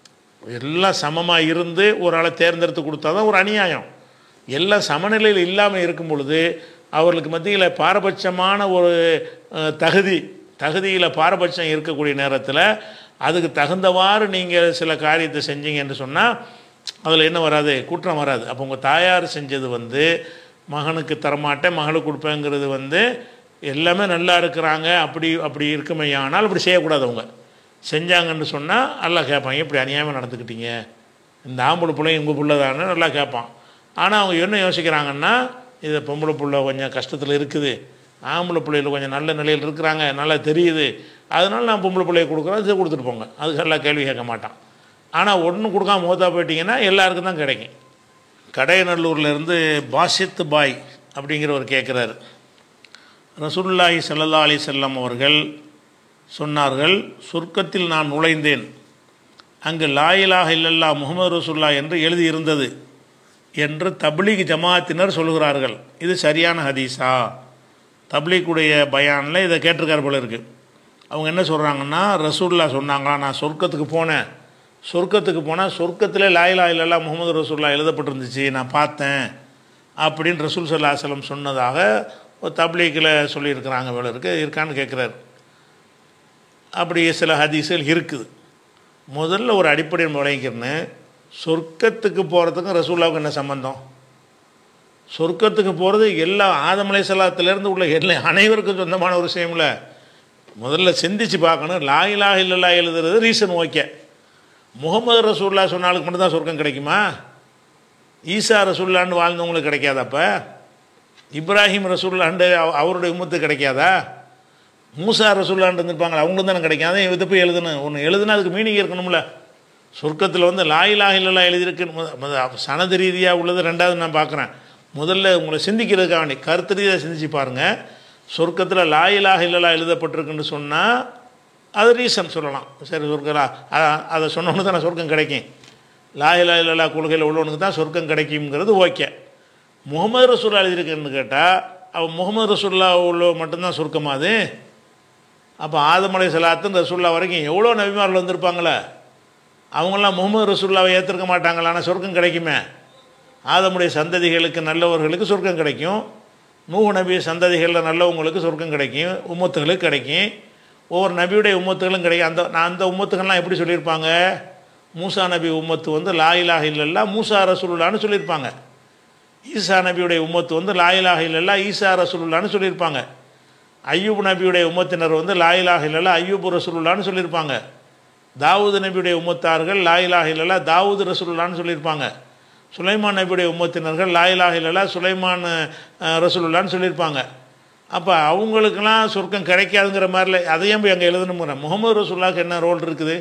எல்லாம் சமமாக இருந்து ஒரு ஆளை தேர்ந்தெடுத்து கொடுத்தா தான் ஒரு அநியாயம் எல்லாம் சமநிலையில் இல்லாமல் இருக்கும் பொழுது அவர்களுக்கு மத்தியில் பாரபட்சமான ஒரு அஹ், தகுதி தகுதியில் பாரபட்சம் இருக்கக்கூடிய நேரத்தில் அதுக்கு தகுந்தவாறு நீங்கள் சில காரியத்தை செஞ்சீங்கன்னு சொன்னால் அதில் என்ன வராது குற்றம் வராது அப்போ உங்கள் தாயார் செஞ்சது வந்து மகனுக்கு தரமாட்டேன் மகளுக்கு கொடுப்பேங்கிறது வந்து எல்லாமே நல்லா இருக்கிறாங்க அப்படி அப்படி இருக்குமே ஆனால் அப்படி செய்யக்கூடாது அவங்க செஞ்சாங்கன்னு சொன்னால் நல்லா கேட்பாங்க இப்படி அநியாயமாக நடந்துக்கிட்டீங்க இந்த ஆம்பளை பிள்ளைங்க உங்கள் பிள்ளை தானே நல்லா கேட்பான் ஆனால் அவங்க என்ன யோசிக்கிறாங்கன்னா இது பொம்பளை பிள்ளை கொஞ்சம் கஷ்டத்தில் இருக்குது ஆம்பளை பிள்ளைகள் கொஞ்சம் நல்ல நிலையில் இருக்கிறாங்க நல்லா தெரியுது அதனால நான் பொம்பளை பிள்ளைய கொடுக்குறேன் இதை கொடுத்துட்டு போங்க அதுக்கு எல்லாம் கேள்வி கேட்க மாட்டான் ஆனால் ஒன்றும் கொடுக்காம மூத்தா போயிட்டீங்கன்னா எல்லாருக்கும் தான் கிடைக்கும் கடையநல்லூர்லேருந்து பாசித் பாய் அப்படிங்கிறவர் கேட்குறாரு ரசூலுல்லாஹி ஸல்லல்லாஹு அலைஹி செல்லம் அவர்கள் சொன்னார்கள் சொர்க்கத்தில் நான் நுழைந்தேன் அங்கு லாயிலாக இல்லல்லா முகமது ரசூல்லா என்று எழுதியிருந்தது என்று தப்லீக் ஜமாத்தினர் சொல்கிறார்கள் இது சரியான ஹதீஸா தப்லீக்குடைய பயானில் இதை கேட்டிருக்கார் போல இருக்கு அவங்க என்ன சொல்கிறாங்கன்னா ரசூல்லா சொன்னாங்களா நான் சொர்க்கத்துக்கு போனேன் சொர்க்கத்துக்கு போனால் சொர்க்கத்திலே லாயிலா இல்லல்லா முகமது ரசூல்லா எழுதப்பட்டிருந்துச்சு நான் பார்த்தேன் அப்படின்னு ரசூல் சல்லா அசலம் சொன்னதாக ஒரு தப்லீக்கில் சொல்லியிருக்கிறாங்க போல இருக்கு இருக்கான்னு கேட்குறாரு அப்படி சில ஹதீஸுகள் இருக்குது முதல்ல ஒரு அடிப்படை விளங்கிக்கிறேன்னு சொர்க்கத்துக்கு போகிறதுக்கும் ரசூல்லாவுக்கு என்ன சம்பந்தம் சொர்க்கத்துக்கு போகிறது எல்லா ஆதமலை சலாத்திலேருந்து உள்ள எல்லா அனைவருக்கும் சொந்தமான ஒரு விஷயம்ல முதல்ல சிந்திச்சு பார்க்கணும் லாயிலாக இல்லல்லா எழுதுறது ரீசன் ஓகே முகமது ரசூல்லா சொன்னாலுக்கு மட்டும்தான் சொர்க்கம் கிடைக்குமா ஈசா ரசூல்லான்னு வாழ்ந்தவங்களுக்கு கிடைக்காதாப்ப இப்ராஹிம் ரசூல்லாண்டு அவ- அவருடைய உம்மத்து கிடைக்காதா மூசா ரசூல்லாண்டு இருந்திருப்பாங்களா அவங்களுக்கு தானே கிடைக்காது இதை போய் எழுதணும் ஒன்று எழுதுனா அதுக்கு மீனிங் இருக்கணும்ல சொர்க்கத்தில் வந்து லாயிலாக இல்லல்லா எழுதியிருக்கு முத- முத- சனது ரீதியாக உள்ளது ரெண்டாவது நான் பார்க்குறேன் முதல்ல உங்களை சிந்திக்கிறதுக்காக வேண்டி கருத்து ரீதியாக சிந்திச்சு பாருங்கள் சொர்க்கத்தில் லாயிலாக இல்லல்லா எழுதப்பட்டிருக்குன்னு சொன்னால் அது ரீசன் சொல்லலாம் சரி சொர்க்கலா அதை சொன்னோன்னு தான் சொர்க்கம் கிடைக்கும் லாயிலா இல்லல்லா கொள்கையில் உள்ளவனுக்கு தான் சொர்க்கம் கிடைக்குங்கிறது ஓகே முகமது ரசூல்லா எழுதியிருக்குன்னு கேட்டால் அவன் முகமது ரசூல்லா உள்ள மட்டும்தான் சொர்க்கமா அது அப்போ ஆதமலை சலாத்துன்னு ரசூல்லா வரைக்கும் எவ்வளோ நபிமார்கள் வந்திருப்பாங்களே அவங்களாம் முகமது ரசூல்லாவை ஏற்றிருக்க மாட்டாங்களா ஆனால் சொர்க்கம் கிடைக்குமே ஆதமுடைய சந்ததிகளுக்கு நல்லவர்களுக்கு சொர்க்கம் கிடைக்கும் நூஹ் நபி சந்ததிகளில் நல்லவங்களுக்கு சொர்க்கம் கிடைக்கும் உம்மத்துகளுக்கு கிடைக்கும் ஒவ்வொரு நபியுடைய உம்மத்துகளும் கிடைக்கும் அந்த நான் அந்த உம்மத்துகள்லாம் எப்படி சொல்லியிருப்பாங்க மூசா நபி உம்மத்து வந்து லாயிலாக இல்லல்லா மூசா ரசூலுல்லான்னு சொல்லியிருப்பாங்க ஈசா நபியுடைய உம்மத்து வந்து லாயிலாக இல்லல்லா ஈசா ரசூலுல்லான்னு சொல்லியிருப்பாங்க ஐயூப் நபியுடைய உம்மத்தினர் வந்து லாயிலாக இல்லல்லா ஐயூப் ரசூலுல்லான்னு சொல்லியிருப்பாங்க தாவூது நபியுடைய உம்மத்தார்கள் லாயிலாக இல்லல்லா தாவூது ரசூலுல்லான்னு சொல்லியிருப்பாங்க சுலைமான் நபியுடைய உம்மத்தினர்கள் லாயிலாக இல்லல்லா சுலைமான் அஹ், ரசூலுல்லான்னு சொல்லியிருப்பாங்க அப்போ அவங்களுக்கெல்லாம் சொர்க்கம் கிடைக்காதுங்கிற மாதிரில அதையும் போய் அங்கே எழுதணுங்கிற முகமது ரசூல்லாவுக்கு என்ன ரோல் இருக்குது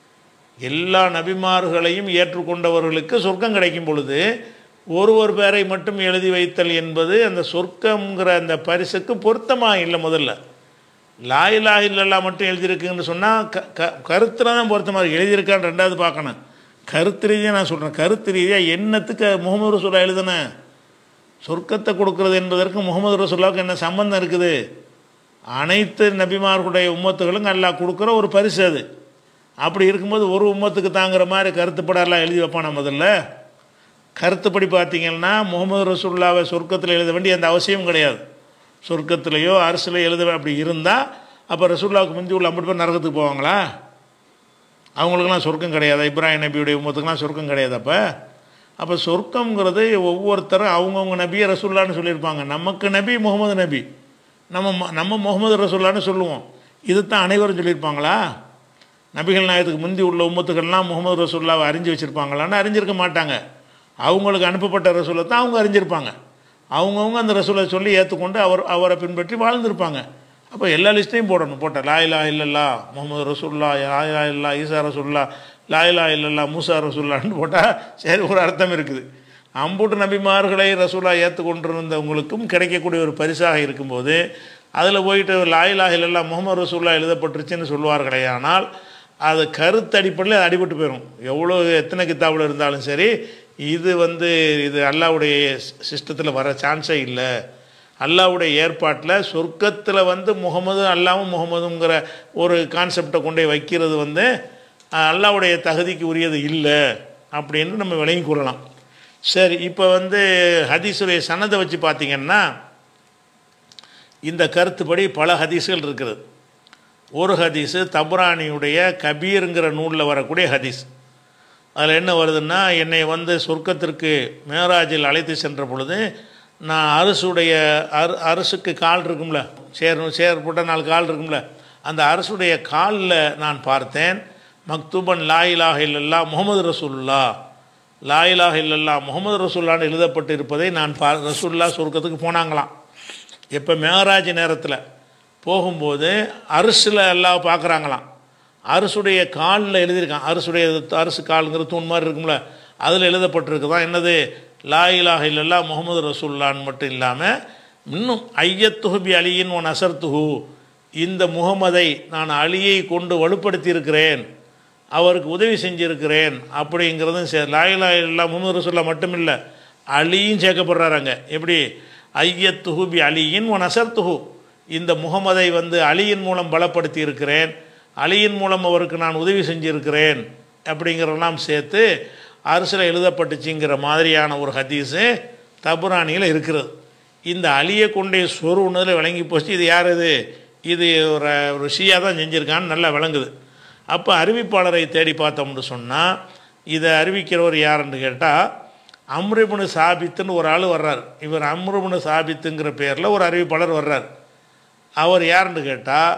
எல்லா நபிமார்களையும் ஏற்றுக்கொண்டவர்களுக்கு சொர்க்கம் கிடைக்கும் பொழுது ஒரு ஒரு பேரை மட்டும் எழுதி வைத்தல் என்பது அந்த சொர்க்கம்ங்கிற அந்த பரிசுக்கு பொருத்தமாக இல்லை முதல்ல லாயிலா இல்லல்லா மட்டும் எழுதியிருக்குன்னு சொன்னால் க க கருத்தில் தான் பொருத்தமாக இருக்கு எழுதியிருக்கான்னு ரெண்டாவது பார்க்கணும் கருத்து ரீதியாக நான் சொல்கிறேன் கருத்து ரீதியாக என்னத்துக்கு முகமது ரசூலா எழுதுனேன் சொர்க்கத்தை கொடுக்கறது என்பதற்கு முகமது ரசூல்லாவுக்கு என்ன சம்பந்தம் இருக்குது அனைத்து நபிமார்களுடைய உம்மத்துகளும் அல்லாஹ் கொடுக்குற ஒரு பரிசு அது அப்படி இருக்கும்போது ஒரு உம்மத்துக்கு தாங்குற மாதிரி கருத்துப்படலாம் எழுதி வைப்பானா முதல்ல கருத்துப்படி பார்த்தீங்கன்னா முகமது ரசூல்லாவை சொர்க்கத்தில் எழுத வேண்டிய அந்த அவசியம் கிடையாது சொர்க்கத்திலேயோ அரசுலையோ எழுத அப்படி இருந்தால் அப்போ ரசூல்லாவுக்கு முந்தி உள்ள ஐம்பது பேர் நரகத்துக்கு போவாங்களா அவங்களுக்கெல்லாம் சொர்க்கம் கிடையாது இப்ராஹிம் நபியுடைய உம்மத்துக்கெல்லாம் சொர்க்கம் கிடையாது அப்போ அப்போ சொர்க்கங்கிறது ஒவ்வொருத்தரும் அவங்கவுங்க நபியை ரசூல்லான்னு சொல்லியிருப்பாங்க நமக்கு நபி முகமது நபி நம்ம ம- நம்ம முகமது ரசூல்லான்னு சொல்லுவோம் இது தான் அனைவரும் சொல்லியிருப்பாங்களா நபிகள் நாயத்துக்கு முந்தி உள்ள உம்மத்துக்கள்லாம் முகமது ரசூல்லாவை அறிஞ்சு வச்சுருப்பாங்களான்னு அறிஞ்சிருக்க மாட்டாங்க அவங்களுக்கு அனுப்பப்பட்ட ரசூலை தான் அவங்க அறிஞ்சிருப்பாங்க அவங்கவுங்க அந்த ரசூலை சொல்லி ஏற்றுக்கொண்டு அவர் அவரை பின்பற்றி வாழ்ந்திருப்பாங்க அப்போ எல்லா லிஸ்ட்டையும் போடணும் போட்ட லாயிலா இல்லல்லா முகமது ரசூல்லா லாயிலா இல்லா ஈசா ரசூல்லா லாயிலா இல்லல்லா மூசா ரசூல்லான்னு போட்டால் சரி ஒரு அர்த்தம் இருக்குது அம்புட்டு நபிமார்களை ரசூலா ஏற்றுக்கொண்டிருந்தவங்களுக்கும் கிடைக்கக்கூடிய ஒரு பரிசாக இருக்கும்போது அதில் போயிட்டு லாயிலா இல்லல்லா முகமது ரசூல்லா எழுதப்பட்டுருச்சுன்னு சொல்லுவார்களே ஆனால் அது கருத்து அடிப்படையில் அது அடிபட்டு போயிடும் எவ்வளோ எத்தனை கித்தாபில் இருந்தாலும் சரி இது வந்து இது அல்லாவுடைய சிஸ்டத்தில் வர சான்ஸே இல்லை அல்லாவுடைய ஏற்பாட்டில் சொர்க்கத்தில் வந்து முகமது அல்லாவும் முகமதுங்கிற ஒரு கான்செப்டை கொண்டு போய் வைக்கிறது வந்து அஹ், அல்லாவுடைய தகுதிக்கு உரியது இல்லை அப்படின்னு நம்ம விளங்கி கொள்ளலாம் சரி இப்போ வந்து ஹதீஸுடைய சனதை வச்சு பார்த்தீங்கன்னா இந்த கருத்துப்படி பல ஹதீஸ்கள் இருக்குது ஒரு ஹதீஸு தபுரானியுடைய கபீருங்கிற நூலில் வரக்கூடிய ஹதீஸ் அதில் என்ன வருதுன்னா என்னை வந்து சொர்க்கத்திற்கு மேராஜில் அழைத்து சென்ற பொழுது நான் அரசுடைய அரு அரசுக்கு கால் இருக்கும்ல சேர் சேர் போட்ட நாலு கால் இருக்கும்ல அந்த அரசுடைய காலில் நான் பார்த்தேன் மக்தூபன் லாயிலாக இல்லல்லா முகமது ரசூல்லா லாயிலாக இல்லல்லா முகமது ரசூல்லான்னு எழுதப்பட்டு இருப்பதை நான் பா ரசூல்லா சொர்க்கத்துக்கு போனாங்களாம் எப்போ மேராஜ் நேரத்தில் போகும்போது அரசில் எல்லாம் பார்க்குறாங்களாம் அரசுடைய காலில் எழுதியிருக்கான் அரசுடைய அரசு காலுங்கிற தூண் மாதிரி இருக்கும்ல அதில் எழுதப்பட்டிருக்குதான் என்னது லா இலாஹ இல்லல்லா முகமது ரசூல்லான்னு மட்டும் இல்லாமல் இன்னும் ஐயத்துஹுபி அலியின் ஒன் அசர்த்துஹு இந்த முகமதை நான் அலியை கொண்டு வலுப்படுத்தி இருக்கிறேன் அவருக்கு உதவி செஞ்சிருக்கிறேன் அப்படிங்கிறதும் சே லாயிலா இல்லா முகமது ரசூல்லா மட்டும் இல்லை அலியும் சேர்க்கப்படுறாங்க எப்படி ஐயத்துஹு பி அலியின் ஒன் அசர்த்துஹு இந்த முகமதை வந்து அலியின் மூலம் பலப்படுத்தி இருக்கிறேன் அலியின் மூலம் அவருக்கு நான் உதவி செஞ்சிருக்கிறேன் அப்படிங்கிறதெல்லாம் சேர்த்து அரசில் எழுதப்பட்டுச்சுங்கிற மாதிரியான ஒரு ஹதீஸு தபுரானியில் இருக்கிறது இந்த அலியை கொண்டே சொருனதில் விளங்கி போச்சு இது யார் இது இது ஒரு ஒரு ஷியா தான் செஞ்சுருக்கான்னு நல்லா விளங்குது அப்போ அறிவிப்பாளரை தேடி பார்த்தோம்னு சொன்னால் இதை அறிவிக்கிறவர் யாருன்னு கேட்டால் அம்ருபுனு சாபித்துன்னு ஒரு ஆள் வர்றார் இவர் அம்ருபுனு சாபித்துங்கிற பேரில் ஒரு அறிவிப்பாளர் வர்றார் அவர் யாருன்னு கேட்டால்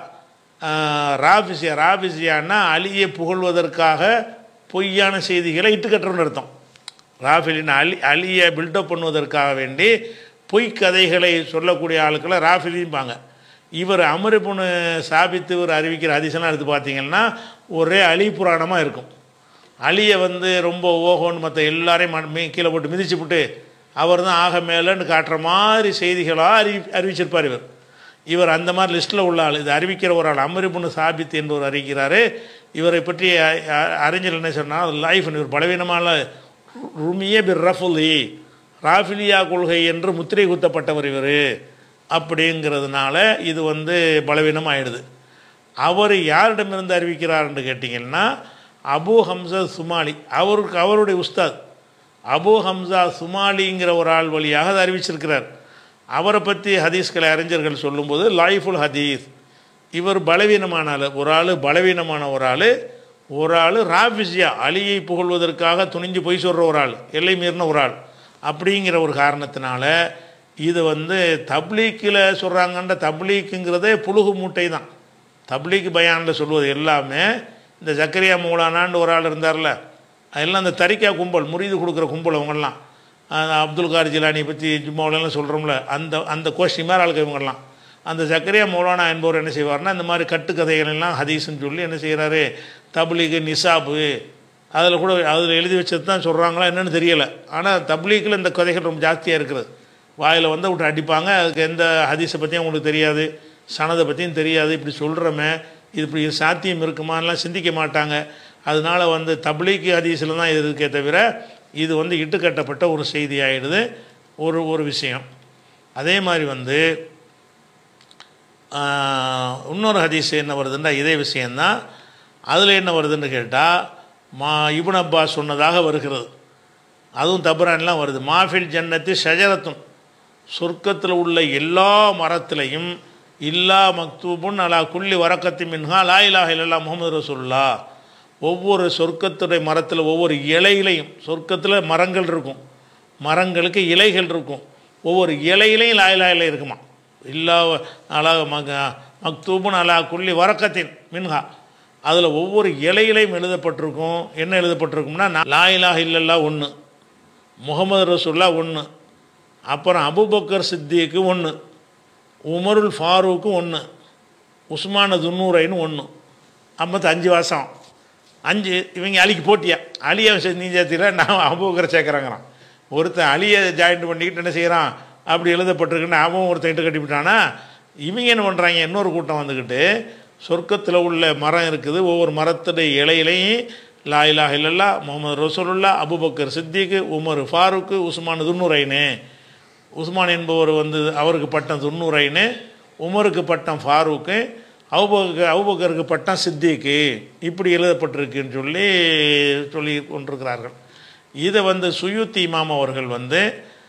ராபிசியா ராபிசியான்னா அலியை புகழ்வதற்காக பொய்யான செய்திகளை இட்டுக்கட்டுறோன்னு அர்த்தம் ராஃபிலின் அலி அலியை பில்டப் பண்ணுவதற்காக வேண்டி பொய் கதைகளை சொல்லக்கூடிய ஆளுக்களை ராஃபிலிம்பாங்க இவர் அமரிபுனு சாபித்து இவர் அறிவிக்கிற ஹதீஸெல்லாம் எடுத்து பார்த்தீங்கன்னா ஒரே அலி புராணமாக இருக்கும் அலியை வந்து ரொம்ப ஓஹோன்னு மற்ற எல்லாரையும் ம- மீ- கீழே போட்டு மிதிச்சு விட்டு அவர் தான் ஆக மேலேன்னு காட்டுற மாதிரி செய்திகளாக அறிவி அறிவிச்சிருப்பார் இவர் இவர் அந்த மாதிரி லிஸ்ட்டில் உள்ள ஆள் இது அறிவிக்கிற ஒரு ஆள் அமரிபுனு சாபித் என்பவர் அறிவிக்கிறாரு இவரை பற்றி அ- அ- அறிஞர் என்ன சொன்னால் லைஃப் இவர் பலவீனமான ருமிய பிர் ரஃபுலி ராஃபிலியா கொள்கை என்று முத்திரை குத்தப்பட்டவர் இவர் அப்படிங்கிறதுனால இது வந்து பலவீனம் ஆயிடுது அவர் யாரிடமிருந்து அறிவிக்கிறார்னு கேட்டிங்கன்னா அபு ஹம்சா சுமாலி அவருக்கு அவருடைய உஸ்தாத் அபு ஹம்சா சுமாலிங்கிற ஒரு ஆள் வழியாக அதை அறிவிச்சிருக்கிறார் அவரை பற்றி ஹதீஸ்களை அறிஞர்கள் சொல்லும்போது லாய்ஃபுல் ஹதீஸ் இவர் பலவீனமான ஆள் ஒரு ஆள் பலவீனமான ஒரு ஆள் ஒரு ஆள் ராபிசியா அலியை புகழ்வதற்காக துணிஞ்சு போய் சொல்கிற ஒரு ஆள் எல்லை மீறின ஒரு ஆள் அப்படிங்கிற ஒரு காரணத்தினால இது வந்து தப்லீக்கில் சொல்கிறாங்கன்ற தப்லீக்குங்கிறதே புழுகு மூட்டை தான் தப்லீக் பயானில் சொல்வது எல்லாமே இந்த ஜக்கரியா மௌலானான்னு ஒரு ஆள் இருந்தார்ல அதெல்லாம் அந்த தரிக்கா கும்பல் முறிது கொடுக்குற கும்பல் அவங்கெல்லாம் அந்த அப்துல் கார் ஜிலானி பற்றி ஜும்மாவிலலாம் சொல்கிறோம்ல அந்த அந்த கோஷ்டி மாதிரி ஆளுக்கு இவங்கெல்லாம் அந்த ஜக்கரியா மௌலானா என்பவர் என்ன செய்வார்னா இந்த மாதிரி கட்டுக்கதைகள் எல்லாம் ஹதீஸ்னு சொல்லி என்ன செய்கிறாரு தப்லீகு நிசாபு அதில் கூட அதில் எழுதி வச்சது தான் சொல்கிறாங்களா என்னன்னு தெரியலை ஆனால் தப்லீக்கில் இந்த கதைகள் ரொம்ப ஜாஸ்தியாக இருக்கிறது வாயில் வந்து விட்டு அடிப்பாங்க அதுக்கு எந்த ஹதீஸை பற்றியும் உங்களுக்கு தெரியாது சனதை பற்றியும் தெரியாது இப்படி சொல்கிறோமே இது இப்படி சாத்தியம் இருக்குமான்லாம் சிந்திக்க மாட்டாங்க அதனால வந்து தப்லீக்கு ஹதீஸில் தான் இது இருக்கே தவிர இது வந்து இட்டுக்கட்டப்பட்ட ஒரு செய்தி ஆயிடுது ஒரு ஒரு விஷயம் அதே மாதிரி வந்து ஆஹ், இன்னொரு ஹதீஸ் என்ன வருதுன்னா இதே விஷயந்தான் அதில் என்ன வருதுன்னு கேட்டால் மா இப்னு அப்பாஸ் சொன்னதாக வருகிறது அதுவும் தபுரான்லாம் வருது மாஃபில் ஜன்னத்தி ஷஜரத்தும் சொர்க்கத்தில் உள்ள எல்லா மரத்திலையும் இல்லா மக்தூபுன் அலா குல்லி வரக்கத்தி மின்ஹா லா இலாஹ இல்லல்லா முகமது ரசூல்லா ஒவ்வொரு சொர்க்கத்துடைய மரத்தில் ஒவ்வொரு இலையிலையும் சொர்க்கத்தில் மரங்கள் இருக்கும் மரங்களுக்கு இலைகள் இருக்கும் ஒவ்வொரு இலையிலையும் லா இலாஹ இல்லை இருக்குமா இல்லா அலா மக மக்தூபுன் அலா குல்லி வரக்கத்தின் மின்ஹா அதில் ஒவ்வொரு இலையிலையும் எழுதப்பட்டிருக்கும் என்ன எழுதப்பட்டிருக்கும்னா நான் லா இலாஹ இல்லல்லா ஒன்று முகமது ரசூல்லா ஒன்று அப்புறம் அபுபக்கர் சித்திக்கு ஒன்று உமருல் ஃபாரூக்கு ஒன்று உஸ்மான துன்னூரைன்னு ஒன்று ஐம்பத்து அஞ்சு வருஷம் அஞ்சு இவங்க அலிக்கு போட்டியா அலியை சே- நீ சேர்த்தில நான் அபுபக்கரை சேர்க்குறாங்கிறான் ஒருத்தன் அலியை ஜாயின் பண்ணிக்கிட்டு என்ன செய்கிறான் அப்படி எழுதப்பட்டிருக்குன்னு அவன் ஒருத்தன் இட்டு கட்டிவிட்டானா இவங்க என்ன பண்ணுறாங்க இன்னொரு கூட்டம் வந்துக்கிட்டு சொர்க்கத்தில் உள்ள மரம் இருக்குது ஒவ்வொரு மரத்துடைய இலையிலையும் லா இலாஹ இல்லல்லா முகமது ரசூலுல்லா Abu Bakr Siddiq Umar Farooq Usman துன்னூரைனு உஸ்மான் என்பவர் வந்து அவருக்கு பட்டம் துன்னூரைனு உமருக்கு பட்டம் ஃபாரூக்கு அவுபக்கு அவுபக்கருக்கு பட்டம் சித்திக்கு இப்படி எழுதப்பட்டிருக்குன்னு சொல்லி சொல்லி கொண்டிருக்கிறார்கள் இதை வந்து சுயூத்தி இமாம் அவர்கள் வந்து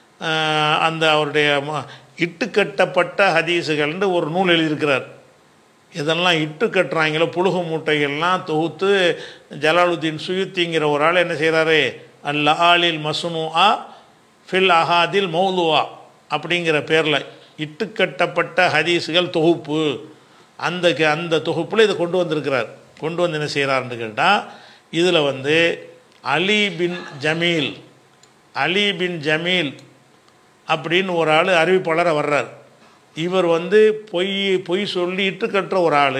ஆஹ், அந்த அவருடைய ம- இட்டுக்கட்டப்பட்ட ஹதீஸுகள்னு ஒரு நூல் எழுதியிருக்கிறார் இதெல்லாம் இட்டு கட்டுறாங்களோ புழுகு மூட்டைகள்லாம் தொகுத்து ஜலாலுத்தீன் சுயுத்திங்கிற ஒரு ஆள் என்ன செய்கிறாரு அல்ல ஆலில் மசுனு ஆ ஃபில் அஹாதில் மௌலுவா அப்படிங்கிற பேரில் இட்டுக்கட்டப்பட்ட ஹதீஸுகள் தொகுப்பு அந்த க- அந்த தொகுப்பில் இதை கொண்டு வந்திருக்கிறார் கொண்டு வந்து என்ன செய்கிறாருன்னு கேட்டால் இதில் வந்து அலி பின் ஜமீல் அலி பின் ஜமீல் அப்படின்னு ஒரு ஆள் அறிவிப்பாளராக வர்றார் இவர் வந்து பொய் பொய் சொல்லி இட்டு கட்டுற ஒரு ஆள்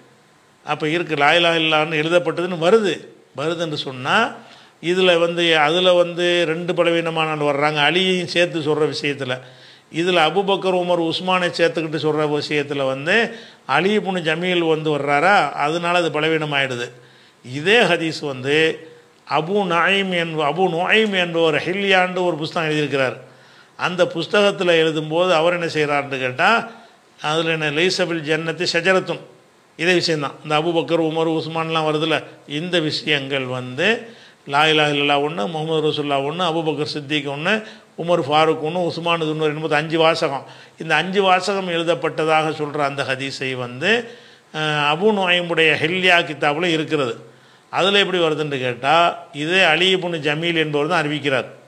அப்போ இருக்கு லாயிலா இல்லான்னு எழுதப்பட்டதுன்னு வருது வருதுன்னு சொன்னால் இதில் வந்து அதில் வந்து ரெண்டு பலவீனமான ஆள் வர்றாங்க அலியையும் சேர்த்து சொல்கிற விஷயத்தில் இதில் அபுபக்கர் உமர் உஸ்மானை சேர்த்துக்கிட்டு சொல்கிற விஷயத்தில் வந்து அலி புனு ஜமீல் வந்து வர்றாரா அதனால அது பலவீனம் ஆயிடுது இதே ஹதீஸ் வந்து அபு நாயிம் என்ப அபு நோயிம் என்பவர் ஹில்யாண்டு ஒரு புஸ்தகம் எழுதியிருக்கிறார் அந்த புஸ்தகத்தில் எழுதும்போது அவர் என்ன செய்கிறாருன்னு கேட்டால் அதில் என்ன லைசபில் ஜன்னத்து ஷஜரத்தும் இதே விஷயந்தான் இந்த அபுபக்கர் உமர் உஸ்மான்லாம் வருதுல்ல இந்த விஷயங்கள் வந்து லாயிலா இல்லா ஒன்று முகமது ரசூல்லா ஒன்று அபுபக்கர் சித்திக் ஒன்று உமர் ஃபாரூக் ஒன்று உஸ்மான் துன்னூர் என்பது அஞ்சு வாசகம் இந்த அஞ்சு வாசகம் எழுதப்பட்டதாக சொல்கிற அந்த ஹதீஸை வந்து அஹ், அபு நோயம்புடைய ஹெல்யா கித்தாபில் இருக்கிறது அதில் எப்படி வருதுன்னு கேட்டால் இதே அலிபுன் ஜமீல் என்பவர் தான் அறிவிக்கிறார்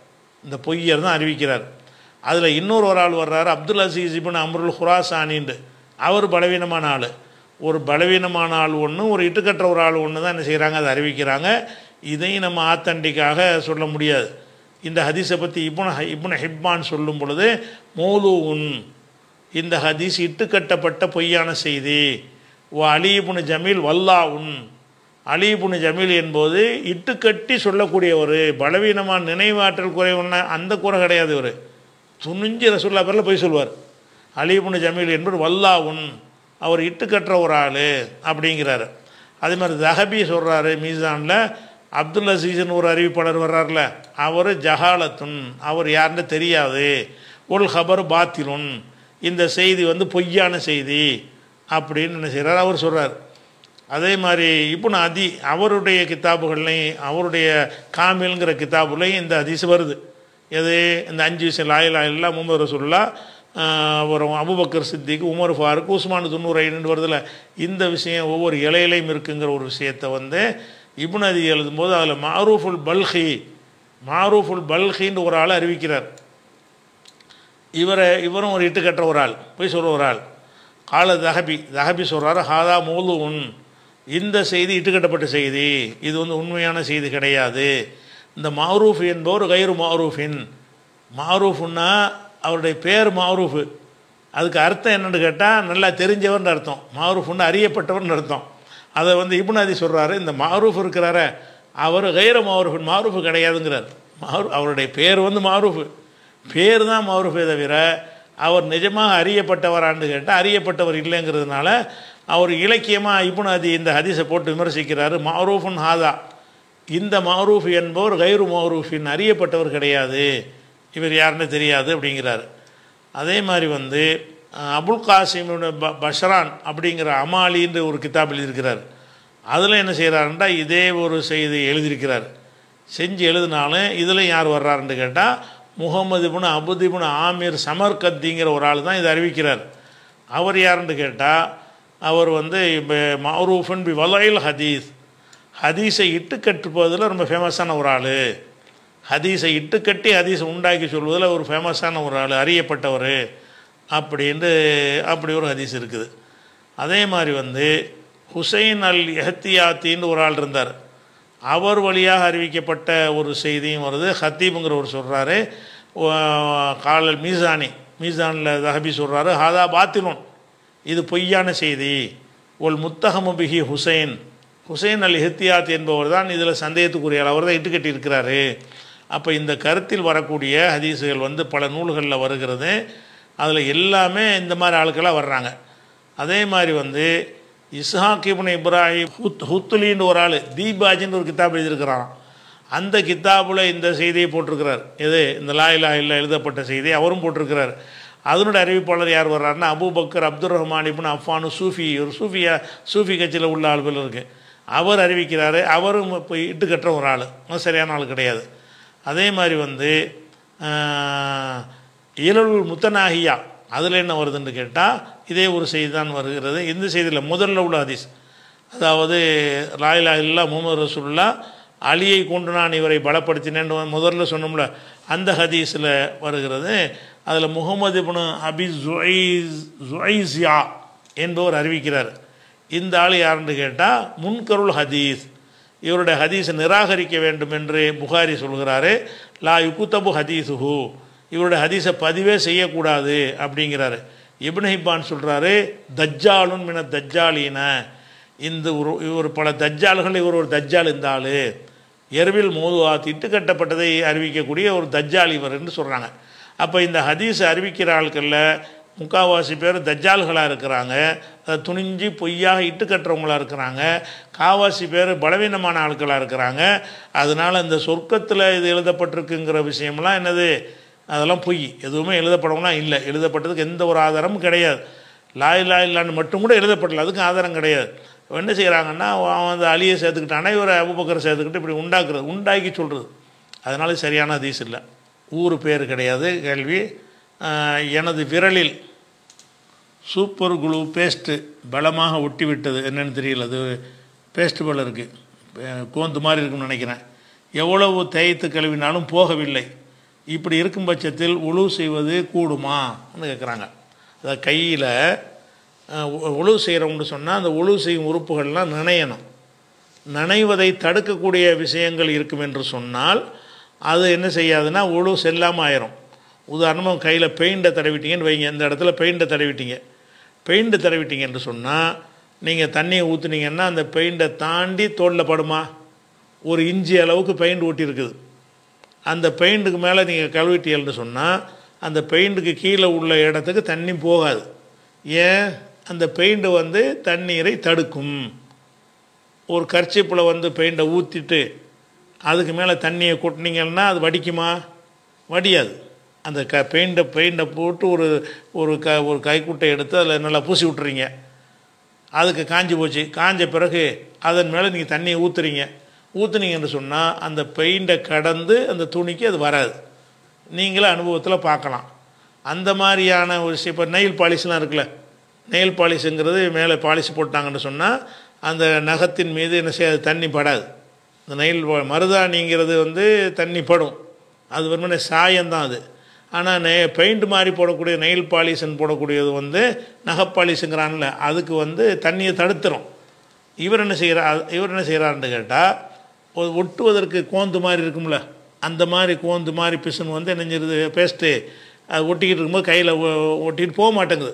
இந்த பொய்யர் தான் அறிவிக்கிறார் அதில் இன்னொரு ஒரு ஆள் வர்றாரு அப்துல் அசீஸ் இபின் அம்ருல் ஹுராசானின்னு அவர் பலவீனமான ஆள் ஒரு பலவீனமான ஆள் ஒன்று ஒரு இட்டுக்கற்ற ஒரு ஆள் ஒன்று தான் என்ன செய்கிறாங்க அதை அறிவிக்கிறாங்க இதையும் நம்ம ஆத்தண்டிக்காக சொல்ல முடியாது இந்த ஹதீஸை பற்றி இப்னு ஹ- இப்னு ஹிப்பான் சொல்லும் பொழுது மௌலூன் இந்த ஹதீஸ் இட்டுக்கட்டப்பட்ட பொய்யான செய்தி ஓ அலீபுனு ஜமீல் வல்லாவுன் அலீபுனு ஜமீல் என்பது இட்டுக்கட்டி சொல்லக்கூடியவர் பலவீனமான நினைவாற்றல் குறைவுன்னா அந்த குறை கிடையாது இவர் துணிஞ்சு ரசூல்லா பேரில் போய் சொல்வார் அலீபுனு ஜமீல் என்பது வல்லாவுன் அவர் இட்டுக்கட்டுற ஒரு ஆள் அப்படிங்கிறாரு அதே மாதிரி தஹபி சொல்கிறாரு மீசானில் அப்துல் அசீஸ்னு ஒரு அறிவிப்பாளர் வர்றார்ல அவர் ஜஹாலத்துன் அவர் யாருன்னு தெரியாது உல் ஹபர் பாத்திலுன் இந்த செய்தி வந்து பொய்யான செய்தி அப்படின்னு என்ன செய்கிறார் அவர் சொல்கிறார் அதே மாதிரி இப்னு அதி அவருடைய கிதாபுகள்லையும் அவருடைய காமில்ங்கிற கிதாபுலையும் இந்த ஹதீஸ் வருது எது இந்த அஞ்சு விஷயம் லாயிலா இல்லா முகமது ரசூல்லா அப்புறம் Abu Bakr Siddiq Umar Farooq Usman துன்னூரைன்னு வருதுல இந்த விஷயம் ஒவ்வொரு இலையிலையும் இருக்குங்கிற ஒரு விஷயத்தை வந்து இப்னு அதி எழுதும்போது அதில் மாரூஃபுல் பல்ஹி மாரூஃபுல் பல்ஹின்னு ஒரு ஆள் அறிவிக்கிறார் இவரை இவரும் ஒரு இட்டுக்கட்டுற ஒரு ஆள் போய் சொல்ற ஒரு ஆள் கால தஹபி தஹபி சொல்கிறாரு ஹாதா மூலுன் இந்த செய்தி இட்டுக்கட்டப்பட்ட செய்தி இது வந்து உண்மையான செய்தி கிடையாது இந்த மாரூஃப் என்பவர் கைரு மாரூஃபின் மாரூஃப்னா அவருடைய பேர் மாரூஃபு அதுக்கு அர்த்தம் என்னன்னு கேட்டால் நல்லா தெரிஞ்சவர்னு அர்த்தம் மாரூஃப்னு அறியப்பட்டவர்னு அர்த்தம் அதை வந்து இப்னு அதி சொல்கிறாரு இந்த மாரூஃப் இருக்கிறாரே அவர் கைர மாரூஃபின் மாரூஃபு கிடையாதுங்கிறார் மாரு அவருடைய பேர் வந்து மாரூஃபு பேர் தான் மாரூஃபே தவிர அவர் நிஜமாக அறியப்பட்டவரான்னு கேட்டால் அறியப்பட்டவர் இல்லைங்கிறதுனால அவர் இலக்கியமாக இப்னு அதி இந்த ஹதீஸை போட்டு விமர்சிக்கிறாரு மாரூஃபுன் ஹாதா இந்த மாரூஃப் என்பவர் கைரு மாரூஃபின் அறியப்பட்டவர் கிடையாது இவர் யாருன்னு தெரியாது அப்படிங்கிறாரு அதே மாதிரி வந்து அஹ், அபுல் காசிமோட ப பஷரான் அப்படிங்கிற அமாலின்ற ஒரு கிதாப் எழுதியிருக்கிறார் அதில் என்ன செய்கிறாருன்றா இதே ஒரு செய்தி எழுதியிருக்கிறார் செஞ்சு எழுதினாலும் இதில் யார் வர்றாருன்னு கேட்டால் முகமது இப்னு அபுத் இப்னு ஆமீர் சமர்கத்திங்கிற ஒரு ஆள் தான் இதை அறிவிக்கிறார் அவர் யாருன்னு கேட்டால் அவர் வந்து இப்போ மௌரூஃபன் பி வலைல் ஹதீஸ் ஹதீஸை இட்டு கட்டுப்பதில் ரொம்ப ஃபேமஸான ஒரு ஆள் ஹதீஸை இட்டு கட்டி ஹதீஸை உண்டாக்கி சொல்வதில் ஒரு ஃபேமஸான ஒரு ஆள் அறியப்பட்டவர் அப்படின்ட்டு அப்படி ஒரு ஹதீஸ் இருக்குது அதே மாதிரி வந்து ஹுசைன் அல் எஹத்தியாத்தின்னு ஒரு ஆள் இருந்தார் அவர் வழியாக அறிவிக்கப்பட்ட ஒரு செய்தியும் வருது ஹத்தீபுங்கிற ஒரு சொல்கிறாரு காலல் மீசானி மீசானில் தஹபி சொல்கிறாரு ஹாதா பாத்திலுன் இது பொய்யான செய்தி ஒல் முத்தகமு பிஹி ஹுசைன் ஹுசைன் அல் ஹித்தியாத் என்பவர் தான் இதில் சந்தேகத்துக்குரிய ஆள். அவர் தான் இட்டு கட்டியிருக்கிறாரு அப்போ இந்த கருத்தில் வரக்கூடிய ஹதீஸுகள் வந்து பல நூல்களில் வருகிறது அதில் எல்லாமே இந்த மாதிரி ஆட்களாக வர்றாங்க அதே மாதிரி வந்து இஸ்ஹாக் இப்னு இப்ராஹிம் ஹுத் ஹுத்துலின்னு ஒரு ஆள் தீபாஜின்னு ஒரு கிதாப் எழுதியிருக்கிறாராம் அந்த கித்தாபில் இந்த செய்தியை போட்டிருக்கிறார் எது இந்த லாயிலா இல்லா எழுதப்பட்ட செய்தி அவரும் போட்டிருக்கிறார் அதனுடைய அறிவிப்பாளர் யார் வர்றாருன்னா Abu Bakr Abdul Rahman ibn Affan Sufi ஒரு சூஃபியா சூஃபி கட்சியில் உள்ள ஆள்கள் இருக்குது அவர் அறிவிக்கிறாரு அவரும் இப்போ இட்டு கட்டுற ஒரு ஆள் அவன் சரியான ஆள் கிடையாது அதே மாதிரி வந்து இயலுள் முத்தனாகியா அதில் என்ன வருதுன்னு கேட்டால் இதே ஒரு செய்தி தான் வருகிறது இந்த செய்தியில் முதல்ல உள்ள ஹதீஸ் அதாவது லாயிலா இல்லா முகமது ரசூல்லா அலியை கொண்டு நான் இவரை பலப்படுத்தினேன்னு முதல்ல சொன்னோம்ல அந்த ஹதீஸில் வருகிறது அதில் முகமது இப்னு அபி ஜுஐஸ் ஜுஐசியா என்பவர் அறிவிக்கிறார் இந்த ஆள் யாருன்னு கேட்டால் முன்கருள் ஹதீஸ் இவருடைய ஹதீஸை நிராகரிக்க வேண்டும் என்று புகாரி சொல்கிறாரு லா யுகுத்தபு ஹதீஸுஹு இவருடைய ஹதீஸை பதிவே செய்யக்கூடாது அப்படிங்கிறாரு இப்னு ஹிப்பான் சொல்கிறாரு தஜ்ஜாலுன் மின தஜ்ஜாலீன இந்த ஒரு இவர் பல தஜ்ஜால்கள் இவர் ஒரு தஜ்ஜால் இந்த ஆள் எருவில் மோதுவா திட்டு கட்டப்பட்டதை அறிவிக்கக்கூடிய ஒரு தஜ்ஜால் இவர் என்று சொல்கிறாங்க அப்போ இந்த ஹதீஸ் அறிவிக்கிற ஆட்களில் முக்காவாசி பேர் தஜ்ஜால்களாக இருக்கிறாங்க அதை துணிஞ்சு பொய்யாக இட்டு கட்டுறவங்களாக இருக்கிறாங்க காவாசி பேர் பலவீனமான ஆட்களாக இருக்கிறாங்க அதனால் இந்த சொர்க்கத்தில் இது எழுதப்பட்டிருக்குங்கிற விஷயம்லாம் என்னது அதெல்லாம் பொய் எதுவுமே எழுதப்படவும்லாம் இல்லை எழுதப்பட்டதுக்கு எந்த ஒரு ஆதாரமும் கிடையாது லாய் லா இல்லான்னு மட்டும் கூட எழுதப்படல அதுக்கும் ஆதாரம் கிடையாது இப்ப என்ன செய்கிறாங்கன்னா அவன் வந்து அலியை சேர்த்துக்கிட்டானா இவரை அபுபக்கரை சேர்த்துக்கிட்டு இப்படி உண்டாக்குறது உண்டாக்கி சொல்கிறது அதனால சரியான ஹதீஸ் இல்லை ஊர் பேர் கிடையாது கேள்வி ஆஹ், எனது விரலில் சூப்பர் குளூ பேஸ்ட்டு பலமாக ஒட்டி விட்டது என்னன்னு தெரியல அது பேஸ்ட் போல் இருக்குது கோந்து மாதிரி இருக்குன்னு நினைக்கிறேன் எவ்வளவு தேய்த்து கழுவினாலும் போகவில்லை இப்படி இருக்கும் பட்சத்தில் உழு செய்வது கூடுமான்னு கேட்குறாங்க அதாவது கையில் உழு செய்கிறோம்னு சொன்னால் அந்த உழு செய்யும் உறுப்புகள்லாம் நனையணும் நனைவதை தடுக்கக்கூடிய விஷயங்கள் இருக்கும் என்று சொன்னால் அது என்ன செய்யாதுன்னா உழு செல்லாமல் ஆயிரும் உதாரணமாக கையில் பெயிண்டை தடவிட்டீங்கன்னு வைங்க இந்த இடத்துல பெயிண்டை தடவிட்டீங்க பெயிண்டை தடவிட்டீங்க என்று சொன்னால் நீங்கள் தண்ணியை ஊற்றுனீங்கன்னா அந்த பெயிண்டை தாண்டி தோலில் படுமா ஒரு இஞ்சி அளவுக்கு பெயிண்ட் ஒட்டியிருக்குது அந்த பெயிண்ட்டுக்கு மேலே நீங்கள் கழுவிட்டீங்கன்னு சொன்னால் அந்த பெயிண்ட்டுக்கு கீழே உள்ள இடத்துக்கு தண்ணி போகாது ஏன் அந்த பெயிண்ட் வந்து தண்ணீரை தடுக்கும் ஒரு கர்ச்சிப்பில் வந்து பெயிண்டை ஊற்றிட்டு அதுக்கு மேலே தண்ணியை கொட்டினீங்கன்னா அது வடிக்குமா வடியாது அந்த க பெயிண்டை பெயிண்டை போட்டு ஒரு ஒரு க ஒரு கைக்குட்டை எடுத்து அதில் நல்லா பூசி விட்டுறீங்க அதுக்கு காஞ்சி போச்சு காஞ்ச பிறகு அதன் மேலே நீங்கள் தண்ணியை ஊற்றுறீங்க ஊற்றுனீங்கன்னு சொன்னால் அந்த பெயிண்டை கடந்து அந்த துணிக்கு அது வராது நீங்களே அனுபவத்தில் பார்க்கலாம் அந்த மாதிரியான ஒரு விஷயம் இப்போ நெயில் பாலிஷ்லாம் இருக்குல்ல நெயில் பாலிஷுங்கிறது மேலே பாலிஷ் போட்டாங்கன்னு சொன்னால் அந்த நகத்தின் மீது என்ன செய்யாது தண்ணி படாது இந்த நெயில் வ- மருதாணிங்கிறது வந்து தண்ணி படும் அது வெறுமனே சாயம்தான் அது ஆனால் நெ பெயிண்ட் மாதிரி போடக்கூடிய நெயில் பாலிஷ்ன்னு போடக்கூடியது வந்து நகை பாலிஷுங்கிறான்ல அதுக்கு வந்து தண்ணியை தடுத்துரும் இவர் என்ன செய்கிறார் இவர் என்ன செய்கிறாருன்னு கேட்டால் ஒட்டுவதற்கு கோந்து மாதிரி இருக்கும்ல அந்த மாதிரி கோந்து மாதிரி பிசுன் வந்து என்ன செய்யுது பேஸ்ட்டு அது ஒட்டிக்கிட்டு இருக்கும்போது கையில் ஒட்டிட்டு போக மாட்டேங்குது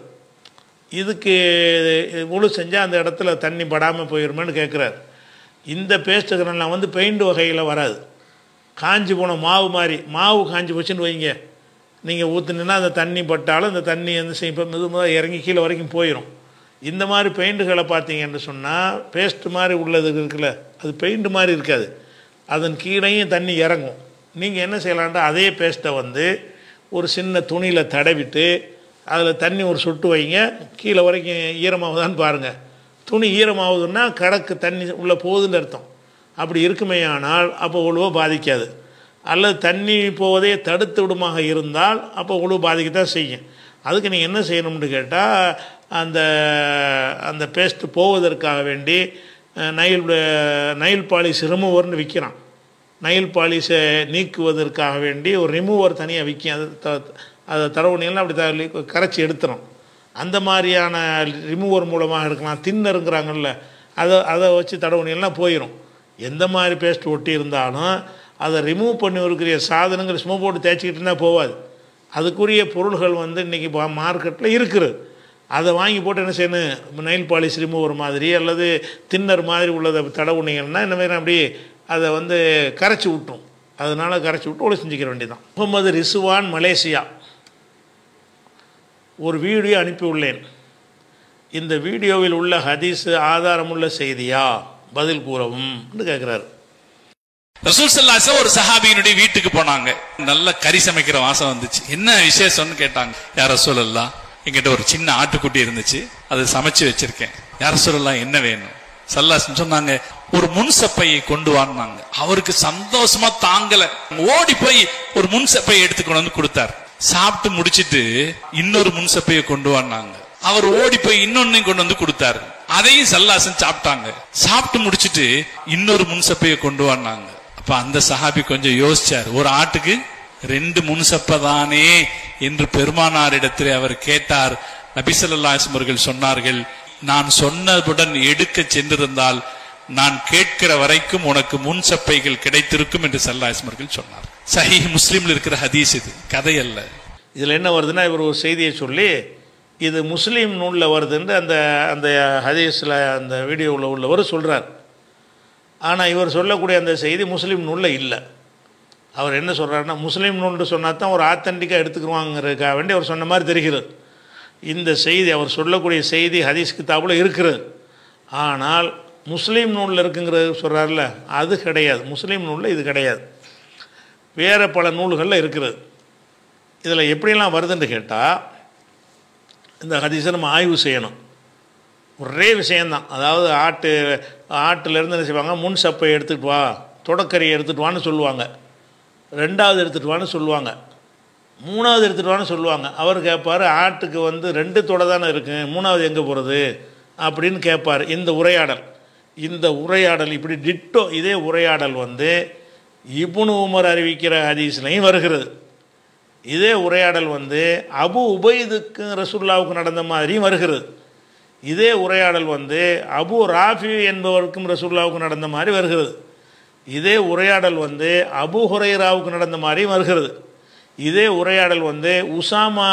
இதுக்கு முழு செஞ்சால் அந்த இடத்துல தண்ணி படாமல் போயிருமேன்னு கேட்குறாரு இந்த பேஸ்ட்டுக்கிறலாம் வந்து பெயிண்ட் வகையில் வராது காஞ்சி போன மாவு மாதிரி மாவு காஞ்சி போச்சுன்னு வைங்க நீங்கள் ஊற்றுனீங்கன்னா அந்த தண்ணி பட்டாலும் அந்த தண்ணி வந்து செய் இப்போ மெது மெதுவாக இறங்கி கீழே வரைக்கும் போயிடும் இந்த மாதிரி பெயிண்ட்டுகளை பார்த்தீங்கன்னு சொன்னால் பேஸ்ட் மாதிரி உள்ளது இருக்குல்ல அது பெயிண்ட் மாதிரி இருக்காது அதன் கீழேயும் தண்ணி இறங்கும் நீங்கள் என்ன செய்யலான்டா அதே பேஸ்ட்டை வந்து ஒரு சின்ன துணியில் தடவிட்டு அதில் தண்ணி ஒரு சொட்டு வைங்க கீழே வரைக்கும் ஈரமாகுதான்னு பாருங்கள் துணி ஈரமாகுதுன்னா கடக்கு தண்ணி உள்ளே போகுதுன்னு அர்த்தம் அப்படி இருக்குமேயானால் அப்போ உழுவ பாதிக்காது அல்லது தண்ணி போவதே தடுத்து விடுமாக இருந்தால் அப்போ உழுவு பாதிக்கத்தான் செய்யும் அதுக்கு நீங்கள் என்ன செய்யணும்னு கேட்டால் அந்த அந்த பேஸ்ட் போவதற்காக வேண்டி அஹ், நைல் அஹ், நைல் பாலிஷ் ரிமூவர்னு விற்கிறான் நைல் பாலிஷை நீக்குவதற்காக வேண்டி ஒரு ரிமூவர் தனியாக விற்கும் அது த- அதை தடவுனீங்கன்னா அப்படி த கரைச்சி எடுத்துரும் அந்த மாதிரியான ரிமூவர் மூலமாக எடுக்கலாம் தின்னருங்கிறாங்கல்ல அதை அதை வச்சு தடவுனீங்கன்னா போயிடும் எந்த மாதிரி பேஸ்ட் ஒட்டி இருந்தாலும் அதை ரிமூவ் பண்ணி இருக்கிற சாதனங்கள் சும்மா போட்டு தேய்ச்சிக்கிட்டு இருந்தால் போகாது அதுக்குரிய பொருள்கள் வந்து இன்றைக்கி மார்க்கெட்டில் இருக்குது அதை வாங்கி போட்டு என்ன செய்யணும் நெயில் பாலிஷ் ரிமூவர் மாதிரி அல்லது தின்னர் மாதிரி உள்ளதை தடவுனீங்கன்னா இந்த மாதிரி அப்படி அதை வந்து கரைச்சி விட்டும் அதனால கரைச்சி விட்டு ஒளி செஞ்சுக்கிற வேண்டியதான் முகமது ரிசுவான் மலேசியா ஒரு வீடியோ அனுப்பியுள்ளேன் இந்த வீடியோவில் உள்ள ஹதீஸ் ஆதாரமுள்ள செய்தியா பதில் கூறவும் கேட்குறாரு ரசூல் சல்லாசம் ஒரு சஹாபியினுடைய வீட்டுக்கு போனாங்க நல்ல கறி சமைக்கிற வாசம் வந்துச்சு என்ன விசேஷம்னு கேட்டாங்க யார் ரசூல் அல்லா என்கிட்ட ஒரு சின்ன ஆட்டுக்குட்டி இருந்துச்சு அதை சமைச்சு வச்சிருக்கேன் யார் ரசூல் அல்லா என்ன வேணும் சல்லாசன் சொன்னாங்க ஒரு முன் சப்பையை கொண்டு வாங்கினாங்க அவருக்கு சந்தோஷமா தாங்கல ஓடி போய் ஒரு முன் சப்பையை எடுத்து கொண்டு வந்து கொடுத்தார் சாப்பிட்டு முடிச்சிட்டு இன்னொரு முன் சப்பையை கொண்டு வந்தாங்க அவர் ஓடி போய் இன்னொன்னையும் கொண்டு வந்து கொடுத்தாரு அதையும் சல்லாசன் சாப்பிட்டாங்க சாப்பிட்டு முடிச்சிட்டு இன்னொரு முன்சப்பையை கொண்டு வந்தாங்க அப்ப அந்த சஹாபி கொஞ்சம் யோசிச்சார் ஒரு ஆட்டுக்கு ரெண்டு முன்சப்ப தானே என்று பெருமானாரிடத்தில் அவர் கேட்டார் நபிசல்லாஸ்லம் அவர்கள் சொன்னார்கள் நான் சொன்னதுடன் எடுக்க சென்றிருந்தால் நான் கேட்கிற வரைக்கும் உனக்கு முன் சப்பைகள் கிடைத்திருக்கும் என்று சல்லாஸ்லம் அவர்கள் சொன்னார் சஹி முஸ்லீம்ல இருக்கிற ஹதீஸ் இது கதை அல்ல இதில் என்ன வருதுன்னா இவர் ஒரு செய்தியை சொல்லி இது முஸ்லீம் நூலில் வருதுன்னு அந்த அந்த ஹதீஸில் அந்த வீடியோவில் உள்ளவர் சொல்கிறார் ஆனால் இவர் சொல்லக்கூடிய அந்த செய்தி முஸ்லீம் நூலில் இல்லை அவர் என்ன சொல்கிறாருன்னா முஸ்லீம் நூல்னு சொன்னா தான் ஒரு ஆத்தன்டிக்காக எடுத்துக்குவாங்கிறதுக்காக வேண்டி அவர் சொன்ன மாதிரி தெரிகிறது இந்த செய்தி அவர் சொல்லக்கூடிய செய்தி ஹதீஸ் கிதாபில் இருக்கிறது ஆனால் முஸ்லீம் நூலில் இருக்குங்கிறது சொல்கிறார்ல அது கிடையாது முஸ்லீம் நூலில் இது கிடையாது வேறு பல நூல்களில் இருக்கிறது இதில் எப்படியெல்லாம் வருதுன்னு கேட்டால் இந்த ஹதீஸை நம்ம ஆய்வு செய்யணும் ஒரே விஷயந்தான் அதாவது ஆட்டு ஆட்டுலேருந்து என்ன செய்வாங்க முன் சப்பை எடுத்துகிட்டு வா தொடக்கறியை எடுத்துகிட்டு வான்னு சொல்லுவாங்க ரெண்டாவது எடுத்துகிட்டு வான்னு சொல்லுவாங்க மூணாவது எடுத்துகிட்டு வான்னு சொல்லுவாங்க அவர் கேட்பார் ஆட்டுக்கு வந்து ரெண்டு தொடை தானே இருக்கு மூணாவது எங்கே போகிறது அப்படின்னு கேட்பார் இந்த உரையாடல் இந்த உரையாடல் இப்படி டிட்டோ இதே உரையாடல் வந்து இப்னு உமர் அறிவிக்கிற ஹதீஸ்லையும் வருகிறது இதே உரையாடல் வந்து அபு உபைதுக்கும் ரசூல்லாவுக்கும் நடந்த மாதிரியும் வருகிறது இதே உரையாடல் வந்து அபு ராஃபி என்பவருக்கும் ரசூல்லாவுக்கும் நடந்த மாதிரி வருகிறது இதே உரையாடல் வந்து அபு ஹுரைராவுக்கு நடந்த மாதிரியும் வருகிறது இதே உரையாடல் வந்து உசாமா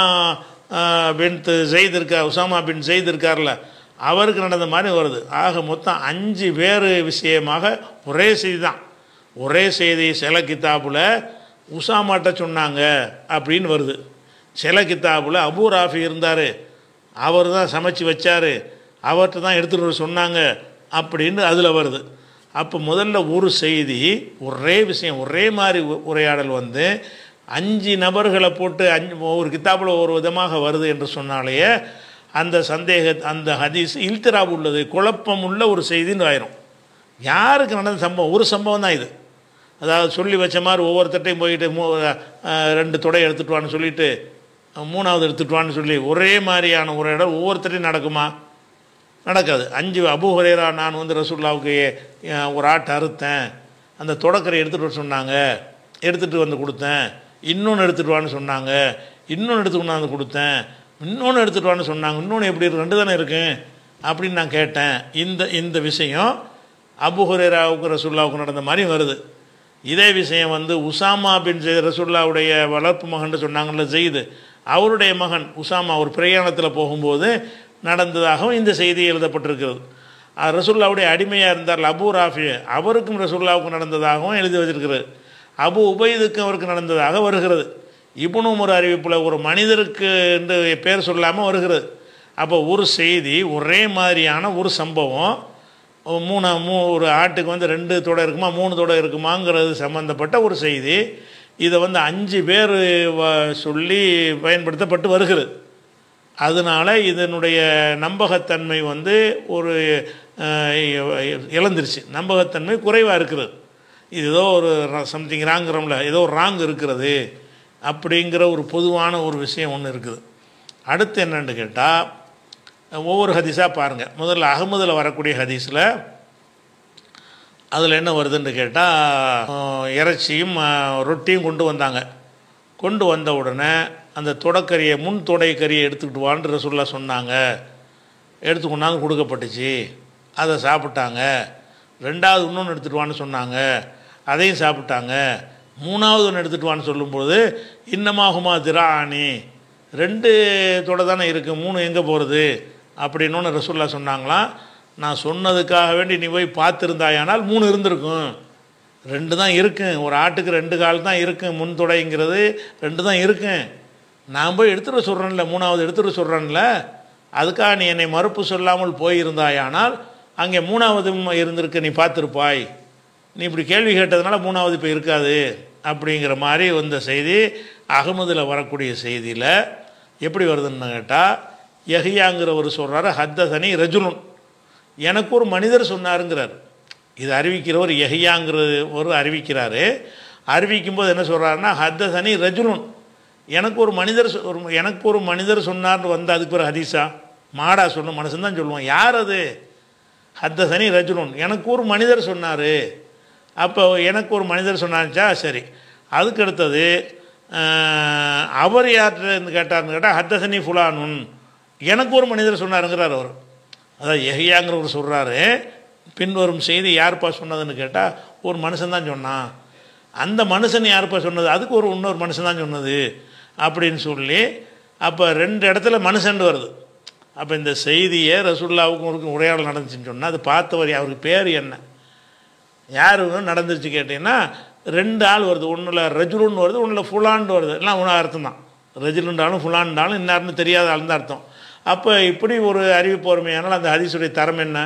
பின் ஜெயித் இருக்கா உசாமா பின் ஜெயித் இருக்கார்ல அவருக்கு நடந்த மாதிரி வருது ஆக மொத்தம் அஞ்சு வேறு விஷயமாக ஒரே செய்தி தான் ஒரே செய்தி சில கித்தாப்பில் உசாமாட்ட சொன்னாங்க அப்படின்னு வருது சில கித்தாப்பில் அபு ராஃபி இருந்தார் அவர் தான் சமைச்சு வச்சார் அவர்கிட்ட தான் எடுத்துகிட்டு வர சொன்னாங்க அப்படின்னு அதில் வருது அப்போ முதல்ல ஒரு செய்தி ஒரே விஷயம் ஒரே மாதிரி உ- உரையாடல் வந்து அஞ்சு நபர்களை போட்டு அஞ்சு ஒரு கித்தாப்பில் ஒரு விதமாக வருது என்று சொன்னாலேயே அந்த சந்தேக அந்த ஹதீஸ் இல்திராப் உள்ளது குழப்பம் உள்ள ஒரு செய்தின்னு ஆயிரும் யாருக்கு நடந்த சம்பவம் ஒரு சம்பவம் தான் இது அதாவது சொல்லி வச்ச மாதிரி ஒவ்வொருத்தட்டையும் போயிட்டு மூ அஹ், ரெண்டு தொடை எடுத்துட்டு வான்னு சொல்லிட்டு அஹ், மூணாவது எடுத்துட்டு வான்னு சொல்லி ஒரே மாதிரியான ஒரு இடம் ஒவ்வொருத்தட்டையும் நடக்குமா நடக்காது அஞ்சு அபு ஹுரேரா நான் வந்து ரசூல்லாவுக்கு அஹ், ஒரு ஆட்டை அறுத்தேன் அந்த தொடக்கரை எடுத்துகிட்டு வர சொன்னாங்க எடுத்துகிட்டு வந்து கொடுத்தேன் இன்னொன்று எடுத்துகிட்டு வான்னு சொன்னாங்க இன்னொன்று எடுத்து கொண்டாந்து கொடுத்தேன் இன்னொன்று எடுத்துகிட்டு வான்னு சொன்னாங்க இன்னொன்று எப்படி இருக்கு ரெண்டு தானே இருக்கு அப்படின்னு நான் கேட்டேன் இந்த இந்த விஷயம் அபு ஹுரேராவுக்கு ரசூல்லாவுக்கு நடந்த மாதிரி வருது இதே விஷயம் வந்து உசாமா பின் ஜெய் ரசூல்லாவுடைய வளர்ப்பு மகன் சொன்னாங்கல்ல ஜெயிது அவருடைய மகன் உசாமா ஒரு பிரயாணத்தில் போகும்போது நடந்ததாகவும் இந்த செய்தி எழுதப்பட்டிருக்கிறது அஹ் ரசூல்லாவுடைய அடிமையாக இருந்தார் அபு ராஃபி அவருக்கும் ரசூல்லாவுக்கும் நடந்ததாகவும் எழுதி வச்சிருக்கிறது அபு உபைதுக்கும் அவருக்கு நடந்ததாக வருகிறது இப்னும் ஒரு அறிவிப்பில் ஒரு மனிதருக்கு என்று பேர் சொல்லாமல் வருகிறது அப்போ ஒரு செய்தி ஒரே மாதிரியான ஒரு சம்பவம் மூணு மூ ஒரு ஆட்டுக்கு வந்து ரெண்டு தொடை இருக்குமா மூணு தொடை இருக்குமாங்கிறது சம்மந்தப்பட்ட ஒரு செய்தி இதை வந்து அஞ்சு பேர் வ- சொல்லி பயன்படுத்தப்பட்டு வருகிறது அதனால் இதனுடைய நம்பகத்தன்மை வந்து ஒரு அஹ், இழந்துருச்சு நம்பகத்தன்மை குறைவாக இருக்கிறது இது ஏதோ ஒரு சம்திங் ராங்கிறோம்ல ஏதோ ஒரு ராங் இருக்கிறது அப்படிங்கிற ஒரு பொதுவான ஒரு விஷயம் ஒன்று இருக்குது அடுத்து என்னன்னு கேட்டால் ஒவ்வொரு ஹதீஸாக பாருங்கள் முதல்ல அகமதில் வரக்கூடிய ஹதீஸில் அதில் என்ன வருதுன்னு கேட்டால் இறைச்சியும் அஹ், ரொட்டியும் கொண்டு வந்தாங்க கொண்டு வந்த உடனே அந்த தொடக்கரியை முன் தொடை கறியை எடுத்துக்கிட்டு வான்னு ரசூல்லா சொன்னாங்க எடுத்து கொண்டாந்து கொடுக்கப்பட்டுச்சு அதை சாப்பிட்டாங்க ரெண்டாவது இன்னொன்று எடுத்துகிட்டு வான்னு சொன்னாங்க அதையும் சாப்பிட்டாங்க மூணாவது ஒன்று எடுத்துகிட்டு வான்னு சொல்லும்போது இன்னமாகுமா திராணி ரெண்டு தொடை தானே இருக்குது மூணு எங்கே போகிறது அப்படின்னு ரசூல்லா சொன்னாங்களாம் நான் சொன்னதுக்காக வேண்டி நீ போய் பார்த்துருந்தாயானால் மூணு இருந்திருக்கும் ரெண்டு தான் இருக்கும் ஒரு ஆட்டுக்கு ரெண்டு கால் தான் இருக்கும் முன் தொடைங்கிறது ரெண்டு தான் இருக்கும் நான் போய் எடுத்துகிட்டு சொல்கிறேன்ல மூணாவது எடுத்துகிட்டு சொல்கிறேன்ல அதுக்காக நீ என்னை மறுப்பு சொல்லாமல் போயிருந்தாயானால் அங்கே மூணாவதும் இருந்திருக்கு நீ பார்த்துருப்பாய் நீ இப்படி கேள்வி கேட்டதுனால மூணாவது இப்போ இருக்காது அப்படிங்கிற மாதிரி வந்த செய்தி அகமதில் வரக்கூடிய செய்தியில் எப்படி வருதுன்னு கேட்டால் யஹியாங்கிறவர் சொல்கிறாரு ஹத்தசனி ரஜுலுன் எனக்கு ஒரு மனிதர் சொன்னாருங்கிறார் இது அறிவிக்கிறவர் யஹியாங்கிறது ஒரு அறிவிக்கிறாரு அறிவிக்கும்போது என்ன சொல்கிறாருன்னா ஹத்தசனி ரஜுலுன் எனக்கு ஒரு மனிதர் சொ- ஒரு எனக்கு ஒரு மனிதர் சொன்னார்னு வந்து அதுக்கு ஒரு ஹதீஸா மாடா சொன்ன மனுஷன் தான் சொல்லுவோம் யார் அது ஹத்தசனி ரஜுலுன் எனக்கு ஒரு மனிதர் சொன்னார் அப்போ எனக்கு ஒரு மனிதர் சொன்னாச்சா சரி அதுக்கு அடுத்தது ஆஹ், அவர் யார்கிட்ட கேட்டார்னு கேட்டால் ஹத்தசனி ஃபுலானுன் எனக்கு ஒரு மனிதர் சொன்னாருங்கிறார் அவர் அதாவது எஹியாங்கிறவர் சொல்கிறாரு பின்வரும் செய்தி யாருப்பா சொன்னதுன்னு கேட்டால் ஒரு மனுஷன் தான் சொன்னான் அந்த மனுஷன் யாருப்பா சொன்னது அதுக்கு ஒரு இன்னொரு மனுஷன் தான் சொன்னது அப்படின்னு சொல்லி அப்போ ரெண்டு இடத்துல மனுஷன் வருது அப்போ இந்த செய்தியை ரசூல்லாவுக்கும் ஒரு உரையாடல் நடந்துச்சுன்னு சொன்னால் அது பார்த்தவர் அவருக்கு பேர் என்ன யார் நடந்துருச்சு கேட்டீங்கன்னா ரெண்டு ஆள் வருது ஒன்றில் ரஜுலுன்னு வருது ஒன்றில் ஃபுலான்னு வருது எல்லாம் ஒன்றா அர்த்தம் தான் ரஜுலுன்றாலும் ஃபுலான்றாலும் இன்னாருன்னு தெரியாத ஆள் தான் அர்த்தம் அப்போ இப்படி ஒரு அறிவிப்பு வறுமையானால் அந்த ஹதீஸுடைய தரம் என்ன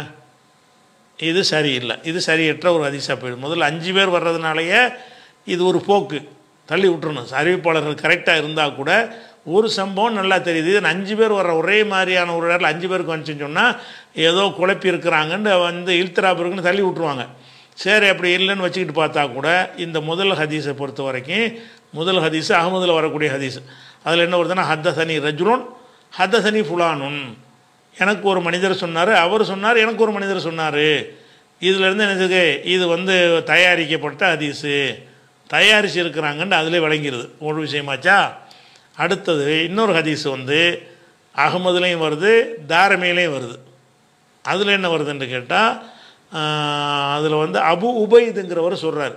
இது சரியில்லை இது சரியற்ற ஒரு ஹதீஸாக போயிடும் முதல்ல அஞ்சு பேர் வர்றதுனாலயே இது ஒரு போக்கு தள்ளி விட்டுறணும் அறிவிப்பாளர்கள் கரெக்டாக இருந்தால் கூட ஒரு சம்பவம் நல்லா தெரியுது இது அஞ்சு பேர் வர்ற ஒரே மாதிரியான ஒரு இடத்துல அஞ்சு பேருக்கு வந்துச்சுன்னு சொன்னால் ஏதோ குழப்பி இருக்கிறாங்கன்னு வந்து இல்திராப் இருக்குன்னு தள்ளி விட்ருவாங்க சரி அப்படி இல்லைன்னு வச்சுக்கிட்டு பார்த்தா கூட இந்த முதல் ஹதீஸை பொறுத்த வரைக்கும் முதல் ஹதீஸ் அகமதில் வரக்கூடிய ஹதீஸ் அதில் என்ன வருதுன்னா ஹத்தசனி ரஜுலுன் ஹத்தசனி ஃபுலானுன் எனக்கு ஒரு மனிதர் சொன்னார் அவர் சொன்னார் எனக்கு ஒரு மனிதர் சொன்னார் இதிலேருந்து எனக்கு இது வந்து தயாரிக்கப்பட்ட ஹதீஸு தயாரிச்சு இருக்கிறாங்கன்னு அதிலே விளங்கிடுது ஒரு விஷயமாச்சா அடுத்தது இன்னொரு ஹதீஸ் வந்து அகமதுலேயும் வருது தாரமிலையும் வருது அதில் என்ன வருதுன்னு கேட்டால் அதில் வந்து அபு உபைதுங்கிறவர் சொல்கிறார்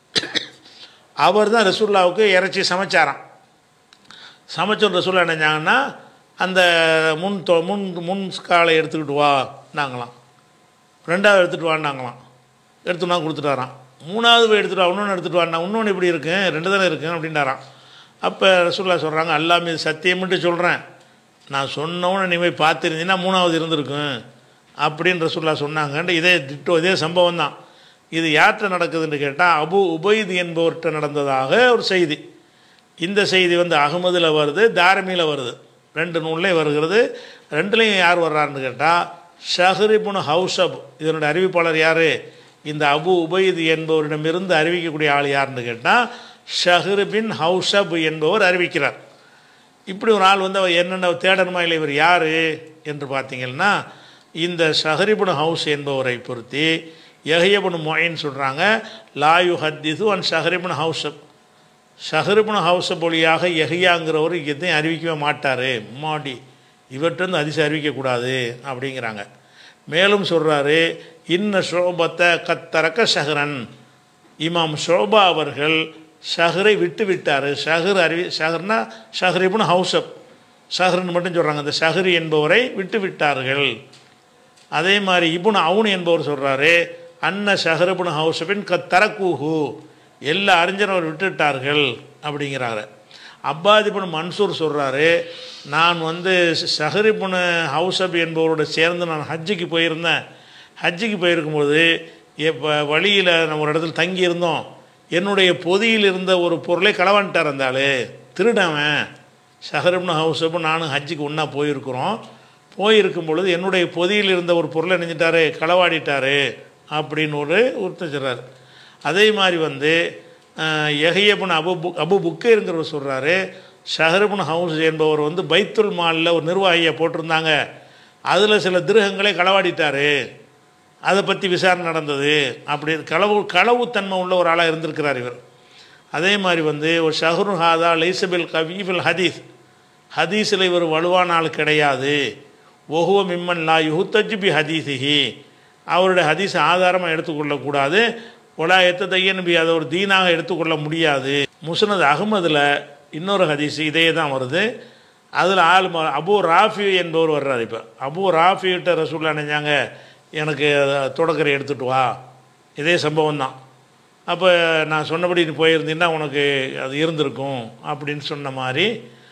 அவர் தான் ரசூல்லாவுக்கு இறைச்சி சமைச்சாராம் சமைச்சோம் ரசூல்லா நினைஞ்சாங்கன்னா அந்த முன் தொ முன் முன் காலை எடுத்துக்கிட்டு வா நாங்களாம் ரெண்டாவது எடுத்துகிட்டு வான்னாங்களாம் எடுத்துனா கொடுத்துட்டாராம் மூணாவது போய் எடுத்துகிட்டு வா இன்னொன்று எடுத்துகிட்டு வாண்ணா இன்னொன்று இப்படி இருக்கு ரெண்டு தானே இருக்கு அப்படின்றாராம் அப்போ ரசூல்லா சொல்கிறாங்க அல்லா மீது சத்தியம்ட்டு சொல்கிறேன் நான் சொன்னவன நீ போய் பார்த்துருந்தீங்கன்னா மூணாவது இருந்திருக்கும் அப்படின்னு ரசூல்லா சொன்னாங்கன்ட்டு இதே திட்டோ இதே சம்பவம் தான் இது யார்கிட்ட நடக்குதுன்னு கேட்டால் அபு உபைது என்பவர்கிட்ட நடந்ததாக ஒரு செய்தி இந்த செய்தி வந்து அகமதில் வருது தாரமியில் வருது ரெண்டு நூல்லையும் வருகிறது ரெண்டுலேயும் யார் வர்றாருன்னு கேட்டால் ஷஹரிபுன் ஹவுசப் இதனுடைய அறிவிப்பாளர் யார் இந்த அபு உபைது என்பவரிடமிருந்து அறிவிக்கக்கூடிய ஆள் யாருன்னு கேட்டால் ஷஹ்ருபின் ஹவுசப் என்பவர் அறிவிக்கிறார் இப்படி ஒரு ஆள் வந்து அவர் என்னென்ன தேடணுமா இல்லை இவர் யார் என்று பார்த்தீங்கன்னா இந்த ஷஹரிபுன் ஹவுஸ் என்பவரை பொருத்தி யஹியபுன் மொயின் சொல்கிறாங்க லாயு ஹத்திது அன் ஷஹரிபுன் ஹவுசப் ஷஹரிபுன் ஹவுசப் வழியாக யஹியாங்கிறவர் எதையும் அறிவிக்கவே மாட்டார் மாடி இவர்கிட்ட அதிச அறிவிக்கக்கூடாது அப்படிங்கிறாங்க மேலும் சொல்கிறாரு இன்ன ஷோபத்தை கத்தரக்க ஷஹரன் இமாம் ஷோபா அவர்கள் ஷஹரை விட்டு விட்டார் ஷஹர் அறிவி ஷஹர்னா ஷஹரிபுன் ஹவுசப் ஷஹர்னு மட்டும் சொல்கிறாங்க அந்த ஷஹரி என்பவரை விட்டு விட்டார்கள் அதே மாதிரி இபுன் அவுன் என்பவர் சொல்கிறாரு அன்ன ஷஹரபுன் ஹவுசபின் க தரக்கூஹு எல்லா அறிஞரும் அவர் விட்டுட்டார்கள் அப்படிங்கிறாரு அப்பாதிபுன் மன்சூர் சொல்கிறாரு நான் வந்து ஷஹரிபுன் ஹவுசப் என்பவரோட சேர்ந்து நான் ஹஜ்ஜுக்கு போயிருந்தேன் ஹஜ்ஜுக்கு போயிருக்கும்போது இப்போ வழியில் நம்ம ஒரு இடத்துல தங்கி இருந்தோம் என்னுடைய பொதியில் இருந்த ஒரு பொருளை களவான்ட்டார் அந்த ஆள் திருடவன் ஷஹரிபுன் ஹவுசப் நானும் ஹஜ்ஜுக்கு ஒன்றா போயிருக்கிறோம் போயிருக்கும் பொழுது என்னுடைய பொதியில் இருந்த ஒரு பொருளை நினைஞ்சிட்டாரு களவாடிட்டாரு அப்படின்னு ஒரு உறுத்தச்சுறார் அதே மாதிரி வந்து எஹையபுன் அபு புக் அபு புக்கேருங்கிறவர் சொல்கிறாரு ஷஹருபுன் ஹவுஸ் என்பவர் வந்து பைத்துல் மாலில் ஒரு நிர்வாகியை போட்டிருந்தாங்க அதில் சில திருகங்களை களவாடிட்டாரு அதை பற்றி விசாரணை நடந்தது அப்படி களவு களவுத்தன்மை உள்ள ஒரு ஆளாக இருந்திருக்கிறார் இவர் அதே மாதிரி வந்து ஒரு ஷஹரு ஹாதா லைசபில் கவீஃபில் ஹதீஸ் ஹதீஸில் இவர் வலுவான ஆள் கிடையாது ஒஹுவ மிம்மன் லா யுஹுத்தஜ் பி ஹதீசிஹி அவருடைய ஹதீஸ் ஆதாரமாக எடுத்துக்கொள்ளக்கூடாது ஒலா எத்த தையன் பி அதை ஒரு தீனாக எடுத்துக்கொள்ள முடியாது முஸ்னத் அகமதில் இன்னொரு ஹதீஸ் இதே தான் வருது அதில் ஆள் ம- அபு ராஃபி என்பவர் வர்றார் இப்போ அபு ராஃபிகிட்ட ரசூல்லா நினைஞ்சாங்க எனக்கு தொடக்கரை எடுத்துட்டு வா இதே சம்பவம் தான் அப்போ நான் சொன்னபடி நீ போயிருந்தீங்கன்னா உனக்கு அது இருந்திருக்கும் அப்படின்னு சொன்ன மாதிரி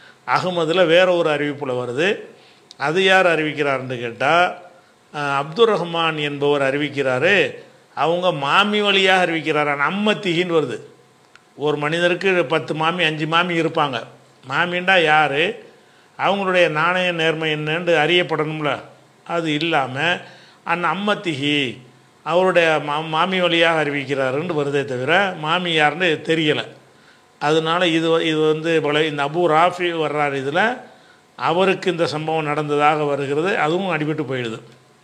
அகமதில் வேற ஒரு அறிவிப்பில் வருது அது யார் அறிவிக்கிறாருன்னு கேட்டால் அப்துல் ரஹ்மான் என்பவர் அறிவிக்கிறாரு அவங்க மாமி வழியாக அறிவிக்கிறாரா அம்மத்திகின்னு வருது ஒரு மனிதருக்கு பத்து மாமி அஞ்சு மாமி இருப்பாங்க மாமின்னா யார் அவங்களுடைய நாணய நேர்மை என்னன்னு அறியப்படணும்ல அது இல்லாமல் அந் அம்மத்திகி அவருடைய மா மாமி வழியாக அறிவிக்கிறாருன்னு வருதே தவிர மாமி யாருன்னு தெரியலை அதனால இது வ- இது வந்து பல இந்த அபு ராஃபி வர்றார் இதில் அவருக்கு இந்த சம்பவம் நடந்ததாக வருகிறது அதுவும் அடிபட்டு போயிடுது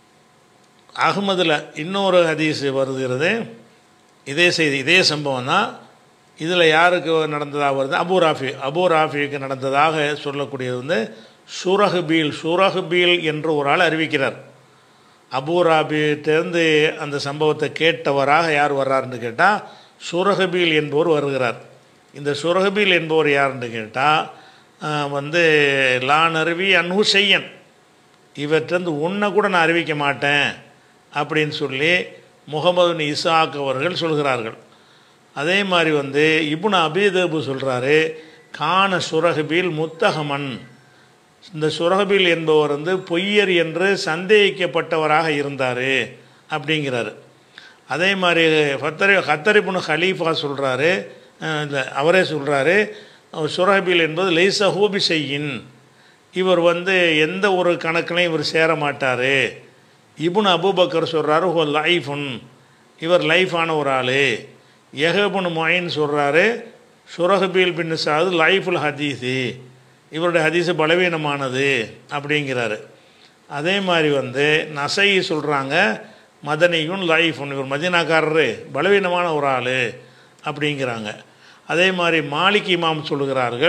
அகமதில் இன்னொரு ஹதீஸ் வருகிறது இதே செய்தி இதே சம்பவம் தான் இதில் யாருக்கு நடந்ததாக வருது அபு ராஃபி அபு ராஃபிக்கு நடந்ததாக சொல்லக்கூடியது வந்து சுரஹ்பீல் சுரஹ்பீல் என்று ஒரு ஆள் அறிவிக்கிறார் அபு ராபியிட்டேருந்து அந்த சம்பவத்தை கேட்டவராக யார் வர்றாருன்னு கேட்டால் சுரஹபீல் என்பவர் வருகிறார் இந்த சுரஹபீல் என்பவர் யாருன்னு கேட்டால் வந்து லான் அருவி அன்ஹு செய்யன் இவற்றிருந்து ஒன்றை கூட நான் அறிவிக்க மாட்டேன் அப்படின்னு சொல்லி முகமது பின் இசாக் அவர்கள் சொல்கிறார்கள் அதே மாதிரி வந்து இப்னு அபீதபு சொல்கிறாரு கான சுரஹபீல் முத்தகமன் இந்த சுரஹபீல் என்பவர் வந்து பொய்யர் என்று சந்தேகிக்கப்பட்டவராக இருந்தார் அப்படிங்கிறாரு அதே மாதிரி ஃபத்தரி ஹத்தரிபுன் ஹலீஃபா சொல்கிறாரு இல்லை அவரே சொல்கிறாரு சுரஹபீல் என்பது லைச ஹூபி செய்யின் இவர் வந்து எந்த ஒரு கணக்கிலையும் இவர் சேர மாட்டார் இபுன் அபூபக்கர் சொல்கிறாரு ஹோ லைஃபுன் இவர் லைஃபான ஒரு ஆள் எஹபுன் மொயின் சொல்கிறாரு சுரஹபீல் பின் சாது லைஃபுல் ஹதீஸி இவருடைய ஹதீஸு பலவீனமானது அப்படிங்கிறாரு அதே மாதிரி வந்து நசை சொல்கிறாங்க மதனியும் லைஃபுன் இவர் மதினாக்காரரு பலவீனமான ஒரு ஆள் அப்படிங்கிறாங்க அதே மாதிரி மாலிக் இமாம் சொல்கிறார்கள்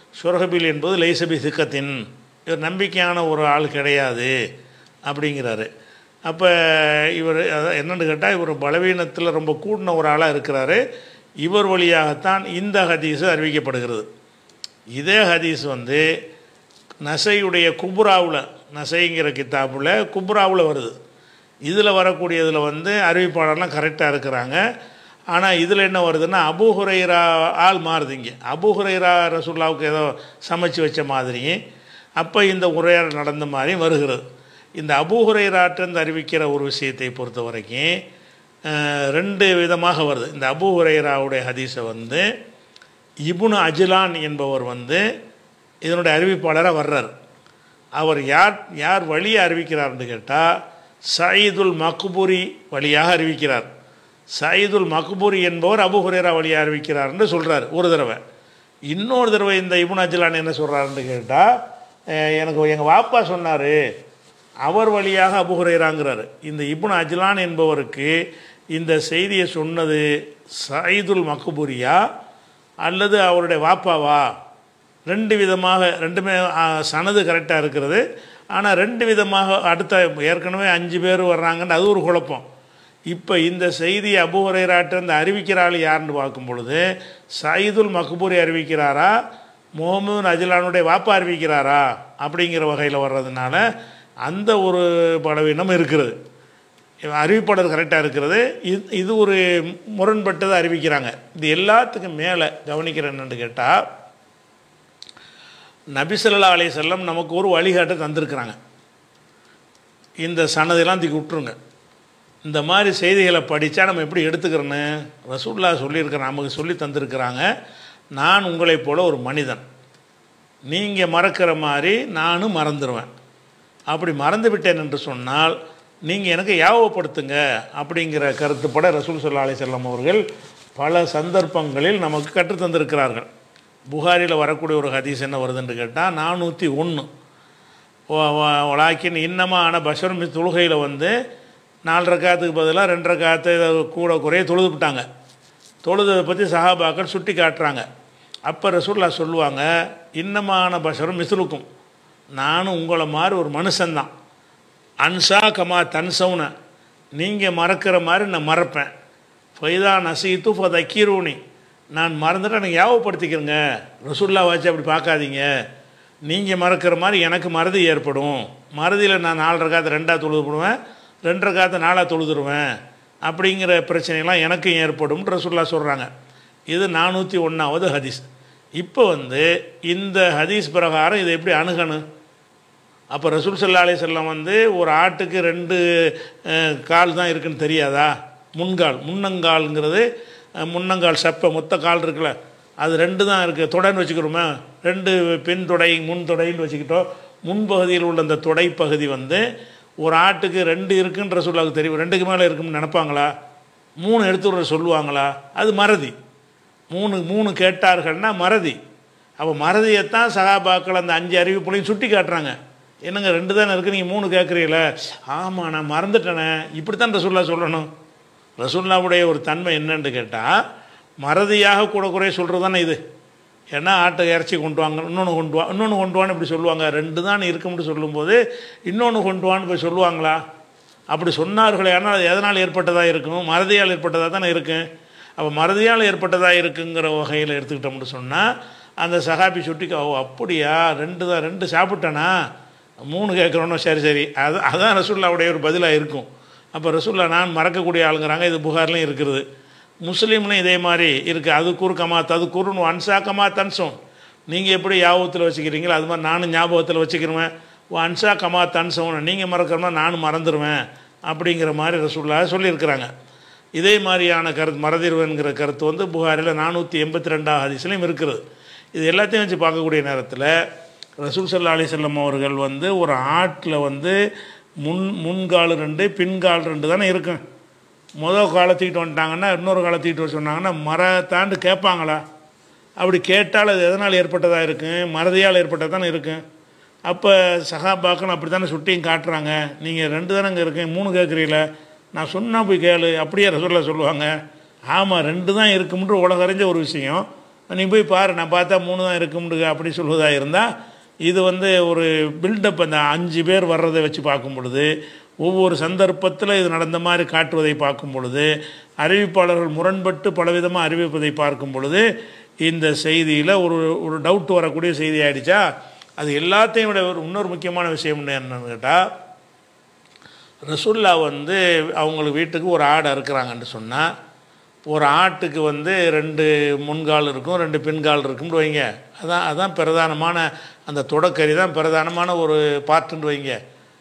சுரஹபில் என்பது லைசபி சிக்கத்தின் இவர் நம்பிக்கையான ஒரு ஆள் கிடையாது அப்படிங்கிறாரு அப்போ இவர் அதான் என்னன்னு கேட்டால் இவர் பலவீனத்தில் ரொம்ப கூடின ஒரு ஆளாக இருக்கிறாரு இவர் வழியாகத்தான் இந்த ஹதீஸு அறிவிக்கப்படுகிறது இதே ஹதீஸ் வந்து நசையுடைய குபுராவில் நசைங்கிற கித்தாப்பில் குபுராவில் வருது இதில் வரக்கூடியதில் வந்து அறிவிப்பாளர்லாம் கரெக்டாக இருக்கிறாங்க ஆனால் இதில் என்ன வருதுன்னா அபு ஹுரைரா ஆள் மாறுது இங்கே அபு ஹுரைரா ரசுல்லாவுக்கு ஏதோ சமைச்சு வச்ச மாதிரி அப்போ இந்த உரையாடல் நடந்த மாதிரி வருகிறது இந்த அபு ஹுரைராட்டிருந்து அறிவிக்கிற ஒரு விஷயத்தை பொறுத்த வரைக்கும் அஹ், ரெண்டு விதமாக வருது இந்த அபு ஹுரைராவுடைய ஹதீஸை வந்து இப்னு அஜ்லான் என்பவர் வந்து இதனுடைய அறிவிப்பாளராக வர்றார் அவர் யார் யார் வழியை அறிவிக்கிறார்னு கேட்டால் சயீதுல் மக்பூரி வழியாக அறிவிக்கிறார் சயீதுல் மக்பூரி என்பவர் அபு ஹுரேரா வழியாக அறிவிக்கிறார்னு சொல்கிறார் ஒரு தடவை இன்னொரு தடவை இந்த இப்னு அஜ்லான் என்ன சொல்கிறாருன்னு கேட்டால் எனக்கு எங்கள் வாப்பா சொன்னார் அவர் வழியாக அபு ஹுரைராங்கிறாரு இந்த இப்னு அஜ்லான் என்பவருக்கு இந்த செய்தியை சொன்னது சயீதுல் மக்பூரியா அல்லது அவருடைய வாப்பாவா ரெண்டு விதமாக ரெண்டுமே ஆ, சனது கரெக்டாக இருக்கிறது ஆனால் ரெண்டு விதமாக அடுத்த ஏற்கனவே அஞ்சு பேர் வர்றாங்கன்னு அது ஒரு குழப்பம் இப்போ இந்த செய்தி அபு ஹுரைராட்டிருந்து அறிவிக்கிற ஆள் யாருன்னு பார்க்கும் பொழுது சயீதுல் மக்பூரி அறிவிக்கிறாரா முகமது அஜிலானுடைய வாப்பா அறிவிக்கிறாரா அப்படிங்கிற வகையில் வர்றதுனால அந்த ஒரு பலவீனம் இருக்கிறது அறிவிப்பாளர் கரெக்டாக இருக்கிறது இது இது ஒரு முரண்பட்டதை அறிவிக்கிறாங்க இது எல்லாத்துக்கும் மேலே கவனிக்கிறேன் என்னன்னு கேட்டால் நபிசல்லா அலைஹி செல்லம் நமக்கு ஒரு வழிகாட்டை தந்திருக்கிறாங்க இந்த சனதெல்லாம் தூக்கி விட்டுருங்க இந்த மாதிரி செய்திகளை படித்தா நம்ம எப்படி எடுத்துக்கிறோன்னு ரசூல்லா சொல்லியிருக்கிறேன் நமக்கு சொல்லி தந்திருக்கிறாங்க நான் உங்களைப் போல ஒரு மனிதன் நீங்கள் மறக்கிற மாதிரி நானும் மறந்துடுவேன் அப்படி மறந்து விட்டேன் என்று சொன்னால் நீங்கள் எனக்கு யாவப்படுத்துங்க அப்படிங்கிற கருத்துப்பட ரசூல் சல்லா அலி செல்லம் அவர்கள் பல சந்தர்ப்பங்களில் நமக்கு கற்றுத் தந்திருக்கிறார்கள் புகாரில் வரக்கூடிய ஒரு ஹதீஸ் என்ன வருதுன்னு கேட்டால் நானூற்றி ஒன்று வளாக்கின் இன்னமா ஆன பஷர் தொழுகையில் வந்து நாலு ரக்காத்துக்கு பதிலாக ரெண்டு ரக்காத்து இதை கூட குறைய தொழுது விட்டாங்க தொழுதை பற்றி சஹாபாக்கள் சுட்டி காட்டுறாங்க அப்போ ரசூல்லா சொல்லுவாங்க இன்னமான பஷரும் மிஸ்லுக்கும் நானும் உங்களை மாதிரி ஒரு மனுஷன்தான் அன்சா கமா தன்சவுன நீங்கள் மறக்கிற மாதிரி நான் மறப்பேன் ஃபைதா நசீத்து ஃபதக்கீரூனி நான் மறந்துட்டு எனக்கு ஞாபகப்படுத்திக்கிறேங்க ரசூல்லா வச்சு அப்படி பார்க்காதீங்க நீங்கள் மறக்கிற மாதிரி எனக்கு மறதி ஏற்படும் மறதியில் நான் நாலு ரகாத்தை ரெண்டாக தொழுது போடுவேன் ரெண்டு ரகாத்தை நாலாக தொழுதுருவேன் அப்படிங்கிற பிரச்சனைலாம் எனக்கும் ஏற்படும் ரசூல்லா சொல்கிறாங்க இது நானூற்றி ஒன்றாவது ஹதீஸ் இப்போ வந்து இந்த ஹதீஸ் பிரகாரம் இதை எப்படி அணுகணும் அப்போ ரசூல் சல்லா அலி செல்லம் வந்து ஒரு ஆட்டுக்கு ரெண்டு அஹ், கால் தான் இருக்குன்னு தெரியாதா முன்கால் முன்னங்கால்ங்கிறது அஹ், முன்னங்கால் செப்பை மொத்த கால் இருக்குல்ல அது ரெண்டு தான் இருக்குது தொடைன்னு வச்சுக்கிறோமே ரெண்டு பின் தொடை முன் தொடைன்னு வச்சுக்கிட்டோம் முன்பகுதியில் உள்ள அந்த தொடை பகுதி வந்து ஒரு ஆட்டுக்கு ரெண்டு இருக்குன்ற ரசூலுல்லாஹ்க்கு தெரியும் ரெண்டுக்கு மேலே இருக்குன்னு நினைப்பாங்களா மூணு எடுத்து வர சொல்லுவாங்களா அது மறதி மூணு மூணு கேட்டார்கள்னா மறதி அப்போ மறதியைத்தான் சகாபாக்கள் அந்த அஞ்சு அறிவிப்புலையும் சுட்டி காட்டுறாங்க என்னங்க ரெண்டு தானே இருக்குது நீங்கள் மூணு கேட்குறீங்கள ஆமாம் நான் மறந்துட்டேனே இப்படித்தான் ரசூல்லா சொல்லணும் ரசூல்லாவுடைய ஒரு தன்மை என்னன்னு கேட்டால் மறதியாக கூட குறைய சொல்கிறது தானே இது ஏன்னா ஆட்டை இறச்சி கொண்டு வாங்க இன்னொன்று கொண்டு வா இன்னொன்று கொண்டு வான்னு இப்படி சொல்லுவாங்க ரெண்டு தான் இருக்கும்னு சொல்லும்போது இன்னொன்று கொண்டு வான்னு போய் சொல்லுவாங்களா அப்படி சொன்னார்களே ஆனால் அது எதனால் ஏற்பட்டதாக இருக்கும் மறதியால் ஏற்பட்டதாக தானே இருக்கும் அப்போ மறதியால் ஏற்பட்டதாக இருக்குங்கிற வகையில் எடுத்துக்கிட்டோம்னு சொன்னால் அந்த சகாபி சுட்டிக்கு ஓ அப்படியா ரெண்டு தான் ரெண்டு சாப்பிட்டேனா மூணு கேட்குறோன்னு சரி சரி அது அதான் ரசூல்லாவுடைய ஒரு பதிலாக இருக்கும் அப்போ ரசூல்லா நான் மறக்கக்கூடிய ஆளுங்கிறாங்க இது புகார்லையும் இருக்கிறது முஸ்லீம்லையும் இதே மாதிரி இருக்குது அது குறுக்கமா தது குறுன்னு அன்சாக்கமா தன்சோம் நீங்கள் எப்படி யாபத்தில் வச்சுக்கிறீங்களோ அது மாதிரி நானும் ஞாபகத்தில் வச்சுக்கிறேன் அன்சா கமா தன்சோம் நீங்கள் மறக்கிறமா நானும் மறந்துடுவேன் அப்படிங்கிற மாதிரி ரசூல்லா சொல்லியிருக்கிறாங்க இதே மாதிரியான கருத்து மறதிடுவேங்கிற கருத்து வந்து புகாரில் நானூற்றி எண்பத்தி ரெண்டாம் ஹதீஸ்லையும் இருக்கிறது இது எல்லாத்தையும் வச்சு பார்க்கக்கூடிய நேரத்தில் ரசூல் சல்லா அலிசல்லம் அவர்கள் வந்து ஒரு ஆட்டில் வந்து முன் முன்கால் ரெண்டு பின்கால் ரெண்டு தானே இருக்கும் முதல் காலை தூக்கிட்டு வந்துட்டாங்கன்னா இன்னொரு காலை தூக்கிட்டு வர சொன்னாங்கன்னா மர தாண்டு கேட்பாங்களா அப்படி கேட்டால் அது எதனால் ஏற்பட்டதாக இருக்கும் மறதியால் ஏற்பட்டதாக தானே இருக்கும் அப்போ சகாபாக்கள் அப்படி தானே சுட்டியும் காட்டுறாங்க நீங்கள் ரெண்டு தானே இங்கே இருக்கேன் மூணு கேட்குறீங்கள நான் சொன்னால் போய் கேளு அப்படியே ரசூல்லா சொல்லுவாங்க ஆமாம் ரெண்டு தான் இருக்கும்ன்ற உலகறிஞ்ச ஒரு விஷயம் நீ போய் பாரு நான் பார்த்தா மூணு தான் இருக்கும்னு அப்படி சொல்வதாக இருந்தால் இது வந்து ஒரு பில்டப் அந்த அஞ்சு பேர் வர்றதை வச்சு பார்க்கும் பொழுது ஒவ்வொரு சந்தர்ப்பத்தில் இது நடந்த மாதிரி காட்டுவதை பார்க்கும் பொழுது அறிவிப்பாளர்கள் முரண்பட்டு பலவிதமாக அறிவிப்பதை பார்க்கும் பொழுது இந்த செய்தியில் ஒரு ஒரு டவுட் வரக்கூடிய செய்தி ஆயிடுச்சா அது எல்லாத்தையும் விட ஒரு இன்னொரு முக்கியமான விஷயம் என்னன்னு கேட்டால் ரசுல்லா வந்து அவங்களுக்கு வீட்டுக்கு ஒரு ஆடு அறுக்கிறாங்கன்னு சொன்னால் ஒரு ஆட்டுக்கு வந்து ரெண்டு முன்கால் இருக்கும் ரெண்டு பின்கால் இருக்கும்னு வைங்க அதான் அதான் பிரதானமான அந்த தொடக்கறி தான் பிரதானமான ஒரு பார்ட்டுன்னு வைங்க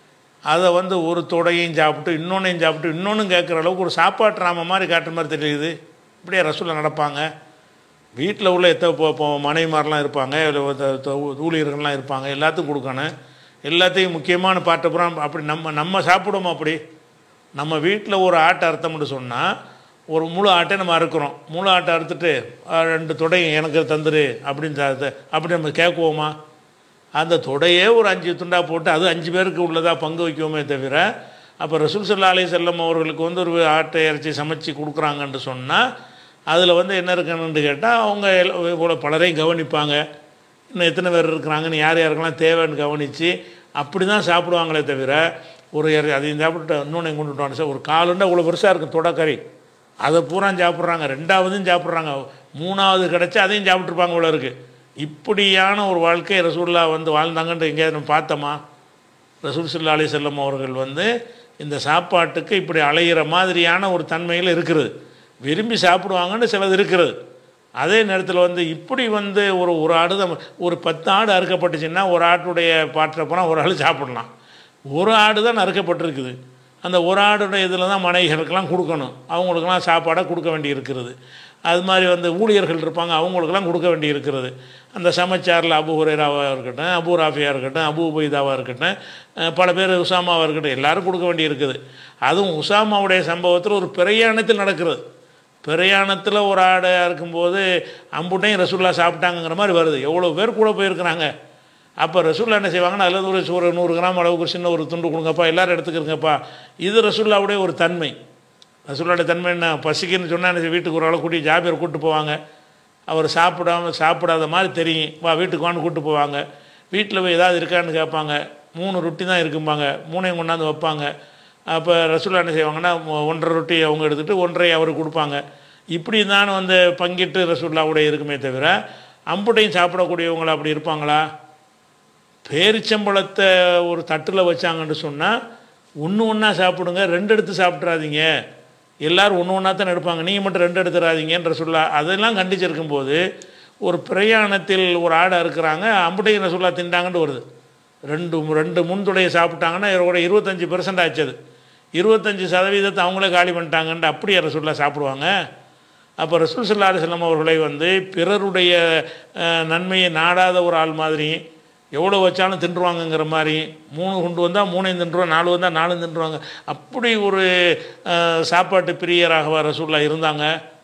அதை வந்து ஒரு தொடையும் சாப்பிட்டு இன்னொன்னையும் சாப்பிட்டு இன்னொன்றும் கேட்குற அளவுக்கு ஒரு சாப்பாட்டு ராம மாதிரி காட்டுற மாதிரி தெரியுது இப்படியே ரசூலில் நடப்பாங்க வீட்டில் உள்ள எத்த இப்போ இப்போ மனைவிமாரெலாம் இருப்பாங்க இல்ல த- த- ஊழியர்கள்லாம் இருப்பாங்க எல்லாத்துக்கும் கொடுக்கணும் எல்லாத்தையும் முக்கியமான பாட்டை பூரா அப்படி நம்ம நம்ம சாப்பிடுவோம் அப்படி நம்ம வீட்டில் ஒரு ஆட்டை அறுத்தோம்னு சொன்னால் ஒரு முழு ஆட்டை நம்ம அறுக்கிறோம் முழு ஆட்டை அறுத்துட்டு "ஆ, ரெண்டு தொடையும் எனக்கு தந்துரு அப்படின்னு தா- அப்படி நம்ம கேட்குவோமா அந்த தொடையே ஒரு அஞ்சு துண்டா போட்டு அது அஞ்சு பேருக்கு உள்ளதாக பங்கு வைக்குவோமே தவிர அப்போ ரசூல் சல்லா அலி செல்லம் அவர்களுக்கு வந்து ஒரு ஆட்டை இறைச்சி சமைச்சு கொடுக்குறாங்கன்னு சொன்னால் அதில் வந்து என்ன இருக்குன்னு கேட்டால் அவங்க எல்லாம் இவ்வளோ பலரையும் கவனிப்பாங்க இன்னும் எத்தனை பேர் இருக்கிறாங்கன்னு யார் யாருக்கெல்லாம் தேவைன்னு கவனித்து அப்படி தான் சாப்பிடுவாங்களே தவிர ஒரு இறை- அதையும் சாப்பிட்டு இன்னொன்று கொண்டு விட்டாங்க சார் ஒரு காலுண்டா இவ்வளோ பெருசாக இருக்கும் தொடக்கறி அதை பூரா சாப்பிட்றாங்க ரெண்டாவதும் சாப்பிட்றாங்க மூணாவது கிடச்சி அதையும் சாப்பிட்ருப்பாங்க இவ்வளோ இருக்குது இப்படியான ஒரு வாழ்க்கை ரசூல்லா வந்து வாழ்ந்தாங்கன்ட்டு எங்கேயாவது நம்ம பார்த்தோமா ரசூல் சல்லா அலி செல்லம் அவர்கள் வந்து இந்த சாப்பாட்டுக்கு இப்படி அலையிற மாதிரியான ஒரு தன்மையில் இருக்கிறது விரும்பி சாப்பிடுவாங்கன்னு சிலது இருக்கிறது அதே நேரத்தில் வந்து இப்படி வந்து ஒரு ஒரு ஆடு தான் ஒரு பத்து ஆடு அறுக்கப்பட்டுச்சுன்னா ஒரு ஆட்டுடைய பாற்றை போனால் ஒரு ஆள் சாப்பிடலாம் ஒரு ஆடு தான் அறுக்கப்பட்டிருக்குது அந்த ஒரு ஆடுடைய இதில் தான் மனைவிகளுக்கெல்லாம் கொடுக்கணும் அவங்களுக்கெல்லாம் சாப்பாடாக கொடுக்க வேண்டி இருக்கிறது அது மாதிரி வந்து ஊழியர்கள் இருப்பாங்க அவங்களுக்கெல்லாம் கொடுக்க வேண்டி இருக்கிறது அந்த சமைச்சாரில் அபு ஹுரேராவாக இருக்கட்டும் அபு ராஃபியாக இருக்கட்டும் அபு உபைதாவாக இருக்கட்டும் அஹ் பல பேர் உசாமாவாக இருக்கட்டும் எல்லாரும் கொடுக்க வேண்டி இருக்குது அதுவும் உசாமாவுடைய சம்பவத்தில் ஒரு பிரயாணத்தில் நடக்கிறது பிரயாணத்தில் ஒரு ஆடை இருக்கும்போது அம்புட்டையும் ரசூல்லா சாப்பிட்டாங்கங்கிற மாதிரி வருது எவ்வளோ பேர் கூட போயிருக்கிறாங்க அப்போ ரசூல்லா என்ன செய்வாங்கன்னா அதில் ஒரு ஒரு நூறு கிராம் அளவுக்கு ஒரு சின்ன ஒரு துண்டு கொடுங்கப்பா எல்லாரும் எடுத்துக்கிறங்கப்பா இது ரசூல்லாவுடைய ஒரு தன்மை ரசூல்லாவுடைய தன்மை என்ன பசிக்குன்னு சொன்னால் என்ன செய்ய, வீட்டுக்கு ஒரு ஆளை கூட்டி ஜாபியரை கூப்பிட்டு போவாங்க அவர் சாப்பிடாம சாப்பிடாத மாதிரி தெரியும் வா வீட்டுக்கு வான்னு கூப்பிட்டு போவாங்க வீட்டில் போய் ஏதாவது இருக்கான்னு கேட்பாங்க மூணு ரொட்டி தான் இருக்கும்பாங்க மூணையும் கொண்டாந்து வைப்பாங்க அப்போ ரசூல்லா என்ன செய்வாங்கன்னா ஒ- ஒன்றரை ரொட்டி அவங்க எடுத்துகிட்டு ஒன்றரை அவருக்கு கொடுப்பாங்க இப்படி தான் வந்து பங்கிட்டு ரசூல்லாவுடைய இருக்குமே தவிர அம்புட்டையும் சாப்பிடக்கூடியவங்கள அப்படி இருப்பாங்களா பேரிச்சம்பழத்தை ஒரு தட்டில் வச்சாங்கன்னு சொன்னால் ஒன்று ஒன்றா சாப்பிடுங்க ரெண்டு எடுத்து சாப்பிட்றாதீங்க எல்லாரும் ஒன்று ஒன்றா தான் எடுப்பாங்க நீங்கள் மட்டும் ரெண்டு எடுத்துறாதீங்கன்ற சொல்ல அதெல்லாம் கண்டிச்சிருக்கும் போது ஒரு பிரயாணத்தில் ஒரு ஆடை இருக்கிறாங்க அம்புட்டையும் ரசுல்லா திண்டாங்கன்னு வருது ரெண்டு ரெண்டு முன்துடையை சாப்பிட்டாங்கன்னா இதோட இருபத்தஞ்சி பெர்சன்ட் ஆச்சு அது இருபத்தஞ்சி சதவீதத்தை அவங்களே காலி பண்ணிட்டாங்கன்ட்டு அப்படியே ரசுல்லா சாப்பிடுவாங்க அப்போ ரசூல் சல்லா அலுவலம் அவர்களை வந்து பிறருடைய அஹ், நன்மையை நாடாத ஒரு ஆள் மாதிரி எவ்வளோ வச்சாலும் தின்றுவாங்கங்கிற மாதிரி மூணு கொண்டு வந்தால் மூணையும் தின்றுவாங்க நாலு வந்தால் நாலும் தின்றுவாங்க அப்படி ஒரு அஹ், சாப்பாட்டு பிரியராகவா ரசூல்லா இருந்தாங்க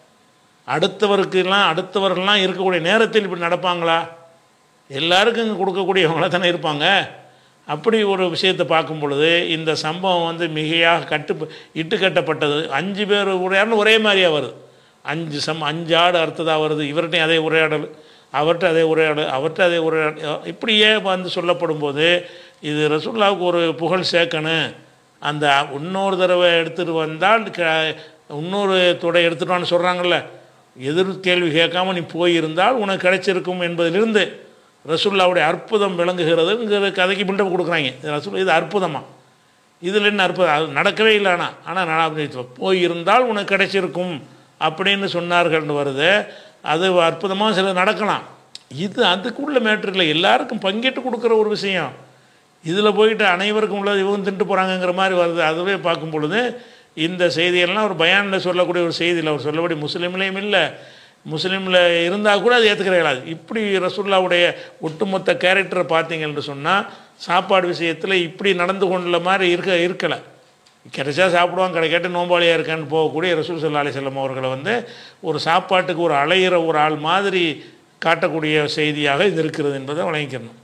அடுத்தவருக்கெல்லாம் அடுத்தவர்கள்லாம் இருக்கக்கூடிய நேரத்தில் இப்படி நடப்பாங்களா எல்லாருக்கும் இங்கே கொடுக்கக்கூடியவங்களா தானே இருப்பாங்க அப்படி ஒரு விஷயத்தை பார்க்கும் பொழுது இந்த சம்பவம் வந்து மிகையாக கட்டு இட்டு கட்டப்பட்டது அஞ்சு பேர் உரையாடல் ஒரே மாதிரியாக வருது அஞ்சு சம் அஞ்சு ஆடு அறுத்ததாக வருது இவர்கிட்டையும் அதே உரையாடல் அவர்கிட்ட அதே உரையாடல் அவர்கிட்ட அதே உரையாடல் இப்படியே வந்து சொல்லப்படும் போது இது ரசூல்லாவுக்கு ஒரு புகழ் சேர்க்கணும் அந்த இன்னொரு தடவை எடுத்துகிட்டு வந்தால் க- இன்னொரு தொடை எடுத்துட்டான்னு சொல்கிறாங்கல்ல எதிர் கேள்வி கேட்காம நீ போயிருந்தால் உனக்கு கிடைச்சிருக்கும் என்பதிலிருந்து ரசூல்லாவுடைய அற்புதம் விளங்குகிறதுங்கிற கதைக்கு பில்டப் கொடுக்குறாங்க இது ரசூல் இது அற்புதமா இதில் என்ன அற்புதம் அது நடக்கவே இல்லை ஆனால் ஆனால் நான் போயிருந்தால் உனக்கு கிடைச்சிருக்கும் அப்படின்னு சொன்னார்கள்னு வருது அது அற்புதமாக சில நடக்கலாம் இது அதுக்குள்ள மேட்ரு இல்லை எல்லாருக்கும் பங்கிட்டு கொடுக்குற ஒரு விஷயம் இதில் போயிட்டு அனைவருக்கும் உள்ளது இவங்க தின்ட்டு போகிறாங்கங்கிற மாதிரி வருது அதுவே பார்க்கும் பொழுது இந்த செய்தியெல்லாம் ஒரு பயானில் சொல்லக்கூடிய ஒரு செய்தியில் அவர் சொல்லபடி முஸ்லீம்லேயும் இல்லை முஸ்லீமில் இருந்தால் கூட அது ஏற்றுக்கிற இயலாது இப்படி ரசூல்லாவுடைய ஒட்டுமொத்த கேரக்டரை பார்த்தீங்கன்னு சொன்னால் சாப்பாடு விஷயத்தில் இப்படி நடந்து கொண்டுள்ள மாதிரி இருக்க இருக்கலை கிடைச்சா சாப்பிடுவாங்க கிடைக்காட்டி நோம்பாளியாக இருக்கான்னு போகக்கூடிய ரசூல் சல்லா அலிசல்லம் அவர்களை வந்து ஒரு சாப்பாட்டுக்கு ஒரு அலையிற ஒரு ஆள் மாதிரி காட்டக்கூடிய செய்தியாக இது இருக்கிறது என்பதை வழங்கிக்கிறணும்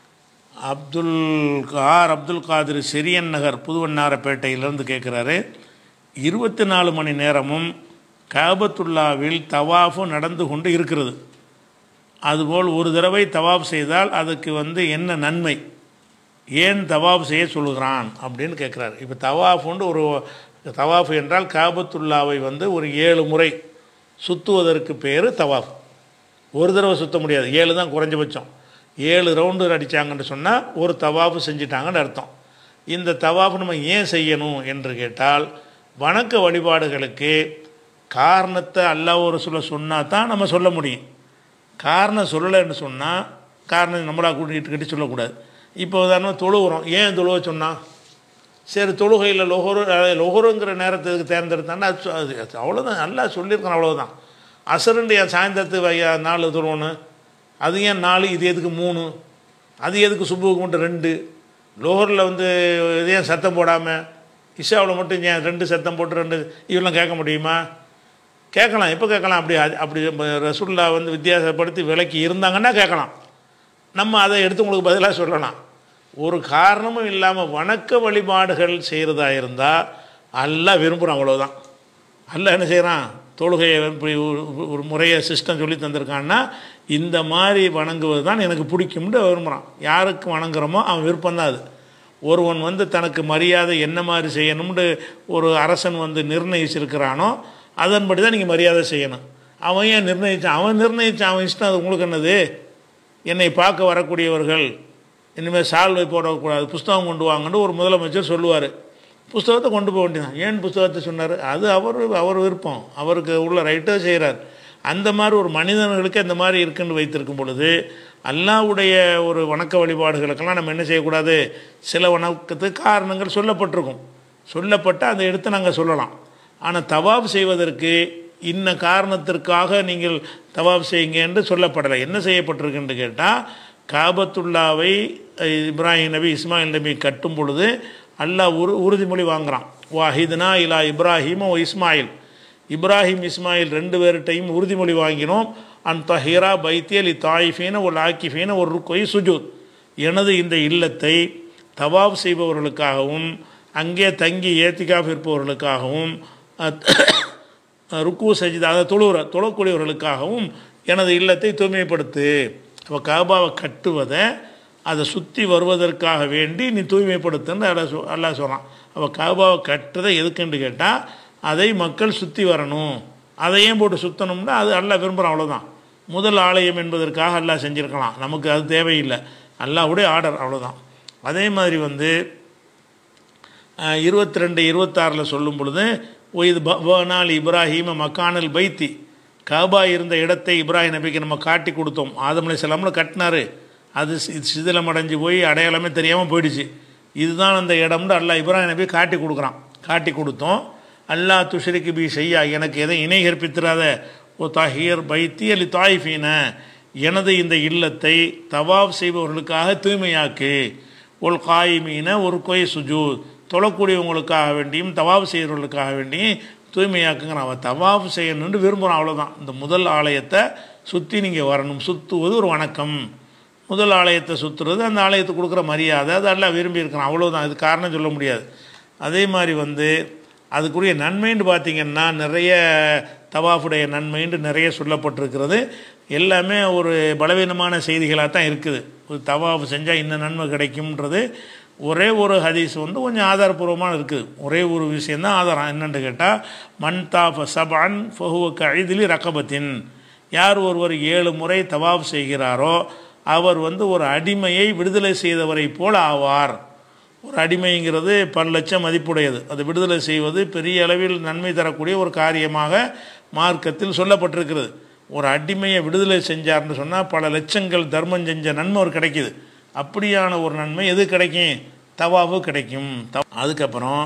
அப்துல் ஆர் அப்துல் காதிர் செரியன் நகர் புதுவண்ணாரப்பேட்டையிலேருந்து கேட்குறாரு இருபத்தி நாலு மணி நேரமும் காபத்துல்லாவில் தவாஃபு நடந்து கொண்டு இருக்கிறது அதுபோல் ஒரு தடவை தவாப் செய்தால் அதுக்கு வந்து என்ன நன்மை ஏன் தவாப் செய்ய சொல்லுகிறான் அப்படின்னு கேட்குறாரு இப்போ தவாஃப்னு ஒரு தவாஃப் என்றால் காபத்துல்லாவை வந்து ஒரு ஏழு முறை சுற்றுவதற்கு பேர் தவாஃப் ஒரு தடவை சுத்த முடியாது ஏழு தான் குறைஞ்சபட்சம் ஏழு ரவுண்டு அடித்தாங்கன்னு சொன்னால் ஒரு தவாஃபு செஞ்சிட்டாங்கன்னு அர்த்தம் இந்த தவாஃப் நம்ம ஏன் செய்யணும் என்று கேட்டால் வணக்க வழிபாடுகளுக்கு காரணத்தை அல்லாஹ் ஒரு சொல்ல சொன்னால் தான் நம்ம சொல்ல முடியும் காரணம் சொல்லலைன்னு சொன்னால் காரணம் நம்மளா கூட்டிகிட்டு கட்டி சொல்லக்கூடாது இப்போ உதாரணம் தொழுகிறோம் ஏன் தொழுவ சொன்னான் சரி தொழுகையில் லொஹரு லொஹருங்கிற நேரத்துக்கு தேர்ந்தெடுத்தான்னா அது சொ- அது அது அவ்வளோதான் நல்லா சொல்லியிருக்கேன் அவ்வளோதான் அசருண்டு என் சாயந்தரத்து வையா நாலு தொழுவணும் அது ஏன் நாலு இது எதுக்கு மூணு அது எதுக்கு சுப்புக்கு மட்டும் ரெண்டு லோஹரில் வந்து இது ஏன் சத்தம் போடாமல் இஷாவில் மட்டும் ஏன் ரெண்டு சத்தம் போட்டு ரெண்டு இதெல்லாம் கேட்க முடியுமா கேட்கலாம் எப்போ கேட்கலாம் அப்படி அது- அப்படி ரசுல்லா வந்து வித்தியாசப்படுத்தி விலக்கி இருந்தாங்கன்னா கேட்கலாம் நம்ம அதை எடுத்து உங்களுக்கு பதிலாக சொல்லலாம் ஒரு காரணமும் இல்லாமல் வணக்க வழிபாடுகள் செய்கிறதா இருந்தால் அல்லாஹ் விரும்புகிறான் அவ்வளோதான் அல்லாஹ் என்ன செய்கிறான் தொழுகையை இப்படி ஒரு ஒரு முறையை சிஸ்டம் சொல்லி தந்திருக்கான்னா இந்த மாதிரி வணங்குவது தான் எனக்கு பிடிக்கும்னு விரும்புகிறான் யாருக்கு வணங்குறோமோ அவன் விருப்பம்தான் அது ஒருவன் வந்து தனக்கு மரியாதை என்ன மாதிரி செய்யணும்னு ஒரு அரசன் வந்து நிர்ணயிச்சிருக்கிறானோ அதன்படி தான் நீங்கள் மரியாதை செய்யணும் அவன் ஏன் நிர்ணயிச்சான் அவன் நிர்ணயிச்சான் அவன் இஷ்டம் அது உங்களுக்கு என்னது என்னை பார்க்க வரக்கூடியவர்கள் இனிமேல் சால்வை போடக்கூடாது புஸ்தகம் கொண்டு வாங்கன்னு ஒரு முதலமைச்சர் சொல்லுவார் புஸ்தகத்தை கொண்டு போக வேண்டியதான் ஏன் புஸ்தகத்தை சொன்னார் அது அவர் அவர் விருப்பம் அவருக்கு உள்ள ரைட்டை செய்கிறார் அந்த மாதிரி ஒரு மனிதர்களுக்கு அந்த மாதிரி இருக்குன்னு வைத்திருக்கும் பொழுது அல்லாஹ்வுடைய ஒரு வணக்க வழிபாடுகளுக்கெல்லாம் நம்ம என்ன செய்யக்கூடாது சில வணக்கத்துக்கு காரணங்கள் சொல்லப்பட்டிருக்கும் சொல்லப்பட்டு அதை எடுத்து நாங்கள் சொல்லலாம் ஆனால் தவாப் செய்வதற்கு இன்ன காரணத்திற்காக நீங்கள் தவாப் செய்யுங்க என்று சொல்லப்படலை என்ன செய்யப்பட்டிருக்குன்னு கேட்டால் காபத்துல்லாவை அஹ், இப்ராஹிம் நபி இஸ்மாயில் நபி கட்டும் பொழுது அல்லாஹ் உறு உறுதிமொழி வாங்குறான் வாஹித்னா இலா இப்ராஹிம் ஓ இஸ்மாயில் இப்ராஹிம் இஸ்மாயில் ரெண்டு பேர்கிட்டையும் உறுதிமொழி வாங்கினோம் அன் தஹீரா பைத்தியல் தாயிஃபீன ஒரு ஆக்கிஃபீன ஒரு ருக்கொய் சுஜூத் எனது இந்த இல்லத்தை தவாப் செய்பவர்களுக்காகவும் அங்கே தங்கி ஏத்திகாஃப் இருப்பவர்களுக்காகவும் அஹ், ருக்கு சஜிதா அதை தொழுகிற தொழக்கூடியவர்களுக்காகவும் எனது இல்லத்தை தூய்மைப்படுத்து அப்போ காபாவை கட்டுவதை அதை சுற்றி வருவதற்காக வேண்டி நீ தூய்மைப்படுத்துன்னு அல்லாஹ் சொ அல்லாஹ் சொல்கிறான் அப்போ காபாவை கட்டுறதை எதுக்குன்னு கேட்டால் அதை மக்கள் சுற்றி வரணும் அதை ஏன் போட்டு சுற்றணும்னா அது அல்லாஹ் விரும்புகிறான் அவ்வளோதான் முதல் ஆலயம் என்பதற்காக அல்லாஹ் செஞ்சுருக்கலாம் நமக்கு அது தேவையில்லை அல்லாஹ்வுடைய ஆர்டர் அவ்வளோதான் அதே மாதிரி வந்து இருபத்தி ரெண்டு இருபத்தாறில் சொல்லும் பொழுது ஒய்து பனால் இப்ராஹீம மக்கானல் பைத்தி காபா இருந்த இடத்தை இப்ராஹிம் நபிக்கு நம்ம காட்டி கொடுத்தோம் ஆதம் அலைஹிஸ்ஸலாம்ல கட்டினாரு அது சி- சிதிலம் அடைஞ்சு போய் அடையாளமே தெரியாமல் போயிடுச்சு இதுதான் அந்த இடம்னு அல்லாஹ் இப்ராஹிம் நபி காட்டி கொடுக்குறான் காட்டி கொடுத்தோம் அல்லாஹ் துஷரிக்கு பி செய்யா எனக்கு எதை இணை கற்பித்திராத ஓ தாஹீர் பைத்தி அலி தாயிஃபீன எனது இந்த இல்லத்தை தவாப் செய்பவர்களுக்காக தூய்மையாக்கு ஒல் காயிமீன ஒரு கொய் சுஜூ தொழக்கூடியவங்களுக்காக வேண்டியும் தவாப் செய்கிறவர்களுக்காக வேண்டியும் தூய்மையாக்குங்கிறான் அவன் தவாப் செய்யணும்னு விரும்புகிறான் அவ்வளோதான் இந்த முதல் ஆலயத்தை சுற்றி நீங்கள் வரணும் சுற்றுவது ஒரு வணக்கம் முதல் ஆலயத்தை சுற்றுறது அந்த ஆலயத்துக்கு கொடுக்குற மரியாதை அது எல்லாம் விரும்பி இருக்கிறான் அவ்வளோதான் இது காரணம் சொல்ல முடியாது அதே மாதிரி வந்து அதுக்குரிய நன்மைன்னு பார்த்தீங்கன்னா நிறைய தவாஃபுடைய நன்மைன்னு நிறைய சொல்லப்பட்டிருக்கிறது எல்லாமே ஒரு பலவீனமான செய்திகளாக தான் இருக்குது ஒரு தவாஃப் செஞ்சால் இந்த நன்மை கிடைக்கும்ன்றது ஒரே ஒரு ஹதீஸ் வந்து கொஞ்சம் ஆதாரபூர்வமாக இருக்குது ஒரே ஒரு விஷயந்தான் ஆதாரம் என்னென்னு கேட்டால் மன் தாஃப சபான் ஃபஹுவ கழிதிலி ரக்கபத்தின் யார் ஒருவர் ஏழு முறை தவாஃப் செய்கிறாரோ அவர் வந்து ஒரு அடிமையை விடுதலை செய்தவரை போல் ஆவார் ஒரு அடிமைங்கிறது பல லட்சம் மதிப்புடையது அதை விடுதலை செய்வது பெரிய அளவில் நன்மை தரக்கூடிய ஒரு காரியமாக மார்க்கத்தில் சொல்லப்பட்டிருக்கிறது ஒரு அடிமையை விடுதலை செஞ்சார்னு சொன்னால் பல லட்சங்கள் தர்மம் செஞ்ச நன்மை ஒரு கிடைக்குது அப்படியான ஒரு நன்மை எது கிடைக்கும் தவாவு கிடைக்கும் தவ- அதுக்கப்புறம்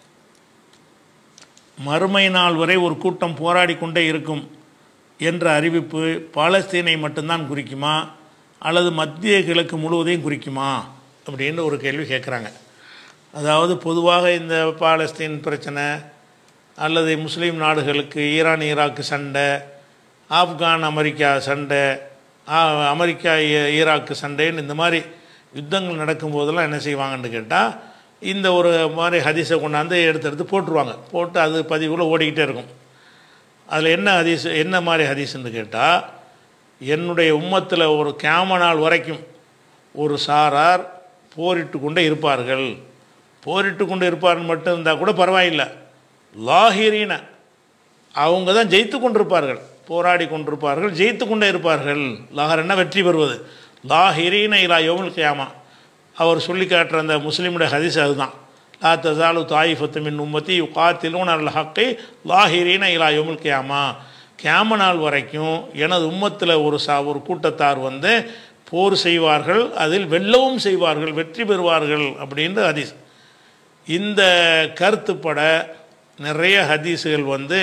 மறுமை நாள் வரை ஒரு கூட்டம் போராடி கொண்டே இருக்கும் என்ற அறிவிப்பு பாலஸ்தீனை மட்டும்தான் குறிக்குமா அல்லது மத்திய கிழக்கு முழுவதையும் குறிக்குமா அப்படின்னு ஒரு கேள்வி கேட்குறாங்க அதாவது பொதுவாக இந்த பாலஸ்தீன் பிரச்சனை அல்லது முஸ்லீம் நாடுகளுக்கு ஈரான் ஈராக்கு சண்டை ஆப்கான் அமெரிக்கா சண்டை ஆ- அமெரிக்கா ஈ- ஈராக்கு சண்டைன்னு இந்த மாதிரி யுத்தங்கள் நடக்கும்போதெல்லாம் என்ன செய்வாங்கன்னு கேட்டால் இந்த ஒரு மாதிரி ஹதீஸை கொண்டாந்து எடுத்து எடுத்து போட்டுருவாங்க போட்டு அது பதிவுல ஓடிக்கிட்டே இருக்கும் அதில் என்ன ஹதீஸ் என்ன மாதிரி ஹதீஸ்ன்னு கேட்டால் என்னுடைய உம்மத்தில் ஒரு கேம நாள் வரைக்கும் ஒரு சாரார் போரிட்டு கொண்டே இருப்பார்கள் போரிட்டு கொண்டு இருப்பார்கள் மட்டும் இருந்தால் கூட பரவாயில்லை லாஹிரீன அவங்க தான் ஜெயித்து கொண்டிருப்பார்கள் போராடி கொண்டிருப்பார்கள் ஜெயித்து கொண்டே இருப்பார்கள் லாஹர்னா வெற்றி பெறுவது லாஹிரீன இலா யோமுல் கியாமா அவர் சொல்லி காட்டுற அந்த முஸ்லீமுடைய ஹதீஸ் அதுதான் லா தசாலு தாயிஃபத்து மின் உம்மத்தி காத்திலூன் அல் ஹக்கை லாஹிரீன இலா யோமுல் கியாமா கியாம நாள் வரைக்கும் எனது உம்மத்தில் ஒரு சா ஒரு கூட்டத்தார் வந்து போர் செய்வார்கள் அதில் வெல்லவும் செய்வார்கள் வெற்றி பெறுவார்கள் அப்படின்ற ஹதீஸ் இந்த கருத்துப்பட நிறைய ஹதீஸுகள் வந்து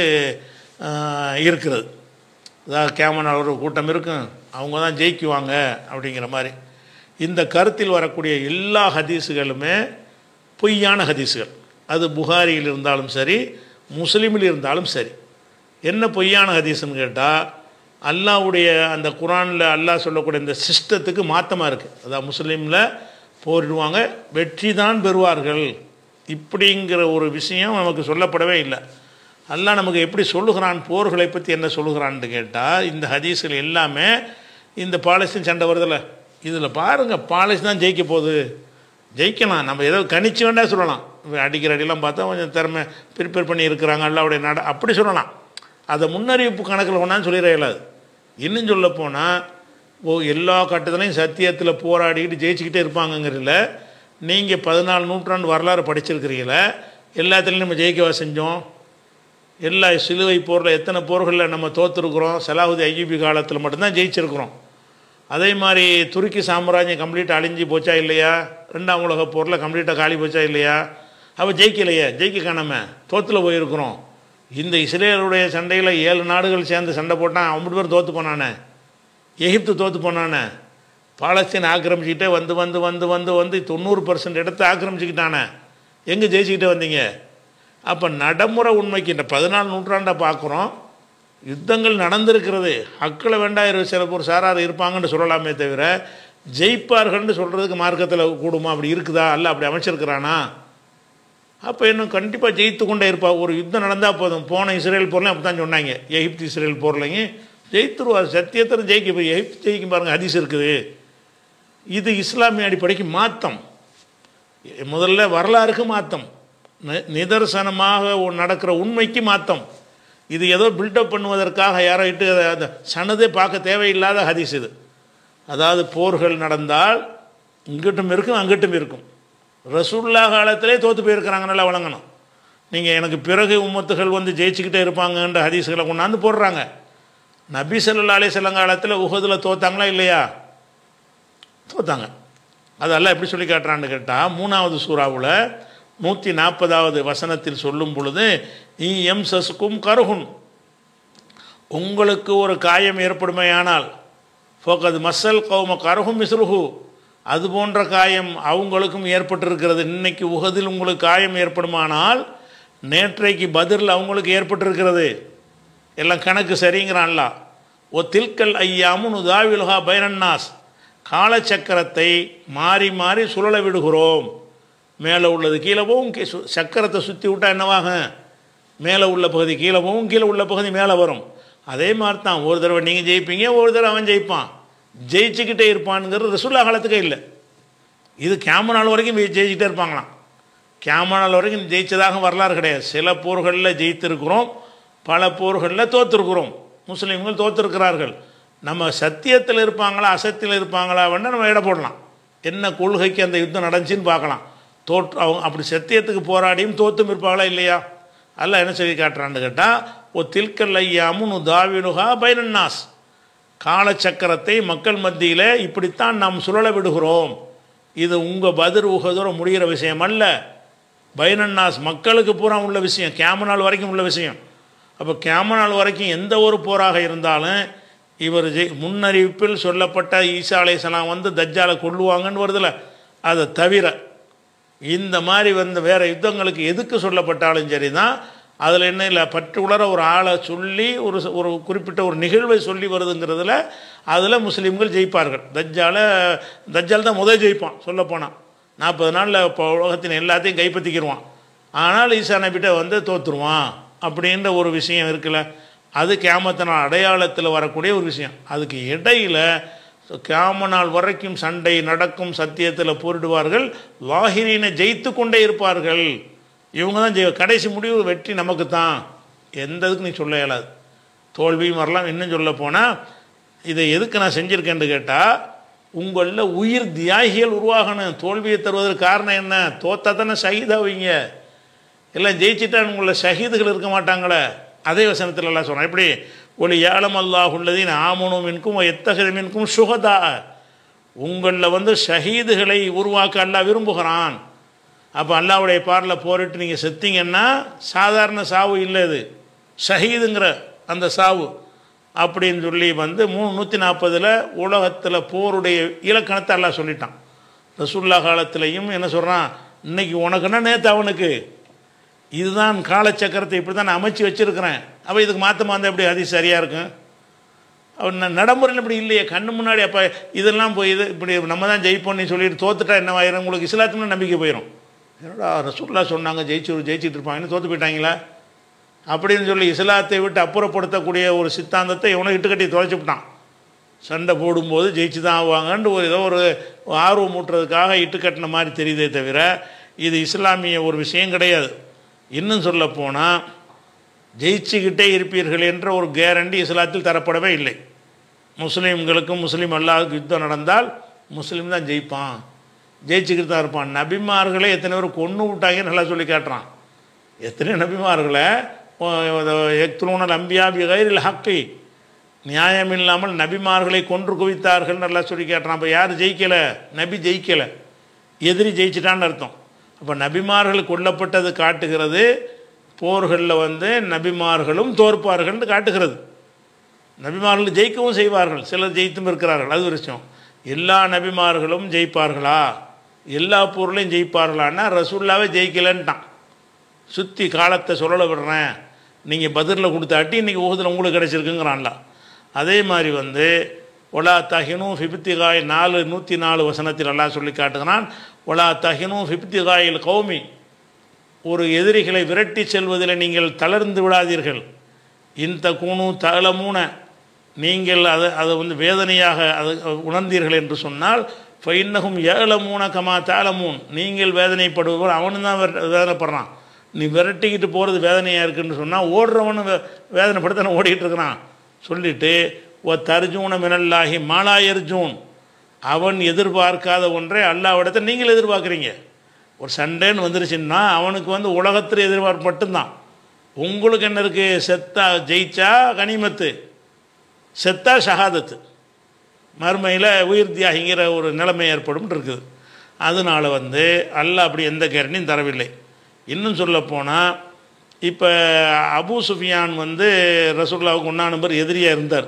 ஆஹ், இருக்கிறது அதாவது கேமனால் ஒரு கூட்டம் இருக்கும் அவங்க தான் ஜெயிக்குவாங்க அப்படிங்கிற மாதிரி இந்த கருத்தில் வரக்கூடிய எல்லா ஹதீஸுகளுமே பொய்யான ஹதீஸுகள் அது புகாரியில் இருந்தாலும் சரி முஸ்லீமில் இருந்தாலும் சரி என்ன பொய்யான ஹதீஸ்னு கேட்டால் அல்லாவுடைய அந்த குரானில் அல்லாஹ் சொல்லக்கூடிய இந்த சிஸ்டத்துக்கு மாற்றமாக இருக்குது அதாவது முஸ்லீமில் போரிடுவாங்க வெற்றி தான் பெறுவார்கள் இப்படிங்கிற ஒரு விஷயம் நமக்கு சொல்லப்படவே இல்லை அல்லாஹ் நமக்கு எப்படி சொல்லுகிறான் போர்களை பற்றி என்ன சொல்லுகிறான்னு கேட்டால் இந்த ஹதீஸ்கள் எல்லாமே இந்த பாலஸ்தீன் சண்டை வருதில்ல இதில் பாருங்கள் பாலஸ்தீன் தான் ஜெயிக்க போகுது ஜெயிக்கலாம் நம்ம ஏதோ கணிச்சு வேண்டாம் சொல்லலாம் இவன் அடிக்கிற அடியெல்லாம் பார்த்தா கொஞ்சம் திறமை ப்ரிப்பேர் பண்ணி இருக்கிறாங்க அல்லாவுடைய நட அப்படி சொல்லலாம் அதை முன்னறிவிப்பு கணக்கில் ஒன்றான்னு சொல்லிட இயலாது இன்னும் சொல்ல போனால் ஓ எல்லா கட்டத்துலையும் சத்தியத்தில் போராடிக்கிட்டு ஜெயிச்சுக்கிட்டே இருப்பாங்கங்கிறதுல நீங்கள் பதினாலு நூற்றாண்டு வரலாறு படிச்சிருக்கிறீங்கள எல்லாத்துலேயும் நம்ம ஜெயிக்கவா செஞ்சோம் எல்லா சிலுவை போரில் எத்தனை போர்களில் நம்ம தோற்றுருக்குறோம் சலாஹுதி ஐயூபி காலத்தில் மட்டும்தான் ஜெயிச்சிருக்கிறோம் அதே மாதிரி துருக்கி சாம்ராஜ்யம் கம்ப்ளீட்டாக அழிஞ்சு போச்சா இல்லையா ரெண்டாம் உலக போரில் கம்ப்ளீட்டாக காலி போச்சா இல்லையா அவள் ஜெயிக்கலையே ஜெயிக்க காணாம தோத்துல போயிருக்கிறோம் இந்த இஸ்ரேலுடைய சண்டையில் ஏழு நாடுகள் சேர்ந்து சண்டை போட்டான் ஐம்பது பேர் தோற்று போனானே எகிப்து தோற்று போனானே பாலஸ்தீன் ஆக்கிரமிச்சுக்கிட்டே வந்து வந்து வந்து வந்து வந்து தொண்ணூறு பர்சன்ட் இடத்த ஆக்கிரமிச்சுக்கிட்டானே எங்கே ஜெயிச்சுக்கிட்டே வந்தீங்க அப்போ நடைமுறை உண்மைக்கு இந்த பதினாலு நூற்றாண்டை பார்க்குறோம் யுத்தங்கள் நடந்திருக்கிறது ஹக்கில் வேண்டாயிரம் சில பேர் சாரார் இருப்பாங்கன்னு சொல்லலாமே தவிர ஜெயிப்பார்கள்னு சொல்கிறதுக்கு மார்க்கத்தில் கூடுமா அப்படி இருக்குதா அல்ல அப்படி அமைச்சிருக்கிறானா அப்போ இன்னும் கண்டிப்பாக ஜெயித்து கொண்டே இருப்பா ஒரு யுத்தம் நடந்தால் போதும் போன இஸ்ரேல் போர்லையும் அப்படி தான் சொன்னாங்க எகிப்து இஸ்ரேல் போர்லையும் ஜெயித்துருவார் சத்தியத்தில் ஜெயிக்க போய் எகிப்து ஜெயிக்கும் பாருங்கள் ஹதீஸ் இருக்குது இது இஸ்லாமிய அடிப்படைக்கு மாத்தம் முதல்ல வரலாறுக்கு மாத்தம் நி- நிதர்சனமாக ஒ- நடக்கிற உண்மைக்கு மாத்தம் இது ஏதோ பில்டப் பண்ணுவதற்காக யாரோ இட்டு அதை- அந்த சனதே பார்க்க தேவையில்லாத ஹதீஸ் இது அதாவது போர்கள் நடந்தால் இங்கிட்டும் இருக்கும் அங்கிட்டும் இருக்கும் ரசூல்லா காலத்திலே தோற்று போயிருக்கிறாங்க நல்லா வழங்கணும் நீங்கள் எனக்கு பிறகு உம்மத்துகள் வந்து ஜெயிச்சுக்கிட்டே இருப்பாங்கன்ற ஹதீஸ்களை கொண்டாந்து போடுறாங்க நபி ஸல்லல்லாஹு அலைஹி வஸல்லம் காலத்தில் உஹதில் தோத்தாங்களா இல்லையா தோத்தாங்க அதெல்லாம் எப்படி சொல்லி காட்டுறான்னு கேட்டால் மூணாவது சூறாவில் நூற்றி நாற்பதாவது வசனத்தில் சொல்லும் பொழுது நீ எம் சசுக்கும் கருகுன் உங்களுக்கு ஒரு காயம் ஏற்படுமையானால் ஃபோக்கது மசல் கௌம கருகும் மிஸ்ருஹு அது போன்ற காயம் அவங்களுக்கும் ஏற்பட்டிருக்கிறது இன்னைக்கு உகதில் உங்களுக்கு காயம் ஏற்படுமானால் நேற்றைக்கு பதில் அவங்களுக்கு ஏற்பட்டிருக்கிறது எல்லாம் கணக்கு சரிங்கிறான்ல ஓ தில்கல் ஐயாமுன் உதாவிலுகா பைரன்னாஸ் காலச்சக்கரத்தை மாறி மாறி சுழல விடுகிறோம் மேலே உள்ளது கீழே போகும் கீ- சு- சக்கரத்தை சுற்றி விட்டால் என்னவாகும் மேலே உள்ள பகுதி கீழே போகும் கீழே உள்ள பகுதி மேலே வரும் அதே மாதிரி தான் ஒரு தடவை நீங்கள் ஜெயிப்பீங்க ஒரு தடவை அவன் ஜெயிப்பான் ஜெயிச்சுக்கிட்டே இருப்பானுங்கிறது ரசுல்லா காலத்துக்கே இல்லை இது கேம நாள் வரைக்கும் ஜெயி- ஜெயிச்சுக்கிட்டே இருப்பாங்களாம் கேம நாள் வரைக்கும் ஜெயிச்சதாக வரலாறு கிடையாது சில போர்களில் ஜெயித்திருக்கிறோம் பல போர்களில் தோத்திருக்கிறோம் முஸ்லீம்கள் தோத்திருக்கிறார்கள் நம்ம சத்தியத்தில் இருப்பாங்களா அசத்தியில் இருப்பாங்களா வேணா நம்ம எடை போடலாம் என்ன கொள்கைக்கு அந்த யுத்தம் நடந்துச்சுன்னு பார்க்கலாம் தோற்று அவங்க அப்படி சத்தியத்துக்கு போராடியும் தோத்தும் இருப்பாங்களா இல்லையா அல்ல என்ன சொல்லி காட்டுறான்னு கேட்டால் ஓ தில்கல் ஐயாமுன் தாவினுகா பைனன்னாஸ் காலச்சக்கரத்தை மக்கள் மத்தியில் இப்படித்தான் நாம் சுழல விடுகிறோம் இது உங்கள் பதிர் உகதோட முடிகிற விஷயம் அல்ல பைனன்னாஸ் மக்களுக்கு பூரா உள்ள விஷயம் கேம நாள் வரைக்கும் உள்ள விஷயம் அப்போ கேம நாள் வரைக்கும் எந்த ஒரு போராக இருந்தாலும் இவர் ஜெய் முன்னறிவிப்பில் சொல்லப்பட்ட ஈசா அலைஹிஸ்ஸலாம் வந்து தஜ்ஜாலை கொள்ளுவாங்கன்னு வருதுல அதை தவிர இந்த மாதிரி வந்து வேறு யுத்தங்களுக்கு எதுக்கு சொல்லப்பட்டாலும் சரி தான் அதில் என்ன இல்லை பர்டிகுலராக ஒரு ஆளை சொல்லி ஒரு ச- ஒரு குறிப்பிட்ட ஒரு நிகழ்வை சொல்லி வருதுங்கிறதுல அதில் முஸ்லீம்கள் ஜெயிப்பார்கள் தஜ்ஜால தஜ்ஜால் தான் முதல் ஜெயிப்பான் சொல்லப்போனால் நாற்பது நாளில் இப்போ உலகத்தின் எல்லாத்தையும் கைப்பற்றிக்கிடுவான் ஆனால் ஈசா நபிட்ட வந்து தோற்றுருவான் அப்படின்ற ஒரு விஷயம் இருக்குல்ல அது கியாமத்த நாள் அடையாளத்தில் வரக்கூடிய ஒரு விஷயம் அதுக்கு இடையில கியாம நாள் வரைக்கும் சண்டை நடக்கும் சத்தியத்தில் போரிடுவார்கள் லாஹிரீனை ஜெயித்து கொண்டே இருப்பார்கள் இவங்க தான் ஜெய கடைசி முடிவு வெற்றி நமக்கு தான் எந்த இதுக்கு நீ சொல்ல இயலாது தோல்வியும் வரலாம் இன்னும் சொல்ல போனால் இதை எதுக்கு நான் செஞ்சுருக்கேன்னு கேட்டால் உங்களில் உயிர் தியாகிகள் உருவாகணும் தோல்வியை தருவதற்கு காரணம் என்ன தோத்தா தானே ஷஹீதாவீங்க எல்லாம் ஜெயிச்சிட்டா உங்களை ஷஹீதுகள் இருக்க மாட்டாங்களே அதே வசனத்தில் எல்லாம் சொல்கிறேன் எப்படி ஒளி ஏலம் அல்லாஹ் உள்ளதின் ஆமனும் மின்கும் எத்தகது மின்கும் சுகதா உங்களில் வந்து ஷஹீதுகளை உருவாக்க அல்லாஹ் விரும்புகிறான் அப்போ அல்லாவுடைய பாரில் போரிட்டு நீங்கள் செத்தீங்கன்னா சாதாரண சாவு இல்லை இது ஷஹீதுங்கிற அந்த சாவு அப்படின்னு சொல்லி வந்து மூணு நூற்றி நாற்பதில் உலகத்தில் போருடைய இலக்கணத்தை எல்லாம் சொல்லிட்டான் ரசுல்லா காலத்திலையும் என்ன சொல்கிறான் இன்னைக்கு உனக்குன்னா நேற்று அவனுக்கு இதுதான் காலச்சக்கரத்தை இப்படி தான் நான் அமைச்சு வச்சுருக்கிறேன் அப்போ இதுக்கு மாற்றமாக இருந்தால் எப்படி அது சரியாக இருக்கும் அவன் ந- நடைமுறையில் இப்படி இல்லையே கண்ணு முன்னாடி அப்போ இதெல்லாம் போய் இது இப்படி நம்ம தான் ஜெயிப்போம்னு சொல்லிட்டு தோத்துட்டா என்ன ஆயிரும் உங்களுக்கு இஸ்லாத்துக்கு நம்பிக்கை போயிடும் என்னடா ரசூல்லா சொன்னாங்க ஜெயிச்சு ஜெயிச்சிட்டு இருப்பாங்கன்னு தோத்து போயிட்டாங்களா அப்படின்னு சொல்லி இஸ்லாத்தை விட்டு அப்புறப்படுத்தக்கூடிய ஒரு சித்தாந்தத்தை இவனை இட்டுக்கட்டி தொலைச்சி விட்டான் சண்டை போடும்போது ஜெயிச்சு தான் ஆவாங்கன்ட்டு ஒரு ஏதோ ஒரு ஆர்வம் ஊட்டுறதுக்காக இட்டுக்கட்டின மாதிரி தெரியுதே தவிர இது இஸ்லாமிய ஒரு விஷயம் கிடையாது இன்னும் சொல்ல போனால் ஜெயிச்சுக்கிட்டே இருப்பீர்கள் என்ற ஒரு கேரண்டி இஸ்லாத்தில் தரப்படவே இல்லை முஸ்லீம்களுக்கும் முஸ்லீம் அல்லாஹுக்கு யுத்தம் நடந்தால் முஸ்லீம் தான் ஜெயிப்பான் ஜெயிச்சுக்கிட்டு தான் இருப்பான் நபிமார்களை எத்தனை பேர் கொன்று விட்டாங்கன்னு நல்லா சொல்லி காட்டுறான் எத்தனை நபிமார்களை எக்துலூனல் அம்பியா பிகைரில் ஹக்கி நியாயம் இல்லாமல் நபிமார்களை கொன்று குவித்தார்கள் நல்லா சொல்லி கேட்டான் அப்போ யார் ஜெயிக்கலை நபி ஜெயிக்கலை எதிரி ஜெயிச்சிட்டான்னு அர்த்தம் அப்போ நபிமார்கள் கொல்லப்பட்டது காட்டுகிறது போர்களில் வந்து நபிமார்களும் தோற்பார்கள்னு காட்டுகிறது நபிமார்கள் ஜெயிக்கவும் செய்வார்கள் சிலர் ஜெயித்தும் இருக்கிறார்கள் அது ஒரு விஷயம் எல்லா நபிமார்களும் ஜெயிப்பார்களா எல்லா பொருளையும் ஜெயிப்பார்களான்னா ரசூல்லாவே ஜெயிக்கலைன்ட்டான் சுற்றி காலத்தை சொல்லலை விடுறேன் நீங்கள் பதிலில் கொடுத்தாட்டி இன்றைக்கி ஊகத்தில் உங்களுக்கு கிடச்சிருக்குங்கிறான்ல அதே மாதிரி வந்து ஒலா தஹினும் ஃபிப்திகாய் நாலு நூற்றி நாலு வசனத்தில் எல்லாம் சொல்லி காட்டுகிறான் ஒலா தஹினும் ஃபிப்திகாயில் கௌமி ஒரு எதிரிகளை விரட்டி செல்வதில் நீங்கள் தளர்ந்து விடாதீர்கள் இந்த கூணு தளமூன நீங்கள் அதை அதை வந்து வேதனையாக அது உணர்ந்தீர்கள் என்று சொன்னால் ஃபைன்னகும் ஏழமூன கமா தாளமூன் நீங்கள் வேதனைப்படுபவர் அவனு தான் வேதனைப்படுறான் நீ விரட்டிக்கிட்டு போகிறது வேதனையாக இருக்குன்னு சொன்னால் ஓடுறவனு வே வேதனைப்படுத்தான ஓடிக்கிட்டு இருக்கிறான் சொல்லிட்டு ஓ தர்ஜூன மினல்லாஹி மாலாயர்ஜூன் அவன் எதிர்பார்க்காத ஒன்றை அல்லாவிடத்தை நீங்கள் எதிர்பார்க்குறீங்க ஒரு சண்டைன்னு வந்துருச்சுன்னா அவனுக்கு வந்து உலகத்தில் எதிர்பார்ப்பு மட்டும்தான் உங்களுக்கு என்ன இருக்குது செத்தா ஜெயிச்சா கனிமத்து செத்தா ஷஹாதத்து மறுமையில் உயிர் தியாகிங்கிற ஒரு நிலைமை ஏற்படும் இருக்குது அதனால் வந்து அல்லாஹ் அப்படி எந்த கேரண்டியும் தரவில்லை இன்னும் சொல்லப்போனால் இப்போ அபூ சுஃபியான் வந்து ரசூல்லாவுக்கு ஒன்றா நம்பர் எதிரியாக இருந்தார்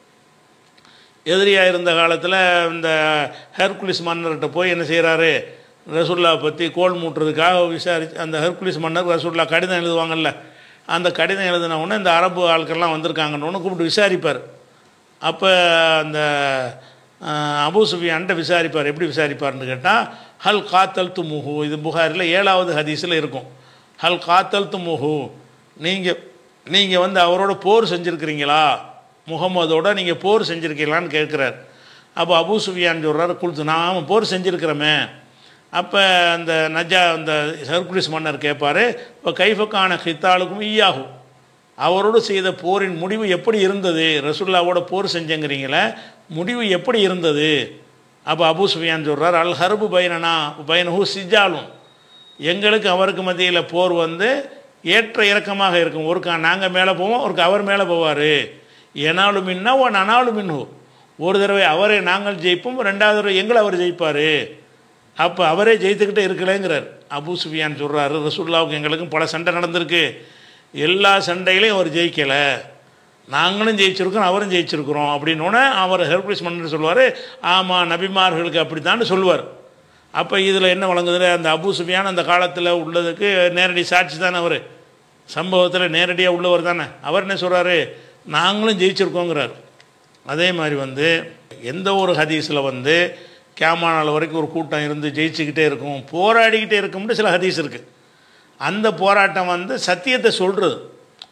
எதிரியாக இருந்த காலத்தில் இந்த ஹெர்குலிஸ் மன்னர்கிட்ட போய் என்ன செய்கிறாரு ரசூல்லாவை பற்றி கோல் மூட்டுறதுக்காக விசாரிச்சு அந்த ஹெர்குலிஸ் மன்னர் ரசூல்லா கடிதம் எழுதுவாங்கல்ல அந்த கடிதம் எழுதின உடனே இந்த அரபு ஆட்கள்லாம் வந்திருக்காங்கன்னு ஒன்று கூப்பிட்டு விசாரிப்பார் அப்போ அந்த அஹ், அபூ சுஃபியான்ட்ட விசாரிப்பார் எப்படி விசாரிப்பார்னு கேட்டால் ஹல் காத்தல் து முஹு இது புகாரில் ஏழாவது ஹதீஸில் இருக்கும் ஹல் காத்தல் து முஹு நீங்கள் நீங்கள் வந்து அவரோட போர் செஞ்சுருக்கிறீங்களா முகமதோட நீங்கள் போர் செஞ்சுருக்கீங்களான்னு கேட்குறார் அப்போ அபூ சுஃபியான் சொல்கிறார் குழுத்து நான் போர் செஞ்சுருக்கிறோமே அப்போ அந்த நஜா அந்த ஹெர்குலிஸ் மன்னர் கேட்பார் இப்போ கைஃபக்கான ஹித்தாளுக்கும் ஈயாகும் அவரோடு செய்த போரின் முடிவு எப்படி இருந்தது ரசுல்லாவோட போர் செஞ்சங்கிறீங்களே முடிவு எப்படி இருந்தது அப்போ அபூ சுஃபியான் சொல்கிறார் அல் ஹர்பு பைனனா பைனஹு சிஜாலும் எங்களுக்கு அவருக்கு மத்தியில் போர் வந்து ஏற்ற இறக்கமாக இருக்கும் ஒருக்கா நாங்கள் மேலே போவோம் ஒருக்கா அவர் மேலே போவார் எனாலும் மின்னா ஒன் அனாலும் மின்ஹு ஒரு தடவை அவரை நாங்கள் ஜெயிப்போம் ரெண்டாவது தடவை எங்களை அவர் ஜெயிப்பார் அப்போ அவரே ஜெயித்துக்கிட்டே இருக்கலேங்கிறார் அபூ சுஃபியான் சொல்கிறாரு ரசூல்லாவுக்கு எங்களுக்கும் பல சண்டை நடந்திருக்கு எல்லா சண்டையிலையும் அவர் ஜெயிக்கலை நாங்களும் ஜெயிச்சிருக்கிறோம் அவரும் ஜெயிச்சிருக்கிறோம் அப்படின்னோடனே அவர் ஹெர்குலிஸ் மன்னர் சொல்லுவார் ஆமாம் நபிமார்களுக்கு அப்படித்தான்னு சொல்லுவார் அப்போ இதில் என்ன வழங்குது அந்த அபூ சுஃபியான் அந்த காலத்தில் உள்ளதுக்கு நேரடி சாட்சி தானே அவர் சம்பவத்தில் நேரடியாக உள்ளவர் தானே அவர் என்ன சொல்கிறாரு நாங்களும் ஜெயிச்சிருக்கோங்கிறார் அதே மாதிரி வந்து எந்த ஒரு ஹதீஸில் வந்து கியாமா நாள் வரைக்கும் ஒரு கூட்டம் இருந்து ஜெயிச்சுக்கிட்டே இருக்கும் போராடிக்கிட்டே இருக்கும்னு சில ஹதீஸ் இருக்குது அந்த போராட்டம் வந்து சத்தியத்தை சொல்கிறது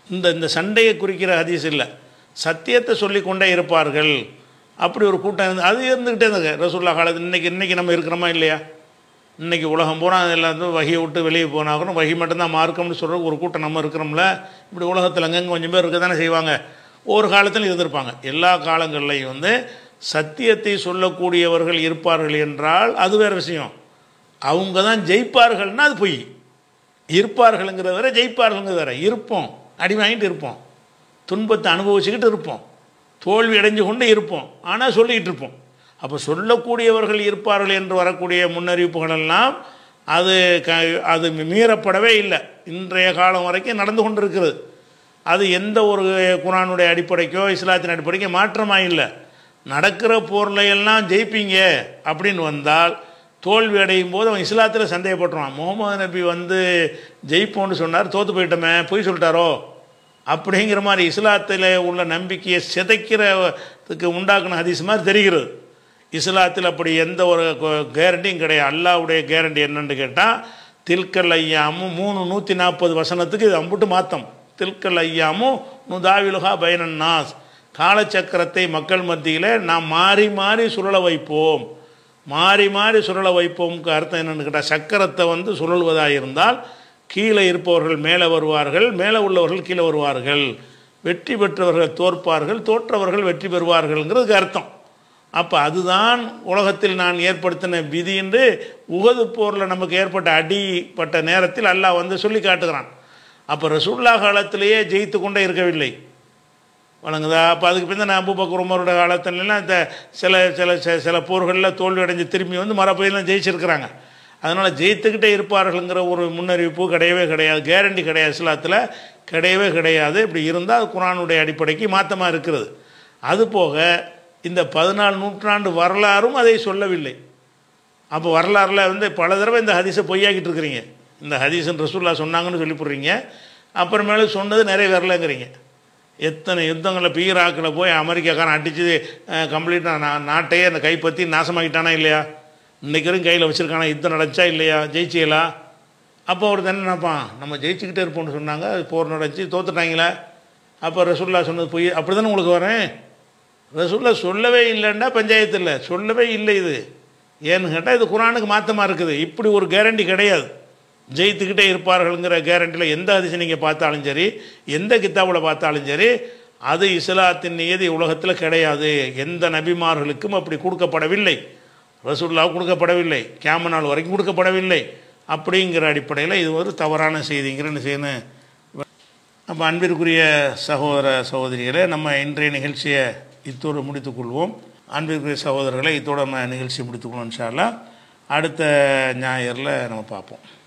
இந்த இந்த சண்டையை குறிக்கிற ஹதீஸ் இல்லை சத்தியத்தை சொல்லிக்கொண்டே இருப்பார்கள் அப்படி ஒரு கூட்டம் இருந்து அது இருந்துக்கிட்டே இருந்தது ரசூல்லா காலத்தில் இன்னைக்கு இன்னைக்கு நம்ம இருக்கிறோமா இல்லையா இன்னைக்கு உலகம் பூரா எல்லாத்தையும் வகையை விட்டு வெளியே போனால் கூட வகி மட்டும்தான் மார்க்கம்னு சொல்கிற ஒரு கூட்டம் நம்ம இருக்கிறோம்ல இப்படி உலகத்தில் அங்கங்கே கொஞ்சம் பேர் இருக்க தானே செய்வாங்க ஒரு காலத்தில் இருந்திருப்பாங்க எல்லா காலங்கள்லையும் வந்து சத்தியத்தை சொல்லக்கூடியவர்கள் இருப்பார்கள் என்றால் அது வேறு விஷயம் அவங்க தான் ஜெயிப்பார்கள்னா அது பொய் இருப்பார்கள்ங்கிறத வரை ஜெயிப்பார்கள்ங்கிறத வரை இருப்போம் அடி வாங்கிட்டு இருப்போம் துன்பத்தை அனுபவிச்சுக்கிட்டு இருப்போம் தோல்வி அடைஞ்சு கொண்டு இருப்போம் ஆனால் சொல்லிக்கிட்டு இருப்போம் அப்போ சொல்லக்கூடியவர்கள் இருப்பார்கள் என்று வரக்கூடிய முன்னறிவிப்புகள் எல்லாம் அது க அது மீறப்படவே இல்லை இன்றைய காலம் வரைக்கும் நடந்து கொண்டிருக்கிறது அது எந்த ஒரு குரானுடைய அடிப்படைக்கோ இஸ்லாத்தின் அடிப்படைக்கோ மாற்றமாக இல்லை நடக்கிற போரில் எல்லாம் ஜெயிப்பீங்க அப்படின்னு வந்தால் தோல்வி அடையும் போது அவன் இஸ்லாத்தில் சந்தேகப்பட்டுருவான் முகமது நபி வந்து ஜெயிப்போன்னு சொன்னார் தோற்று போயிட்டோமே பொய் சொல்லிட்டாரோ அப்படிங்கிற மாதிரி இஸ்லாத்தில் உள்ள நம்பிக்கையை சிதைக்கிறதுக்கு உண்டாக்குன ஹதீஸ் மாதிரி தெரிகிறது இஸ்லாத்தில் அப்படி எந்த ஒரு கேரண்டியும் கிடையாது அல்லாவுடைய கேரண்டி என்னன்னு கேட்டால் தில்கல் ஐயாமும் மூணு நூற்றி நாற்பது வசனத்துக்கு இது அம்புட்டு மாத்தம் தில்கல் ஐயாமும் நுதாவிலுகா பயனன் நாஸ் காலச்சக்கரத்தை மக்கள் மத்தியில் நாம் மாறி மாறி சுழல வைப்போம் மாறி மாறி சுழல வைப்போம்க்கு அர்த்தம் என்னென்னு கேட்டால் சக்கரத்தை வந்து சுழல்வதாக இருந்தால் கீழே இருப்பவர்கள் மேலே வருவார்கள் மேலே உள்ளவர்கள் கீழே வருவார்கள் வெற்றி பெற்றவர்கள் தோற்பார்கள் தோற்றவர்கள் வெற்றி பெறுவார்கள்ங்கிறதுக்கு அர்த்தம் அப்போ அதுதான் உலகத்தில் நான் ஏற்படுத்தின விதி என்று உகது போரில் நமக்கு ஏற்பட்ட அடிப்பட்ட நேரத்தில் அல்லாஹ் வந்து சொல்லி காட்டுகிறான் அப்போ ரசூல்லா காலத்திலேயே ஜெயித்து கொண்டே இருக்கவில்லை வழங்குதா அப்போ அதுக்கு பின்ன நான் அபுபக்கர் உமரோட காலத்துலலாம் இந்த சில சில சில- சில போர்களில் தோல்வி அடைஞ்சு திரும்பி வந்து மரப்பையெல்லாம் ஜெயிச்சிருக்கிறாங்க அதனால் ஜெயித்துக்கிட்டே இருப்பார்கள்ங்கிற ஒரு முன்னறிவிப்பு கிடையவே கிடையாது கேரண்டி கிடையாது இஸ்லாத்தில் கிடையவே கிடையாது இப்படி இருந்தால் குரானுடைய அடிப்படைக்கு மாற்றமாக இருக்கிறது அதுபோக இந்த பதினாலு நூற்றாண்டு வரலாறும் அதை சொல்லவில்லை அப்போ வரலாறில் வந்து பல தடவை இந்த ஹதீஸை பொய்யாக்கிட்டு இருக்கிறீங்க இந்த ஹதீஸன் ரசூல்லா சொன்னாங்கன்னு சொல்லி போடுறீங்க அப்புறமேல சொன்னது நிறைய வரலங்கிறீங்க எத்தனை யுத்தங்களில் பீராக்கில் போய் அமெரிக்காக்காரன் அடித்து கம்ப்ளீட்டாக நான் நாட்டையே அந்த கைப்பற்றி நாசமாக்கிட்டானா இல்லையா இன்னைக்கு வரைக்கும் கையில் வச்சுருக்கானா யுத்தம் நடந்துச்சா இல்லையா ஜெயிச்சியலா அப்போ அவர் என்ன நினைப்பான் நம்ம ஜெயிச்சுக்கிட்டே இருப்போம்னு சொன்னாங்க போர் நடந்துச்சு தோத்துட்டாங்களே அப்போ ரசூல்லா சொன்னது பொய் அப்படி தானே உங்களுக்கு வரேன் ரசூல்லா சொல்லவே இல்லைன்னா பஞ்சாயத்து இல்லை சொல்லவே இல்லை இது ஏன்னு கேட்டால் இது குரானுக்கு மாற்றமாக இருக்குது இப்படி ஒரு கேரண்டி கிடையாது ஜெயித்துக்கிட்டே இருப்பார்கள்ங்கிற கேரண்டியில் எந்த அதிசயம் நீங்கள் பார்த்தாலும் சரி எந்த கித்தாபில் பார்த்தாலும் சரி அது இஸ்லாத்தின் நியதி உலகத்தில் கிடையாது எந்த நபிமார்களுக்கும் அப்படி கொடுக்கப்படவில்லை ரசூல்லா கொடுக்கப்படவில்லை கேம நாள் வரைக்கும் கொடுக்கப்படவில்லை அப்படிங்கிற அடிப்படையில் இது ஒரு தவறான செய்திங்கிற என்ன செய்யணும் அப்போ அன்பிற்குரிய சகோதர சகோதரிகளே நம்ம இன்றைய நிகழ்ச்சியை இத்தோடு முடித்துக்கொள்வோம் அன்பிற்குரிய சகோதரர்களை இத்தோடு நம்ம நிகழ்ச்சி முடித்துக்கொள்வோம் இன்ஷா அல்லாஹ் அடுத்த ஞாயிறில் நம்ம பார்ப்போம்